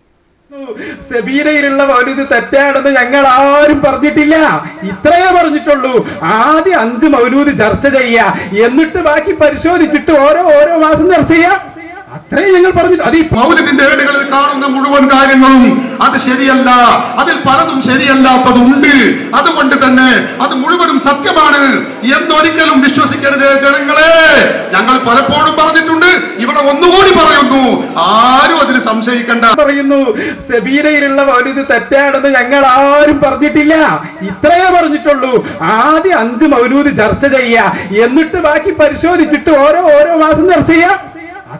സബീനയിലുള്ള മൗലിദ് തെറ്റാണെന്ന് ഞങ്ങൾ ആരും പറഞ്ഞിട്ടില്ല ഇത്രയേ പറഞ്ഞിട്ടുള്ളൂ ആദ്യം അഞ്ച് മൗലൂദ് ചർച്ച ചെയ്യാ എന്നിട്ട് ബാക്കി പരിശോധിച്ചിട്ട് ഓരോ ഓരോ മാസം ചർച്ച ചെയ്യാ അത്രേ ഞങ്ങൾ പറഞ്ഞിട്ട് അത് ഈ മൗലിദിന്റെ ഏടുകളിൽ കാണുന്ന മുഴുവൻ കാര്യങ്ങളും അത് ശരിയല്ല അതിൽ പലതും ശരിയല്ലാത്തതുണ്ട് അതുകൊണ്ട് തന്നെ അത് മുഴുവനും സത്യമാണ് എന്നൊരിക്കലും വിശ്വസിക്കരുത് ജനങ്ങളെ ഞങ്ങൾ പലപ്പോഴും പറഞ്ഞിട്ടുണ്ട് ഇവിടെ ഒന്നുകൂടി പറയുന്നു ആരും അതിന് സംശയിക്കണ്ട പറയുന്നു സബീനയിലുള്ള മൗലിദ് തെറ്റാണെന്ന് ഞങ്ങൾ ആരും പറഞ്ഞിട്ടില്ല ഇത്രയേ പറഞ്ഞിട്ടുള്ളൂ ആദ്യം അഞ്ച് മൗലൂദ് ചർച്ച ചെയ്യാ എന്നിട്ട് ബാക്കി പരിശോധിച്ചിട്ട് ഓരോ ഓരോ മാസം ചർച്ച ചെയ്യാ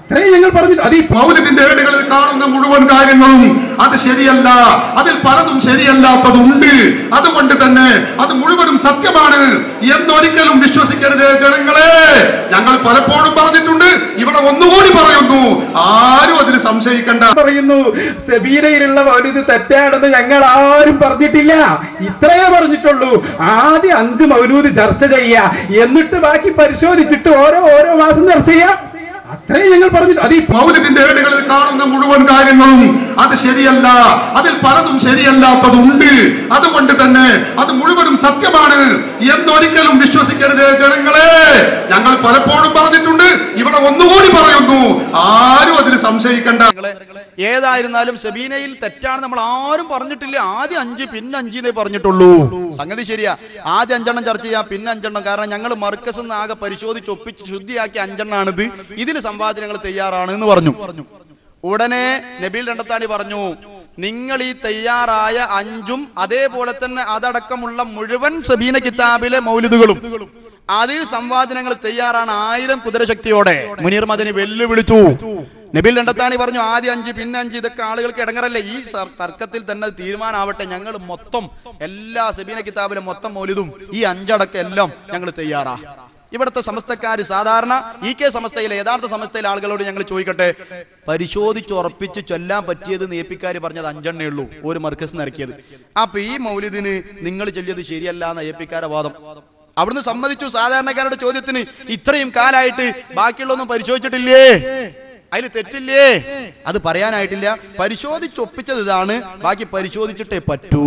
അത്രയും ഞങ്ങൾ പറഞ്ഞിട്ട് അത് ഈ മൗലിദിന്റെ ഏടുകളിൽ കാണുന്ന മുഴുവൻ കാര്യങ്ങളും അത് ശരിയല്ല അതിൽ പലതും ശരിയല്ലാത്തതുണ്ട് അതുകൊണ്ട് തന്നെ അത് മുഴുവനും സത്യമാണ് എന്നൊരിക്കലും വിശ്വസിക്കരുത് ജനങ്ങളെ ഞങ്ങൾ പലപ്പോഴും പറഞ്ഞിട്ടുണ്ട് ഇവിടെ ഒന്നുകൂടി പറയുന്നു ആരും അതിന് സംശയിക്കണ്ട പറയുന്നു സെബീനയിലുള്ള മൗലിദ് തെറ്റാണെന്ന് ഞങ്ങൾ ആരും പറഞ്ഞിട്ടില്ല ഇത്രയേ പറഞ്ഞിട്ടുള്ളൂ ആദ്യം അഞ്ച് മൗലൂദ് ചർച്ച ചെയ്യാ എന്നിട്ട് ബാക്കി പരിശോധിച്ചിട്ട് ഓരോ ഓരോ മാസം ചർച്ച ചെയ്യാ അത്രയും ഞങ്ങൾ പറഞ്ഞിട്ട് അത് ഈ മൗലിദിന്റെ ഏടുകളിൽ കാണുന്ന മുഴുവൻ കാര്യങ്ങളും അത് ശരിയല്ല അതിൽ പലതും ശരിയല്ലാത്തതുണ്ട് അതുകൊണ്ട് തന്നെ അത് മുഴുവനും സത്യമാണ് എന്നൊരിക്കലും വിശ്വസിക്കരുത് ജനങ്ങളെ ഞങ്ങൾ പലപ്പോഴും പറഞ്ഞിട്ടുണ്ട് ഇവിടെ ഒന്നുകൂടി പറയുന്നു ആരും അതിന് സംശയിക്കണ്ട ഏതായിരുന്നാലും സബീനയിൽ തെറ്റാണ് നമ്മൾ ആരും പറഞ്ഞിട്ടില്ല ആദ്യം അഞ്ച് പിന്നെ അഞ്ചിനെ പറഞ്ഞിട്ടുള്ളൂ സംഗതി ശരിയാ ആദ്യം അഞ്ചെണ്ണം ചർച്ച ചെയ്യാം പിന്നെ അഞ്ചെണ്ണം കാരണം ഞങ്ങൾ മർക്കസ് നിന്ന് ആകെ പരിശോധിച്ച് ഒപ്പിച്ച് ശുദ്ധിയാക്കിയ അഞ്ചെണ്ണാണിത് ഇതിൽ സമ്പാദ്യങ്ങൾ തയ്യാറാണ് എന്ന് പറഞ്ഞു ഉടനെ നബീൽ രണ്ടത്താണി പറഞ്ഞു നിങ്ങൾ ഈ തയ്യാറായ അഞ്ചും അതേപോലെ തന്നെ അതടക്കമുള്ള മുഴുവൻ സബീന കിതാബിലെ മൗലിദുകളും അതിൽ സംവാദനങ്ങൾ തയ്യാറാണ് ആയിരം കുതിരശക്തിയോടെ മുനീർ മദനി വെല്ലുവിളിച്ചു നബിൽ രണ്ടത്താണി പറഞ്ഞു ആദ്യം അഞ്ച് പിന്നെ അഞ്ച് ഇതൊക്കെ ആളുകൾക്ക് ഇടങ്ങറല്ലേ ഈ സ- തർക്കത്തിൽ തന്നെ അത് തീരുമാനാവട്ടെ ഞങ്ങൾ മൊത്തം എല്ലാ സബീന കിതാബിലെ മൊത്തം മൗലിദും ഈ അഞ്ചടക്കം എല്ലാം ഞങ്ങൾ തയ്യാറാ ഇവിടുത്തെ സമസ്തക്കാർ സാധാരണ ഈ കെ സമസ്തയിലെ യഥാർത്ഥ സമസ്തയിലെ ആളുകളോട് ഞങ്ങൾ ചോദിക്കട്ടെ പരിശോധിച്ചുറപ്പിച്ച് ചൊല്ലാൻ പറ്റിയത് നേപ്പിക്കാർ പറഞ്ഞത് അഞ്ചെണ്ണേ ഉള്ളൂ ഒരു മർക്കസ് നിറക്കിയത് അപ്പൊ ഈ മൗലിദിന് നിങ്ങൾ ചൊല്ലിയത് ശരിയല്ല എന്ന ഏപ്പിക്കാരെ വാദം അവിടുന്ന് സമ്മതിച്ചു സാധാരണക്കാരുടെ ചോദ്യത്തിന് ഇത്രയും കാലായിട്ട് ബാക്കിയുള്ളൊന്നും പരിശോധിച്ചിട്ടില്ലേ അതിൽ തെറ്റില്ലേ അത് പറയാനായിട്ടില്ല പരിശോധിച്ചൊപ്പിച്ചത് ഇതാണ് ബാക്കി പരിശോധിച്ചിട്ടേ പറ്റൂ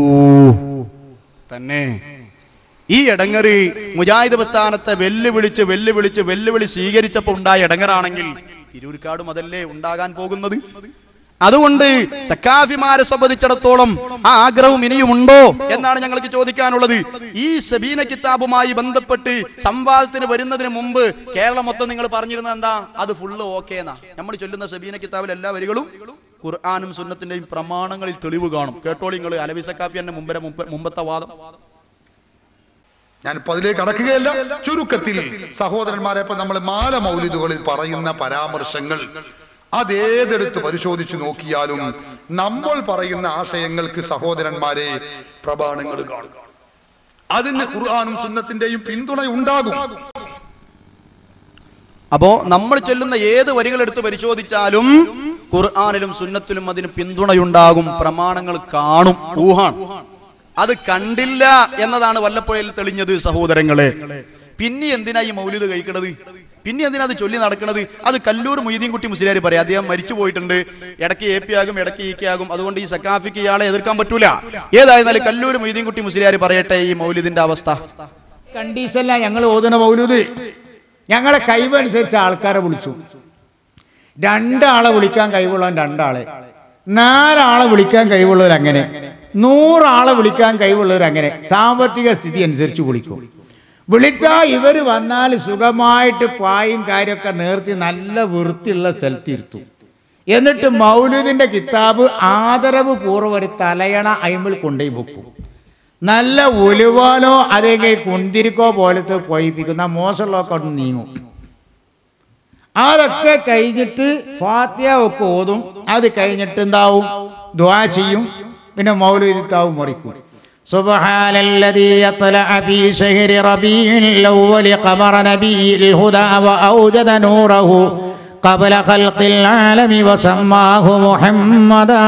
തന്നെ ഈ ഇടങ്ങറി മുജാഹിദ് പ്രസ്ഥാനത്തെ വെല്ലുവിളിച്ച് വെല്ലുവിളിച്ച് വെല്ലുവിളി സ്വീകരിച്ചപ്പോൾ ഉണ്ടായ ഇടങ്ങറാണെങ്കിൽ തിരൂർക്കാടും അതല്ലേ ഉണ്ടാകാൻ പോകുന്നത് അതുകൊണ്ട് സക്കാഫിമാരെ സംബന്ധിച്ചിടത്തോളം ആ ആഗ്രഹം ഇനിയുമുണ്ടോ എന്നാണ് ഞങ്ങൾക്ക് ചോദിക്കാനുള്ളത് ഈ സബീന കിതാബുമായി ബന്ധപ്പെട്ട് സംവാദത്തിന് വരുന്നതിന് മുമ്പ് കേരളം മൊത്തം നിങ്ങൾ പറഞ്ഞിരുന്നത് എന്താ അത് ഫുള്ള് ഓക്കെ എന്നാ നമ്മൾ ചൊല്ലുന്ന സബീന കിതാബിൽ എല്ലാ വരികളും ഖുർആാനും സുന്നത്തിന്റെയും പ്രമാണങ്ങളിൽ തെളിവ് കാണും കേട്ടോളി നിങ്ങൾ അലവി സക്കാഫി എന്നെ മുമ്പേ മുമ്പത്തെ വാദം ഞാനിപ്പോ അതിലേക്ക് കടക്കുകയല്ല ചുരുക്കത്തിൽ സഹോദരന്മാരെ ഇപ്പൊ നമ്മൾ മാല മൗലിദുകളിൽ പറയുന്ന പരാമർശങ്ങൾ അതേതെടുത്ത് പരിശോധിച്ചു നോക്കിയാലും നമ്മൾ പറയുന്ന ആശയങ്ങൾക്ക് സഹോദരന്മാരെ പ്രമാണങ്ങൾ കാണും അതിന് ഖുർആാനും സുന്നത്തിന്റെയും പിന്തുണ ഉണ്ടാകും അപ്പോ നമ്മൾ ചൊല്ലുന്ന ഏത് വരികൾ എടുത്ത് പരിശോധിച്ചാലും ഖുർആാനിലും സുന്നത്തിലും അതിന് പിന്തുണയുണ്ടാകും പ്രമാണങ്ങൾ കാണും ഊഹാണ് അത് കണ്ടില്ല എന്നതാണ് വല്ലപ്പോഴയിൽ തെളിഞ്ഞത് സഹോദരങ്ങളെ പിന്നെ എന്തിനാ ഈ മൗലിദ് കഴിക്കണത് പിന്നെ എന്തിനാ അത് ചൊല്ലി നടക്കുന്നത് അത് കല്ലൂർ മൊയ്തീൻകുട്ടി മുസ്ലിയാർ പറയാം അദ്ദേഹം മരിച്ചു പോയിട്ടുണ്ട് ഇടയ്ക്ക് എ പി ആകും ഇടയ്ക്ക് ഇ കെ ആകും അതുകൊണ്ട് ഈ സക്കാഫിക്ക് ഇയാളെ എതിർക്കാൻ പറ്റൂല ഏതായിരുന്നാലും കല്ലൂർ മൊയ്തീൻകുട്ടി മുസ്ലിയാർ പറയട്ടെ ഈ മൗലിദിന്റെ അവസ്ഥ കണ്ടീഷനില്ല ഞങ്ങൾ ഓതുന്ന മൗലൂദ് ഞങ്ങളെ കഴിവനുസരിച്ച് ആൾക്കാരെ വിളിച്ചു രണ്ടാളെ വിളിക്കാൻ കഴിവുള്ളവൻ രണ്ടാളെ നാലാളെ വിളിക്കാൻ കഴിവുള്ളവർ അങ്ങനെ നൂറാളെ വിളിക്കാൻ കഴിവുള്ളവർ അങ്ങനെ സാമ്പത്തിക സ്ഥിതി അനുസരിച്ച് വിളിക്കും വിളിച്ചാൽ ഇവർ വന്നാൽ സുഖമായിട്ട് പായും കാര്യമൊക്കെ നേർത്തി നല്ല വൃത്തിയുള്ള സ്ഥലത്ത് ഇരുത്തും എന്നിട്ട് മൗലൂദിന്റെ കിതാബ് ആദരവ് പൂർവ്വം ഒരു തലയണ അയിമിൽ കൊണ്ടുപോയി വെക്കും നല്ല ഉലുവാലോ അല്ലെങ്കിൽ കുന്തിരിക്കോ പോലത്തെ പൊയിപ്പിക്കുന്ന മോശമുള്ളതൊക്കെ അവിടെ നീങ്ങും അതൊക്കെ കഴിഞ്ഞിട്ട് ഫാത്തിയ ഒക്കെ ഓതും അത് കഴിഞ്ഞിട്ട് എന്താവും ദ്വാ ചെയ്യും പിന്നെ മൗലവിദിത്താവും മുറിക്കും سبحان الذي يطلع في شهر ربيع الأول قمر نبي الهدى وأوجد نوره قبل خلق العالم وسماه محمدا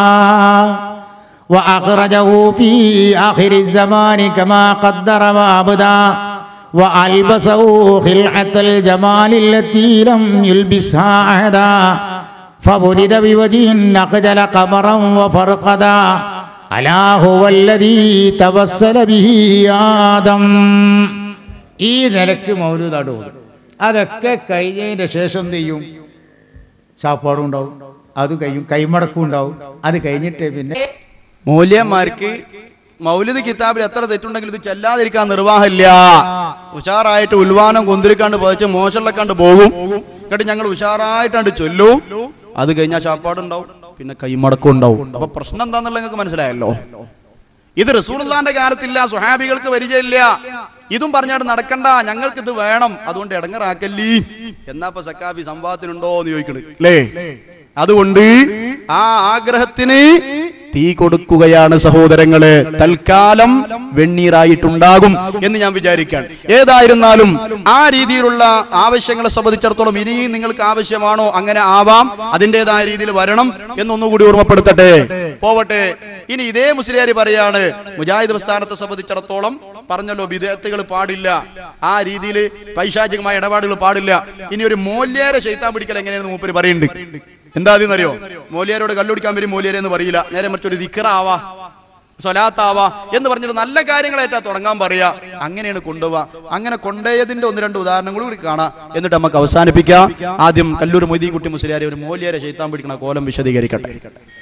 وأخرجه في آخر الزمان كما قدر وأبدى وألبسه خلعة الجمال التي لم يلبسها أحدا فولد بوجه أخجل قمرا وفرقدا ألا هو الذي تبسل به آدم ഈ നിലക്ക് മൗലൂദാട് ഓതും അതൊക്കെ കഴിഞ്ഞതിൻ്റെ ശേഷം എന്ത് ചെയ്യും ചാപ്പാടും ഉണ്ടാവും അത് കഴിയും കൈമടക്കും ഉണ്ടാവും അത് കഴിഞ്ഞിട്ട് പിന്നെ മൂല്യന്മാർക്ക് മൗലിദ് കിതാബിൽ എത്ര തെറ്റുണ്ടെങ്കിലും ഇത് ചെല്ലാതിരിക്കാൻ നിർവാഹമില്ല ഉഷാറായിട്ട് ഉൽവാനം കൊന്തിരിക്കാണ്ട് പോയച്ച് മോശമുള്ളക്കാണ്ട് പോകും എന്നിട്ട് ഞങ്ങൾ ഉഷാറായിട്ടാണ്ട് ചൊല്ലും അത് കഴിഞ്ഞാൽ ചാപ്പാടുണ്ടാവും പിന്നെ കൈമടക്കം ഉണ്ടാവും അപ്പൊ പ്രശ്നം എന്താന്നുള്ളത് നിങ്ങൾക്ക് മനസ്സിലായല്ലോ ഇത് റസൂലുള്ളാന്റെ കാലത്തില്ല സുഹാബികൾക്ക് പരിചയമില്ല ഇതും പറഞ്ഞാട്ട് നടക്കണ്ട ഞങ്ങൾക്ക് ഇത് വേണം അതുകൊണ്ട് ഇടങ്ങറാക്കല്ലീ എന്നാ സക്കാഫി സംവാദത്തിനുണ്ടോ എന്ന് ചോദിക്കണ് അല്ലേ അതുകൊണ്ട് ആ ആഗ്രഹത്തിന് തീ കൊടുക്കുകയാണ് സഹോദരങ്ങള് തൽക്കാലം വെണ്ണീറായിട്ടുണ്ടാകും എന്ന് ഞാൻ വിചാരിക്കാൻ ഏതായിരുന്നാലും ആ രീതിയിലുള്ള ആവശ്യങ്ങളെ സംബന്ധിച്ചിടത്തോളം ഇനിയും നിങ്ങൾക്ക് ആവശ്യമാണോ അങ്ങനെ ആവാം അതിൻ്റെതായ രീതിയിൽ വരണം എന്നൊന്നുകൂടി ഓർമ്മപ്പെടുത്തട്ടെ പോവട്ടെ ഇനി ഇതേ മുസ്ലിയാരി പറയാണ് മുജാഹിദ് പ്രസ്ഥാനത്തെ സംബന്ധിച്ചിടത്തോളം പറഞ്ഞല്ലോ വിദേഹത്തുകൾ പാടില്ല ആ രീതിയിൽ പൈശാചികമായ ഇടപാടുകൾ പാടില്ല ഇനി ഒരു മൂല്യേരെ ചെയ്ത്താൻ പിടിക്കൽ എങ്ങനെയാണെന്ന് മൂപ്പര് പറയുന്നുണ്ട് എന്താ അറിയോ മോലിയാരോട് കല്ലുടിക്കാൻ വരും മോലിയാരെ എന്ന് പറയില്ല നേരെ മറിച്ചൊരു ദിക്കറാവാ സ്വലാത്താവാ എന്ന് പറഞ്ഞിട്ട് നല്ല കാര്യങ്ങളായിട്ടാ തുടങ്ങാൻ പറയാ അങ്ങനെയാണ് കൊണ്ടുപോവാ അങ്ങനെ കൊണ്ടുപോയതിന്റെ ഒന്ന് രണ്ട് ഉദാഹരണങ്ങൾ കൂടി കാണാം എന്നിട്ട് നമുക്ക് അവസാനിപ്പിക്കാം ആദ്യം കല്ലൂർ മൊയ്തീൻകുട്ടി മുസ്ലിയാരെ ഒരു മോലിയാരെ ചെയ്ത്താൻ പിടിക്കണ കോലം വിശദീകരിക്കട്ടെ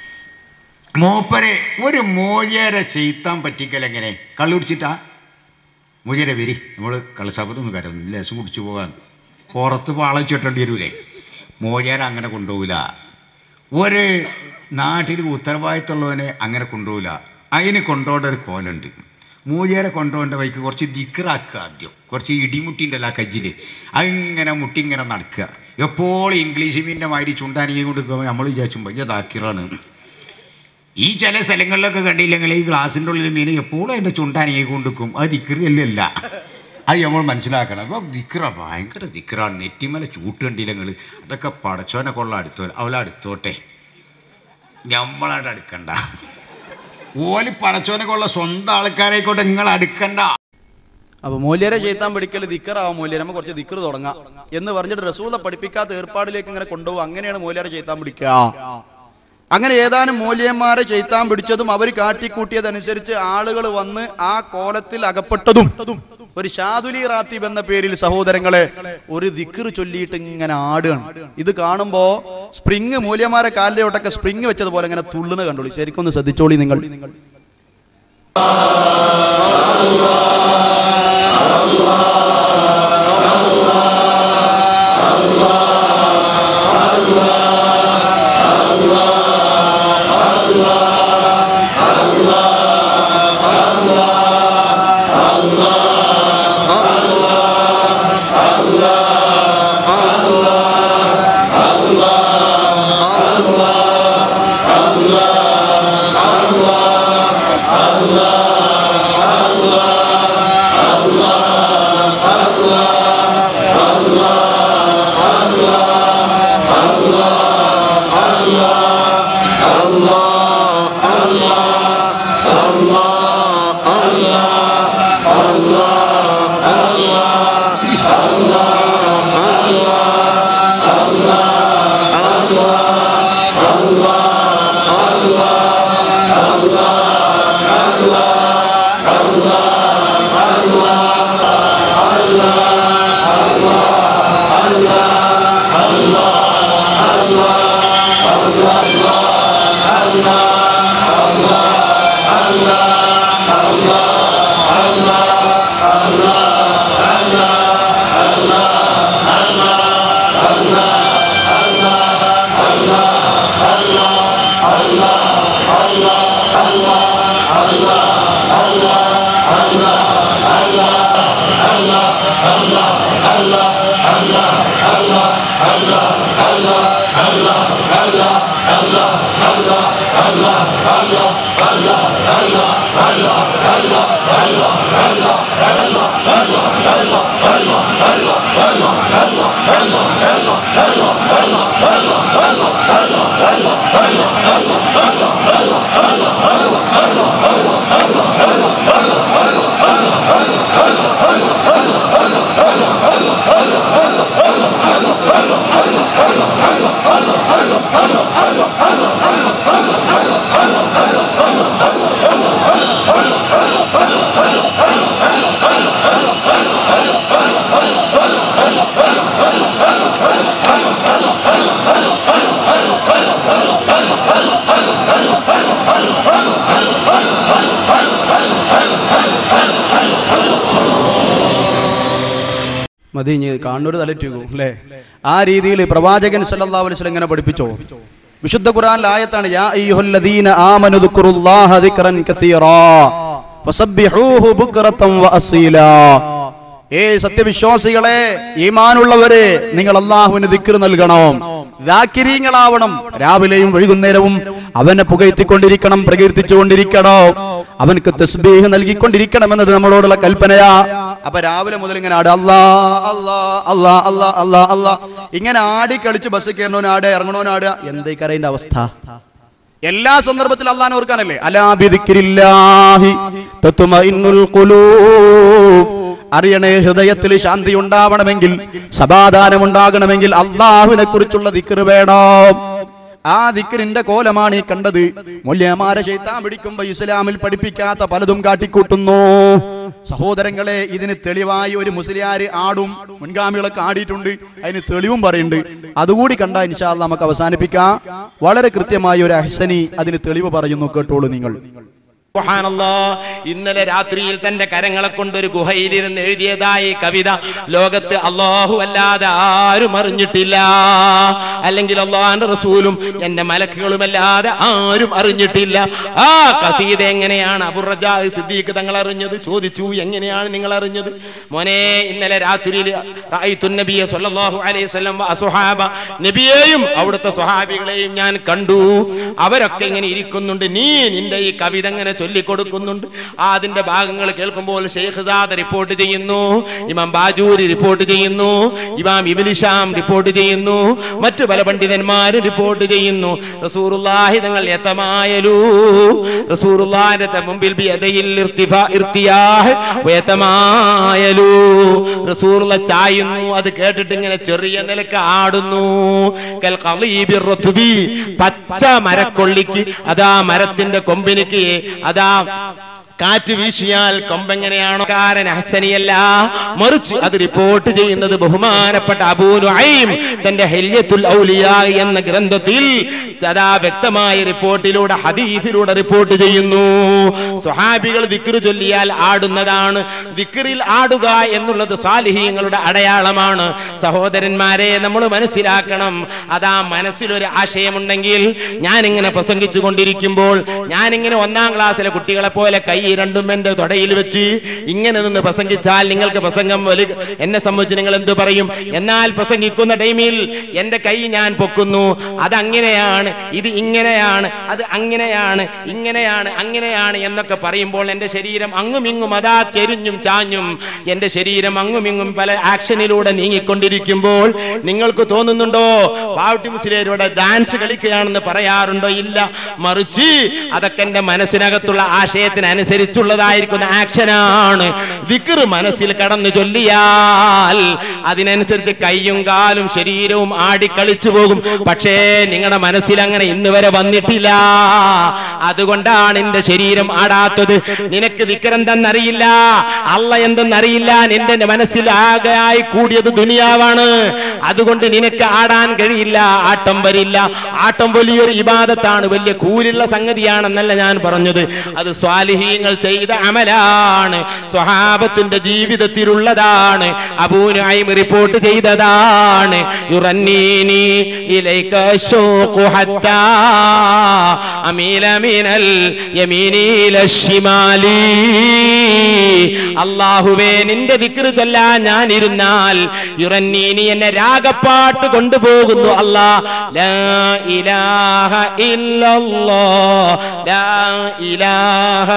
മൂപ്പരെ ഒരു മോചേരെ ചെയ്ത്താൻ പറ്റിക്കൽ എങ്ങനെ കള്ളുടിച്ചിട്ടാ മോചേരെ വരി നമ്മൾ കള്ളശാപത്തൊന്നും കരുതുന്നു ലേശം കുടിച്ചു പോകാൻ പുറത്ത് പാളച്ചിട്ടേണ്ടി വരൂലേ മോചേര അങ്ങനെ കൊണ്ടുപോകില്ല ഒരു നാട്ടിൽ ഉത്തരവാദിത്തമുള്ളവനെ അങ്ങനെ കൊണ്ടുപോകില്ല അതിന് കൊണ്ടുപോകേണ്ട ഒരു കോലുണ്ട് മൂജേരെ കൊണ്ടുപോകേണ്ട വഴിക്ക് കുറച്ച് ദിക്കറാക്കുക ആദ്യം കുറച്ച് ഇടിമുട്ടിൻ്റെ അല്ല കജ്ജില് അങ്ങനെ മുട്ടി ഇങ്ങനെ നടക്കുക എപ്പോൾ ഇംഗ്ലീഷ് മീൻ്റെ മാതിരി ചുണ്ടാനിയെ കൊണ്ട് നമ്മൾ വിചാരിച്ചു വലിയ ദാക്കിറാണ് ഈ ചില സ്ഥലങ്ങളിലൊക്കെ കണ്ടില്ലെങ്കിൽ ഈ ഗ്ലാസിൻ്റെ ഉള്ളിൽ മീൻ എപ്പോഴും അതിൻ്റെ ചുണ്ടാനിയെ കൊണ്ടിരിക്കും അത് ദിക്കറിയല്ല അത് നമ്മൾ മനസ്സിലാക്കണം അപ്പോൾ ദിക്ര ഭയങ്കര ദിക്റാണ് നെറ്റിമല ചൂട്ട് കണ്ടില്ലെങ്കിൽ അതൊക്കെ പടച്ചോനെ കൊള്ള അടുത്തോ അവളെ അടുത്തോട്ടെ നമ്മളായിട്ട് അടുക്കണ്ട ഓല് പടച്ചോനെ കൊള്ള സ്വന്തം ആൾക്കാരായിക്കോട്ടെ നിങ്ങൾ അടുക്കണ്ട അപ്പൊ മൂല്യരെ ചെയ്ത്താൻ പിടിക്കൽ ദിക്കറാവും മൂല്യരെ നമ്മൾ കുറച്ച് ദിക്കർ തുടങ്ങാം എന്ന് പറഞ്ഞിട്ട് റസൂല പഠിപ്പിക്കാത്ത ഏർപ്പാടിലേക്ക് ഇങ്ങനെ കൊണ്ടുപോകും അങ്ങനെയാണ് മൂല്യരെ ചെയ്ത്താൻ പിടിക്കുക അങ്ങനെ ഏതാനും മൂല്യന്മാരെ ചെയ്ത്താൻ പിടിച്ചതും അവർ കാട്ടിക്കൂട്ടിയതനുസരിച്ച് ആളുകൾ വന്ന് ആ കോലത്തിൽ അകപ്പെട്ടതും ഒരു ഷാദുലി റാത്തീബ് എന്ന പേരിൽ സഹോദരങ്ങളെ ഒരു ദിക്കർ ചൊല്ലിയിട്ട് ഇങ്ങനെ ആടുകയാണ് ഇത് കാണുമ്പോ സ്പ്രിങ് മൂല്യന്മാരെ കാലിലോട്ടൊക്കെ സ്പ്രിങ് വെച്ചതുപോലെ ഇങ്ങനെ തുള്ളുന്ന കണ്ടോളി ശരിക്കും ഒന്ന് ശ്രദ്ധിച്ചോളി നിങ്ങൾ മതി ഇനി കാണൂർ തലറ്റുകൂ അല്ലേ ആ രീതിയിൽ പ്രവാചകൻ സല്ലല്ലാഹു അലൈഹി വസല്ലം ഇങ്ങനെ പഠിപ്പിച്ചോ വിശുദ്ധ ഖുർആനിൽ ആയത്താണ് യാ അയ്യുഹല്ലദീന ആമനു ദുക്റുല്ലാഹ ദിക്റൻ കസീറാ ഫസബ്ബിഹൂഹു ബുക്റതൻ വഅസീലാ ഏ സത്യവിശ്വാസികളെ ഈമാനുള്ളവരെ നിങ്ങൾ അള്ളാഹുവിന് ദിക്ർ നൽകണം ദാക്കിരീങ്ങളാവണം രാവിലെയും വൈകുന്നേരവും അവനെ പുകഴ്ത്തിക്കൊണ്ടിരിക്കണം പ്രകീർത്തിച്ചുകൊണ്ടിരിക്കണം അവനക്ക് തസ്ബീഹ് നൽകിക്കൊണ്ടിരിക്കണം എന്നത് നമ്മളോടുള്ള കൽപ്പനയാ അപ്പൊ രാവിലെ മുതൽ ഇങ്ങനെ ആട് അല്ലാ അല്ലാ അല്ലാ അല്ലാ അല്ലാ അല്ലാ ഇങ്ങനെ ആടി കളിച്ച് ബസ് കയറണോനാട് ഇറങ്ങണോനാട് എന്തേ കരയിന്റെ അവസ്ഥ എല്ലാ സന്ദർഭത്തിലും അള്ളാഹനെ ഓർക്കാനല്ലേ അലാ ബിദിക്രില്ലാഹി തത്മഇന്നുൽ ഖുലൂബ് അറിയണേ ഹൃദയത്തിൽ ശാന്തി ഉണ്ടാവണമെങ്കിൽ സമാധാനം ഉണ്ടാകണമെങ്കിൽ അള്ളാഹുവിനെ കുറിച്ചുള്ള ദിക്ർ വേണം ആ ദിക്റിന്റെ കോലമാണ് ഈ കണ്ടത് മൂല്യമാരെ ചെയ്താൻ പിടിക്കുമ്പോ ഇസ്ലാമിൽ പഠിപ്പിക്കാത്ത പലതും കാട്ടിക്കൂട്ടുന്നു സഹോദരങ്ങളെ ഇതിന് തെളിവായി ഒരു മുസ്ലിയാര് ആടും മുൻഗാമികളൊക്കെ ആടിയിട്ടുണ്ട് അതിന് തെളിവും പറയുന്നുണ്ട് അതുകൂടി കണ്ട ഇൻഷാല്ല നമുക്ക് അവസാനിപ്പിക്കാം വളരെ കൃത്യമായ ഒരു അഹ്സനി അതിന് തെളിവ് പറയുന്നു കേട്ടോളൂ നിങ്ങൾ സുബ്ഹാനല്ലാ. ഇന്നലെ രാത്രിയിൽ തന്റെ കരങ്ങളെ കൊണ്ട് ഒരു ഗുഹയിലിരുന്ന് എഴുതിയതായി കവിത ലോകത്ത് അള്ളാഹു അല്ലാതെ ആരും അറിഞ്ഞിട്ടില്ല അല്ലെങ്കിൽ അള്ളാഹിന്റെ റസൂലും എന്റെ മലക്കുകളും അല്ലാതെ ആരും അറിഞ്ഞിട്ടില്ല ആ കസീദ എങ്ങനെയാണ് അബുറജാ സിദ്ദീഖ് തങ്ങൾ അറിഞ്ഞത് ചോദിച്ചു എങ്ങനെയാണ് നിങ്ങൾ അറിഞ്ഞത് മോനെ ഇന്നലെ രാത്രിയിൽ റഅയ്തു നബിയെ സ്വല്ലല്ലാഹു അലൈഹി വസല്ലം വ അസ്ഹാബ നബിയെയും അവിടുത്തെ സ്വഹാബികളെയും ഞാൻ കണ്ടു അവരൊക്കെ ഇങ്ങനെ ഇരിക്കുന്നുണ്ട് നീ നിന്റെ ഈ കവിത ഇങ്ങനെ ചൊല്ലിക്കൊടുക്കുന്നുണ്ട് ആ അതിന്റെ ഭാഗങ്ങൾ കേൾക്കുമ്പോൾ ഷെയ്ഖ് സാദ് റിപ്പോർട്ട് ചെയ്യുന്നു ഇമാം ബാജൂരി റിപ്പോർട്ട് ചെയ്യുന്നു ഇമാം ഇബിലിഷാം റിപ്പോർട്ട് ചെയ്യുന്നു മറ്റു പല പണ്ഡിതന്മാരും റിപ്പോർട്ട് ചെയ്യുന്നു റസൂറുല്ലാഹി തങ്ങൾ യതമായലൂ റസൂറുല്ലാഹിന്റെ മുമ്പിൽ ബിയദയിൽ ഇർത്തിഫാ ഇർത്തിയാഹ് വയതമായലൂ റസൂറുള്ള ചായുന്നു അത് കേട്ടിട്ട് ഇങ്ങനെ ചെറിയ നിലക്ക് ആടുന്നു കൽ ഖളീബിർ റത്ബി പച്ച മരക്കൊള്ളിക്ക് അതാ മരത്തിന്റെ കൊമ്പിനിക്ക് അതാ കാറ്റ് വീശിയാൽ കൊമ്പെങ്ങനെയാണോ കാരൻ ഹസനിയല്ല മറിച്ച് അത് റിപ്പോർട്ട് ചെയ്യുന്നത് ബഹുമാനപ്പെട്ട അബൂനുഐം തന്റെ ഹെല്യത്തുൽ ഔലിയ എന്ന ഗ്രന്ഥത്തിൽ സദാ വ്യക്തമായ റിപ്പോർട്ടിലൂടെ ഹദീസിലൂടെ റിപ്പോർട്ട് ചെയ്യുന്നു സ്വഹാബികൾ ദിക്റ് ചൊല്ലിയാൽ ആടുന്നതാണ് ദിക്റിൽ ആടുക എന്നുള്ളത് സാലിഹീങ്ങളുടെ അടയാളമാണ് സഹോദരന്മാരെ നമ്മൾ മനസ്സിലാക്കണം അതാ മനസ്സിലൊരു ആശയമുണ്ടെങ്കിൽ ഞാനിങ്ങനെ പ്രസംഗിച്ചു കൊണ്ടിരിക്കുമ്പോൾ ഞാനിങ്ങനെ ഒന്നാം ക്ലാസ്സിലെ കുട്ടികളെ പോലെ കൈ രണ്ടും എന്റെ തൊടയിൽ വെച്ച് ഇങ്ങനെ നിന്ന് പ്രസംഗിച്ചാൽ നിങ്ങൾക്ക് പ്രസംഗം വലി എന്നെ സംബന്ധിച്ച് നിങ്ങൾ എന്ത് പറയും എന്നാൽ പ്രസംഗിക്കുന്ന ടൈമിൽ എന്റെ കൈ ഞാൻ പൊക്കുന്നു അതങ്ങനെയാണ് ഇത് ഇങ്ങനെയാണ് അത് അങ്ങനെയാണ് ഇങ്ങനെയാണ് അങ്ങനെയാണ് എന്നൊക്കെ പറയുമ്പോൾ എന്റെ ശരീരം അങ്ങും ഇങ്ങും അതാ ചെരിഞ്ഞും ചാഞ്ഞും എന്റെ ശരീരം അങ്ങും ഇങ്ങും പല ആക്ഷനിലൂടെ നീങ്ങിക്കൊണ്ടിരിക്കുമ്പോൾ നിങ്ങൾക്ക് തോന്നുന്നുണ്ടോ പാവട്ടി മുസ്ലിയരുടെ ഡാൻസ് കളിക്കുകയാണെന്ന് പറയാറുണ്ടോ ഇല്ല മറിച്ച് അതൊക്കെ എന്റെ മനസ്സിനകത്തുള്ള ആശയത്തിനനുസരിച്ചുള്ളതായിരിക്കുന്ന ആക്ഷനാണ് ദിക്ർ മനസ്സിൽ കടന്നു ചൊല്ലിയാൽ അതിനനുസരിച്ച് കൈയും കാലും ശരീരവും ആടിക്കളിച്ചു പോകും പക്ഷേ നിങ്ങളുടെ മനസ്സിൽ അങ്ങനെ ഇന്ന് വരെ വന്നിട്ടില്ല അതുകൊണ്ടാണ് എന്റെ ശരീരം ആടാത്തത് നിനക്ക് ദിക്കറെന്തെന്നറിയില്ല അല്ല എന്തെന്നറിയില്ല നിന്റെ മനസ്സിൽ ആകെയായി കൂടിയത് ദുനിയാവാണ് അതുകൊണ്ട് നിനക്ക് ആടാൻ കഴിയില്ല ആട്ടം വരില്ല ആട്ടം വലിയൊരു ഇബാദത്താണ് വലിയ കൂലുള്ള സംഗതിയാണെന്നല്ല ഞാൻ പറഞ്ഞത് അത് സ്വാലിഹീങ്ങൾ ചെയ്ത അമലാണ് സ്വഹാബത്തിന്റെ ജീവിതത്തിലുള്ളതാണ് അബൂനായിം റിപ്പോർട്ട് ചെയ്തതാണ് യുറന്നീനി ഇലൈക ശൗഖു ഹത്താ അമീല മിനൽ യമീനില ശിമാലി അല്ലാഹുവേ നിന്റെ ദിക്ർ ചൊല്ലാൻ ഞാൻ ഇരുന്നാൽ യുറന്നീനി എന്നെ രാഗപ്പാട്ട് കൊണ്ടുപോകുന്നു അല്ലാ ലാ ഇലാഹ ഇല്ലല്ലാഹ് ലാ ഇലാഹ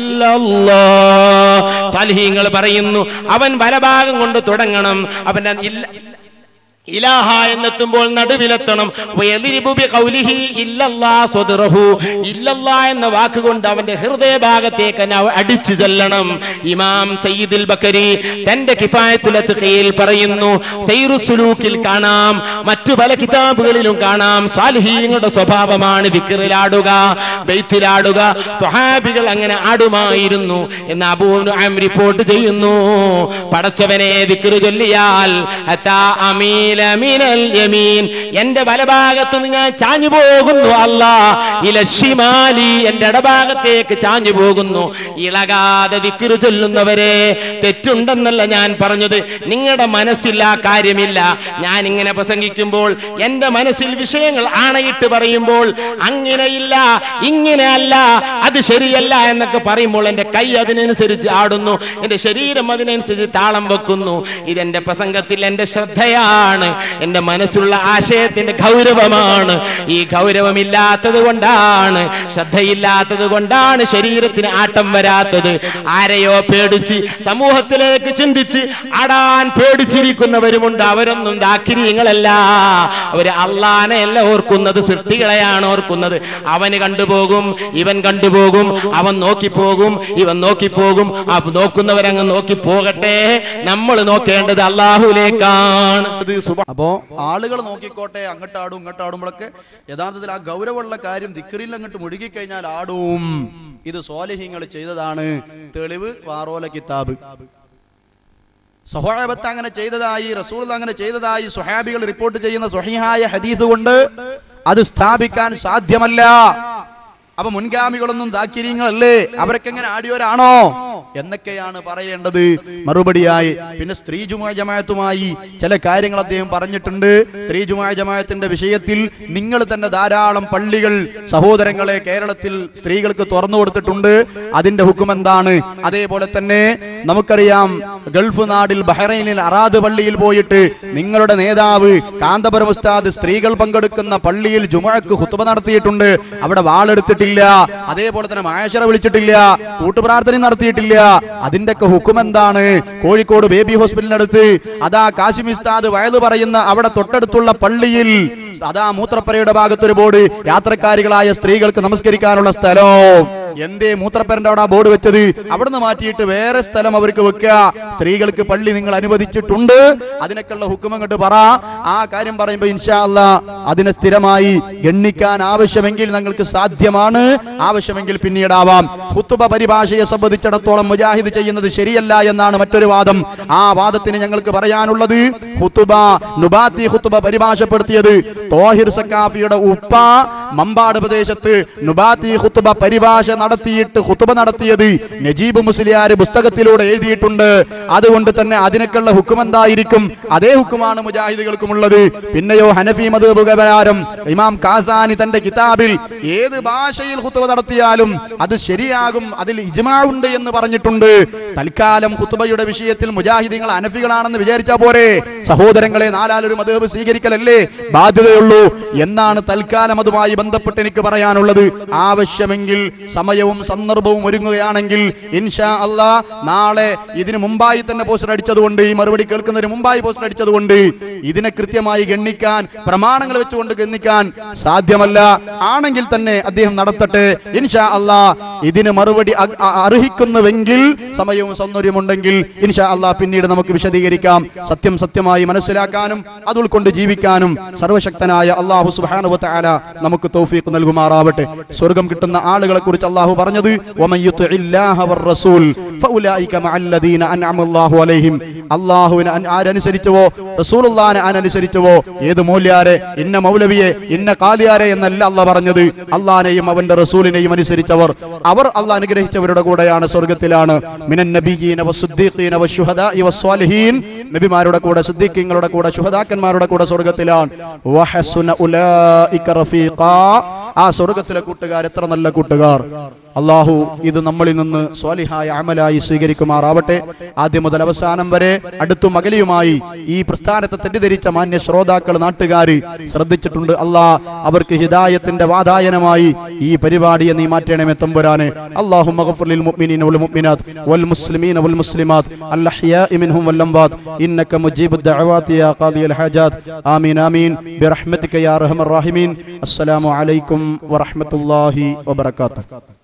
ഇല്ലല്ലാഹ് സാലിഹീങ്ങൾ പറയുന്നു അവൻ വലഭാഗം കൊണ്ട് തുടങ്ങണം അവന്റെ ഇല്ല ഇലാഹ എന്നെത്തുമ്പോൾ നടുവിലെത്തണം വയലിരിബു ബിഖൗലിഹി ഇല്ലല്ലാ സ്വദ്റഹു ഇല്ലല്ലാ എന്ന വാക്കുകൊണ്ട് അവന്റെ ഹൃദയഭാഗത്തേക്ക് തന്നെ അവ അടിച്ചു ചെല്ലണം ഇമാം സയ്യിദുൽ ബക്കരി തന്റെ കിഫായത്തുൽ അത്ഖയിൽ പറയുന്നു സൈറു സുലൂക്കിൽ കാണാം മറ്റു പല കിതാബുകളിലും കാണാം സാലിഹീങ്ങളുടെ സ്വഭാവമാണ് ദിക്റിലാടുക ബെയ്ത്തിലാടുക സ്വഹാബികൾ അങ്ങനെ ആടുമായിരുന്നു എന്ന് അബൂ നുഅം റിപ്പോർട്ട് ചെയ്യുന്നു പടച്ചവനെ ദിക്റ് ചൊല്ലിയാൽ ഹത്താ അമീല ലമിനൽ യമീൻ എന്റെ വലഭാഗത്തു നിന്ന് ഞാൻ ചാഞ്ഞു പോകുന്നു അല്ലാ ഇലഷിമാലി എന്റെ ഇടഭാഗത്തേക്ക് ചാഞ്ഞു പോകുന്നു ഇളകാതെ ദിക്റ് ചൊല്ലുന്നവരെ തെറ്റുണ്ടെന്നല്ല ഞാൻ പറഞ്ഞത് നിങ്ങളുടെ മനസ്സിൽ ആ കാര്യമില്ല ഞാൻ ഇങ്ങനെ പ്രസംഗിക്കുമ്പോൾ എന്റെ മനസ്സിൽ വിഷയങ്ങൾ ആണയിട്ട് പറയുമ്പോൾ അങ്ങനെയില്ല ഇങ്ങനെയല്ല അത് ശരിയല്ല എന്നൊക്കെ പറയുമ്പോൾ എന്റെ കൈ അതിനനുസരിച്ച് ആടുന്നു എന്റെ ശരീരം അതിനനുസരിച്ച് താളം വെക്കുന്നു ഇതെന്റെ പ്രസംഗത്തിൽ എന്റെ ശ്രദ്ധയാണ് എന്റെ മനസ്സുള്ള ആശയത്തിന്റെ ഗൗരവമാണ് ഈ ഗൗരവമില്ലാത്തത് കൊണ്ടാണ് ശ്രദ്ധയില്ലാത്തത് കൊണ്ടാണ് ശരീരത്തിന് ആട്ടം വരാത്തത് ആരെയോ പേടിച്ച് സമൂഹത്തിലേക്ക് ചിന്തിച്ച് അടാൻ പേടിച്ചിരിക്കുന്നവരുമുണ്ട് അവരൊന്നും ദാക്കിരിയങ്ങളല്ല അവര് അള്ളാനെ അല്ല ഓർക്കുന്നത് സൃഷ്ടികളെയാണ് ഓർക്കുന്നത് അവന് കണ്ടുപോകും ഇവൻ കണ്ടുപോകും അവൻ നോക്കിപ്പോകും ഇവൻ നോക്കിപ്പോകും ആ നോക്കുന്നവരങ്ങ് നോക്കി പോകട്ടെ നമ്മൾ നോക്കേണ്ടത് അള്ളാഹുലേക്കാണ് അപ്പോ ആളുകൾ നോക്കിക്കോട്ടെ അങ്ങോട്ടാടും ഇങ്ങോട്ടാടുമ്പോഴൊക്കെ യഥാർത്ഥത്തിൽ ആ ഗൗരവമുള്ള കാര്യം ദിക്കറിൽ അങ്ങോട്ട് മുഴുകിക്കഴിഞ്ഞാൽ ആടും ഇത് സ്വാലിഹ്യങ്ങൾ ചെയ്തതാണ് തെളിവ് വാറോല കിതാബ് സഹോബത്ത് അങ്ങനെ ചെയ്തതായി റസൂൽ അങ്ങനെ ചെയ്തതായി സുഹാബികൾ റിപ്പോർട്ട് ചെയ്യുന്ന സ്വഹിഹായ ഹദീസ് കൊണ്ട് അത് സ്ഥാപിക്കാൻ സാധ്യമല്ല അപ്പൊ മുൻഗാമികളൊന്നും ദാക്കിര്യങ്ങളല്ലേ അവരൊക്കെ എങ്ങനെ ആടിയവരാണോ എന്നൊക്കെയാണ് പറയേണ്ടത് മറുപടിയായി പിന്നെ സ്ത്രീ ജുമാ ജമായത്തുമായി ചില കാര്യങ്ങൾ അദ്ദേഹം പറഞ്ഞിട്ടുണ്ട് സ്ത്രീ ജുമാ ജമായത്തിന്റെ വിഷയത്തിൽ നിങ്ങൾ തന്നെ ധാരാളം പള്ളികൾ സഹോദരങ്ങളെ കേരളത്തിൽ സ്ത്രീകൾക്ക് തുറന്നു കൊടുത്തിട്ടുണ്ട് അതിന്റെ ഹുക്കും എന്താണ് അതേപോലെ തന്നെ നമുക്കറിയാം ഗൾഫ് നാടിൽ ബഹ്റൈനിൽ അറാദ് പള്ളിയിൽ പോയിട്ട് നിങ്ങളുടെ നേതാവ് കാന്തപുരം ഉസ്താദ് സ്ത്രീകൾ പങ്കെടുക്കുന്ന പള്ളിയിൽ ജുമഴക്ക് ഹുത്തുബ നടത്തിയിട്ടുണ്ട് അവിടെ വാളെടുത്തിട്ടില്ല അതേപോലെ തന്നെ മായശറ വിളിച്ചിട്ടില്ല കൂട്ടുപ്രാർത്ഥന നടത്തിയിട്ടില്ല അതിന്റെ ഒക്കെ ഹുക്കും എന്താണ് കോഴിക്കോട് ബേബി ഹോസ്പിറ്റലിനടുത്ത് അതാ കാശിം ഉസ്താദ് വയലു പറയുന്ന അവിടെ തൊട്ടടുത്തുള്ള പള്ളിയിൽ അതാ മൂത്രപ്പരയുടെ ഭാഗത്തൊരു ബോർഡ് യാത്രക്കാരികളായ സ്ത്രീകൾക്ക് നമസ്കരിക്കാനുള്ള സ്ഥലം എന്തേ മൂത്രപ്പരന്റെ അവിടെ ആ ബോർഡ് വെച്ചത് അവിടുന്ന് മാറ്റിയിട്ട് വേറെ സ്ഥലം അവർക്ക് വെക്കുക സ്ത്രീകൾക്ക് പള്ളി നിങ്ങൾ അനുവദിച്ചിട്ടുണ്ട് അതിനൊക്കെയുള്ള ഹുക്കും അങ്ങോട്ട് പറ ആ കാര്യം പറയുമ്പോ ഇൻഷാ അല്ലാ അതിനെ സ്ഥിരമായി എണ്ണിക്കാൻ ആവശ്യമെങ്കിൽ ഞങ്ങൾക്ക് സാധ്യമാണ് ആവശ്യമെങ്കിൽ പിന്നീടാവാം ഹുത്തുബ പരിഭാഷയെ സംബന്ധിച്ചിടത്തോളം മുജാഹിദ് ചെയ്യുന്നത് ശരിയല്ല എന്നാണ് മറ്റൊരു വാദം ആ വാദത്തിന് ഞങ്ങൾക്ക് പറയാനുള്ളത് ഹുത്തുബ നുബാത്തി ഹുത്തുബ പരിഭാഷപ്പെടുത്തിയത് തോഹിർ സക്കാഫിയുടെ ഉപ്പ മമ്പാട് പ്രദേശത്ത് നുബാത്തി ഹുത്തുബ പരിഭാഷ നടത്തിയിട്ട് ഹുത്തുബ നടത്തിയത് നജീബ് മുസ്ലിയാർ പുസ്തകത്തിലൂടെ എഴുതിയിട്ടുണ്ട് അതുകൊണ്ട് തന്നെ അതിനൊക്കെയുള്ള ഹുക്കും എന്തായിരിക്കും അതേ ഹുക്കുമാണ് മുജാഹിദുകൾക്കുമുള്ളത് പിന്നെയോ ഹനഫി മധുബ് പ്രകാരം ഇമാം കാസാനി തന്റെ കിതാബിൽ ഏത് ഭാഷയിൽ ഹുത്തുബ നടത്തിയാലും അത് ശരിയാകും അതിൽ ഇജ്മാ ഉണ്ട് എന്ന് പറഞ്ഞിട്ടുണ്ട് തൽക്കാലം ഹുത്തുബയുടെ വിഷയത്തിൽ മുജാഹിദീങ്ങൾ അനഫികളാണെന്ന് വിചാരിച്ചാ പോരെ സഹോദരങ്ങളെ നാലാലൊരു മതേബ് സ്വീകരിക്കലല്ലേ ബാധ്യതയുള്ളൂ എന്നാണ് തൽക്കാലം അതുമായി ബന്ധപ്പെട്ട് എനിക്ക് പറയാനുള്ളത് ആവശ്യമെങ്കിൽ സമയവും സന്ദർഭവും ഒരുങ്ങുകയാണെങ്കിൽ ഇൻഷാ അല്ലാ നാളെ ഇതിന് മുമ്പായി തന്നെ പോസ്റ്റർ അടിച്ചതുകൊണ്ട് ഈ മറുപടി കേൾക്കുന്നതിന് മുമ്പായി പോസ്റ്റർ അടിച്ചതുകൊണ്ട് ഇതിനെ കൃത്യമായി ഗണ്ണിക്കാൻ പ്രമാണങ്ങൾ വെച്ചുകൊണ്ട് ഗണ്ണിക്കാൻ സാധ്യമല്ല ആണെങ്കിൽ തന്നെ അദ്ദേഹം നടത്തട്ടെ ഇൻഷാ അല്ലാ ഇതിന് മറുപടി അ- അ- അർഹിക്കുന്നുവെങ്കിൽ സമയവും സൗന്ദര്യവും ഉണ്ടെങ്കിൽ ഇൻഷാ അല്ലാ പിന്നീട് നമുക്ക് വിശദീകരിക്കാം സത്യം സത്യമായി മനസ്സിലാക്കാനും അത് ഉൾക്കൊണ്ട് ജീവിക്കാനും സർവശക്തനായ അള്ളാഹു സുബ്ഹാനഹു വതആല നമുക്ക് തൗഫീഖ് നൽകുമാറാവട്ടെ സ്വർഗം കിട്ടുന്ന ആളുകളെ കുറിച്ച് അള്ളാഹു പറഞ്ഞത് വമൻ യുത്ഇല്ലാഹ വർ-റസൂൽ ഫഉലൈക മഅല്ലദീന അൻഅമല്ലാഹു അലൈഹിം അള്ളാഹുവിനെ അൻ- ആരനുസരിച്ചുവോ റസൂലുള്ളാഹിനെ ആരനുസരിച്ചുവോ ഏത് മൂല്യാരെ ഇന്ന മൗലവിയെ ഇന്ന കാലിയാരെ എന്നല്ല അള്ളാഹ് പറഞ്ഞത് അള്ളാഹിനെയും അവന്റെ റസൂലിനെയും അനുസരിച്ചവർ അവർ അള്ളാഹ് അനുഗ്രഹിച്ചവരുടെ കൂടെയാണ് സ്വർഗത്തിലാണ് മിനൻ നബിയീന വസ്സുദ്ദീഖീന വശുഹദാഇ വസ്സാലിഹീൻ നബിമാരുടെ കൂടെ സിദ്ദീഖീങ്ങളുടെ കൂടെ ശുഹദാക്കന്മാരുടെ കൂടെ സ്വർഗത്തിലാണ് വഹസുന ഉലൈക റഫീഖാ ആ സ്വർഗത്തിലെ കൂട്ടുകാർ എത്ര നല്ല കൂട്ടുകാർ അള്ളാഹു ഇത് നമ്മളിൽ നിന്ന് സ്വാലിഹായ അമലായി സ്വീകരിക്കുമാറാവട്ടെ ആദ്യം മുതൽ അവസാനം വരെ അടുത്തും അകലിയുമായി ഈ പ്രസ്ഥാനത്തെ തെറ്റിദ്ധരിച്ച മാന്യ ശ്രോതാക്കൾ നാട്ടുകാര് ശ്രദ്ധിച്ചിട്ടുണ്ട് അല്ലാ അവർക്ക് ഹിദായത്തിന്റെ വാതായനമായി ഈ പരിപാടിയെ നീ മാറ്റണമേ തമ്പുരാനെ അള്ളാഹു للمؤمنين والمؤمنات والمسلمين والمسلمات الأحياء منهم والأموات إنك مجيب الدعوات يا قاضي الحاجات آمين آمين برحمتك يا أرحم الراحمين السلام عليكم ورحمة الله وبركاته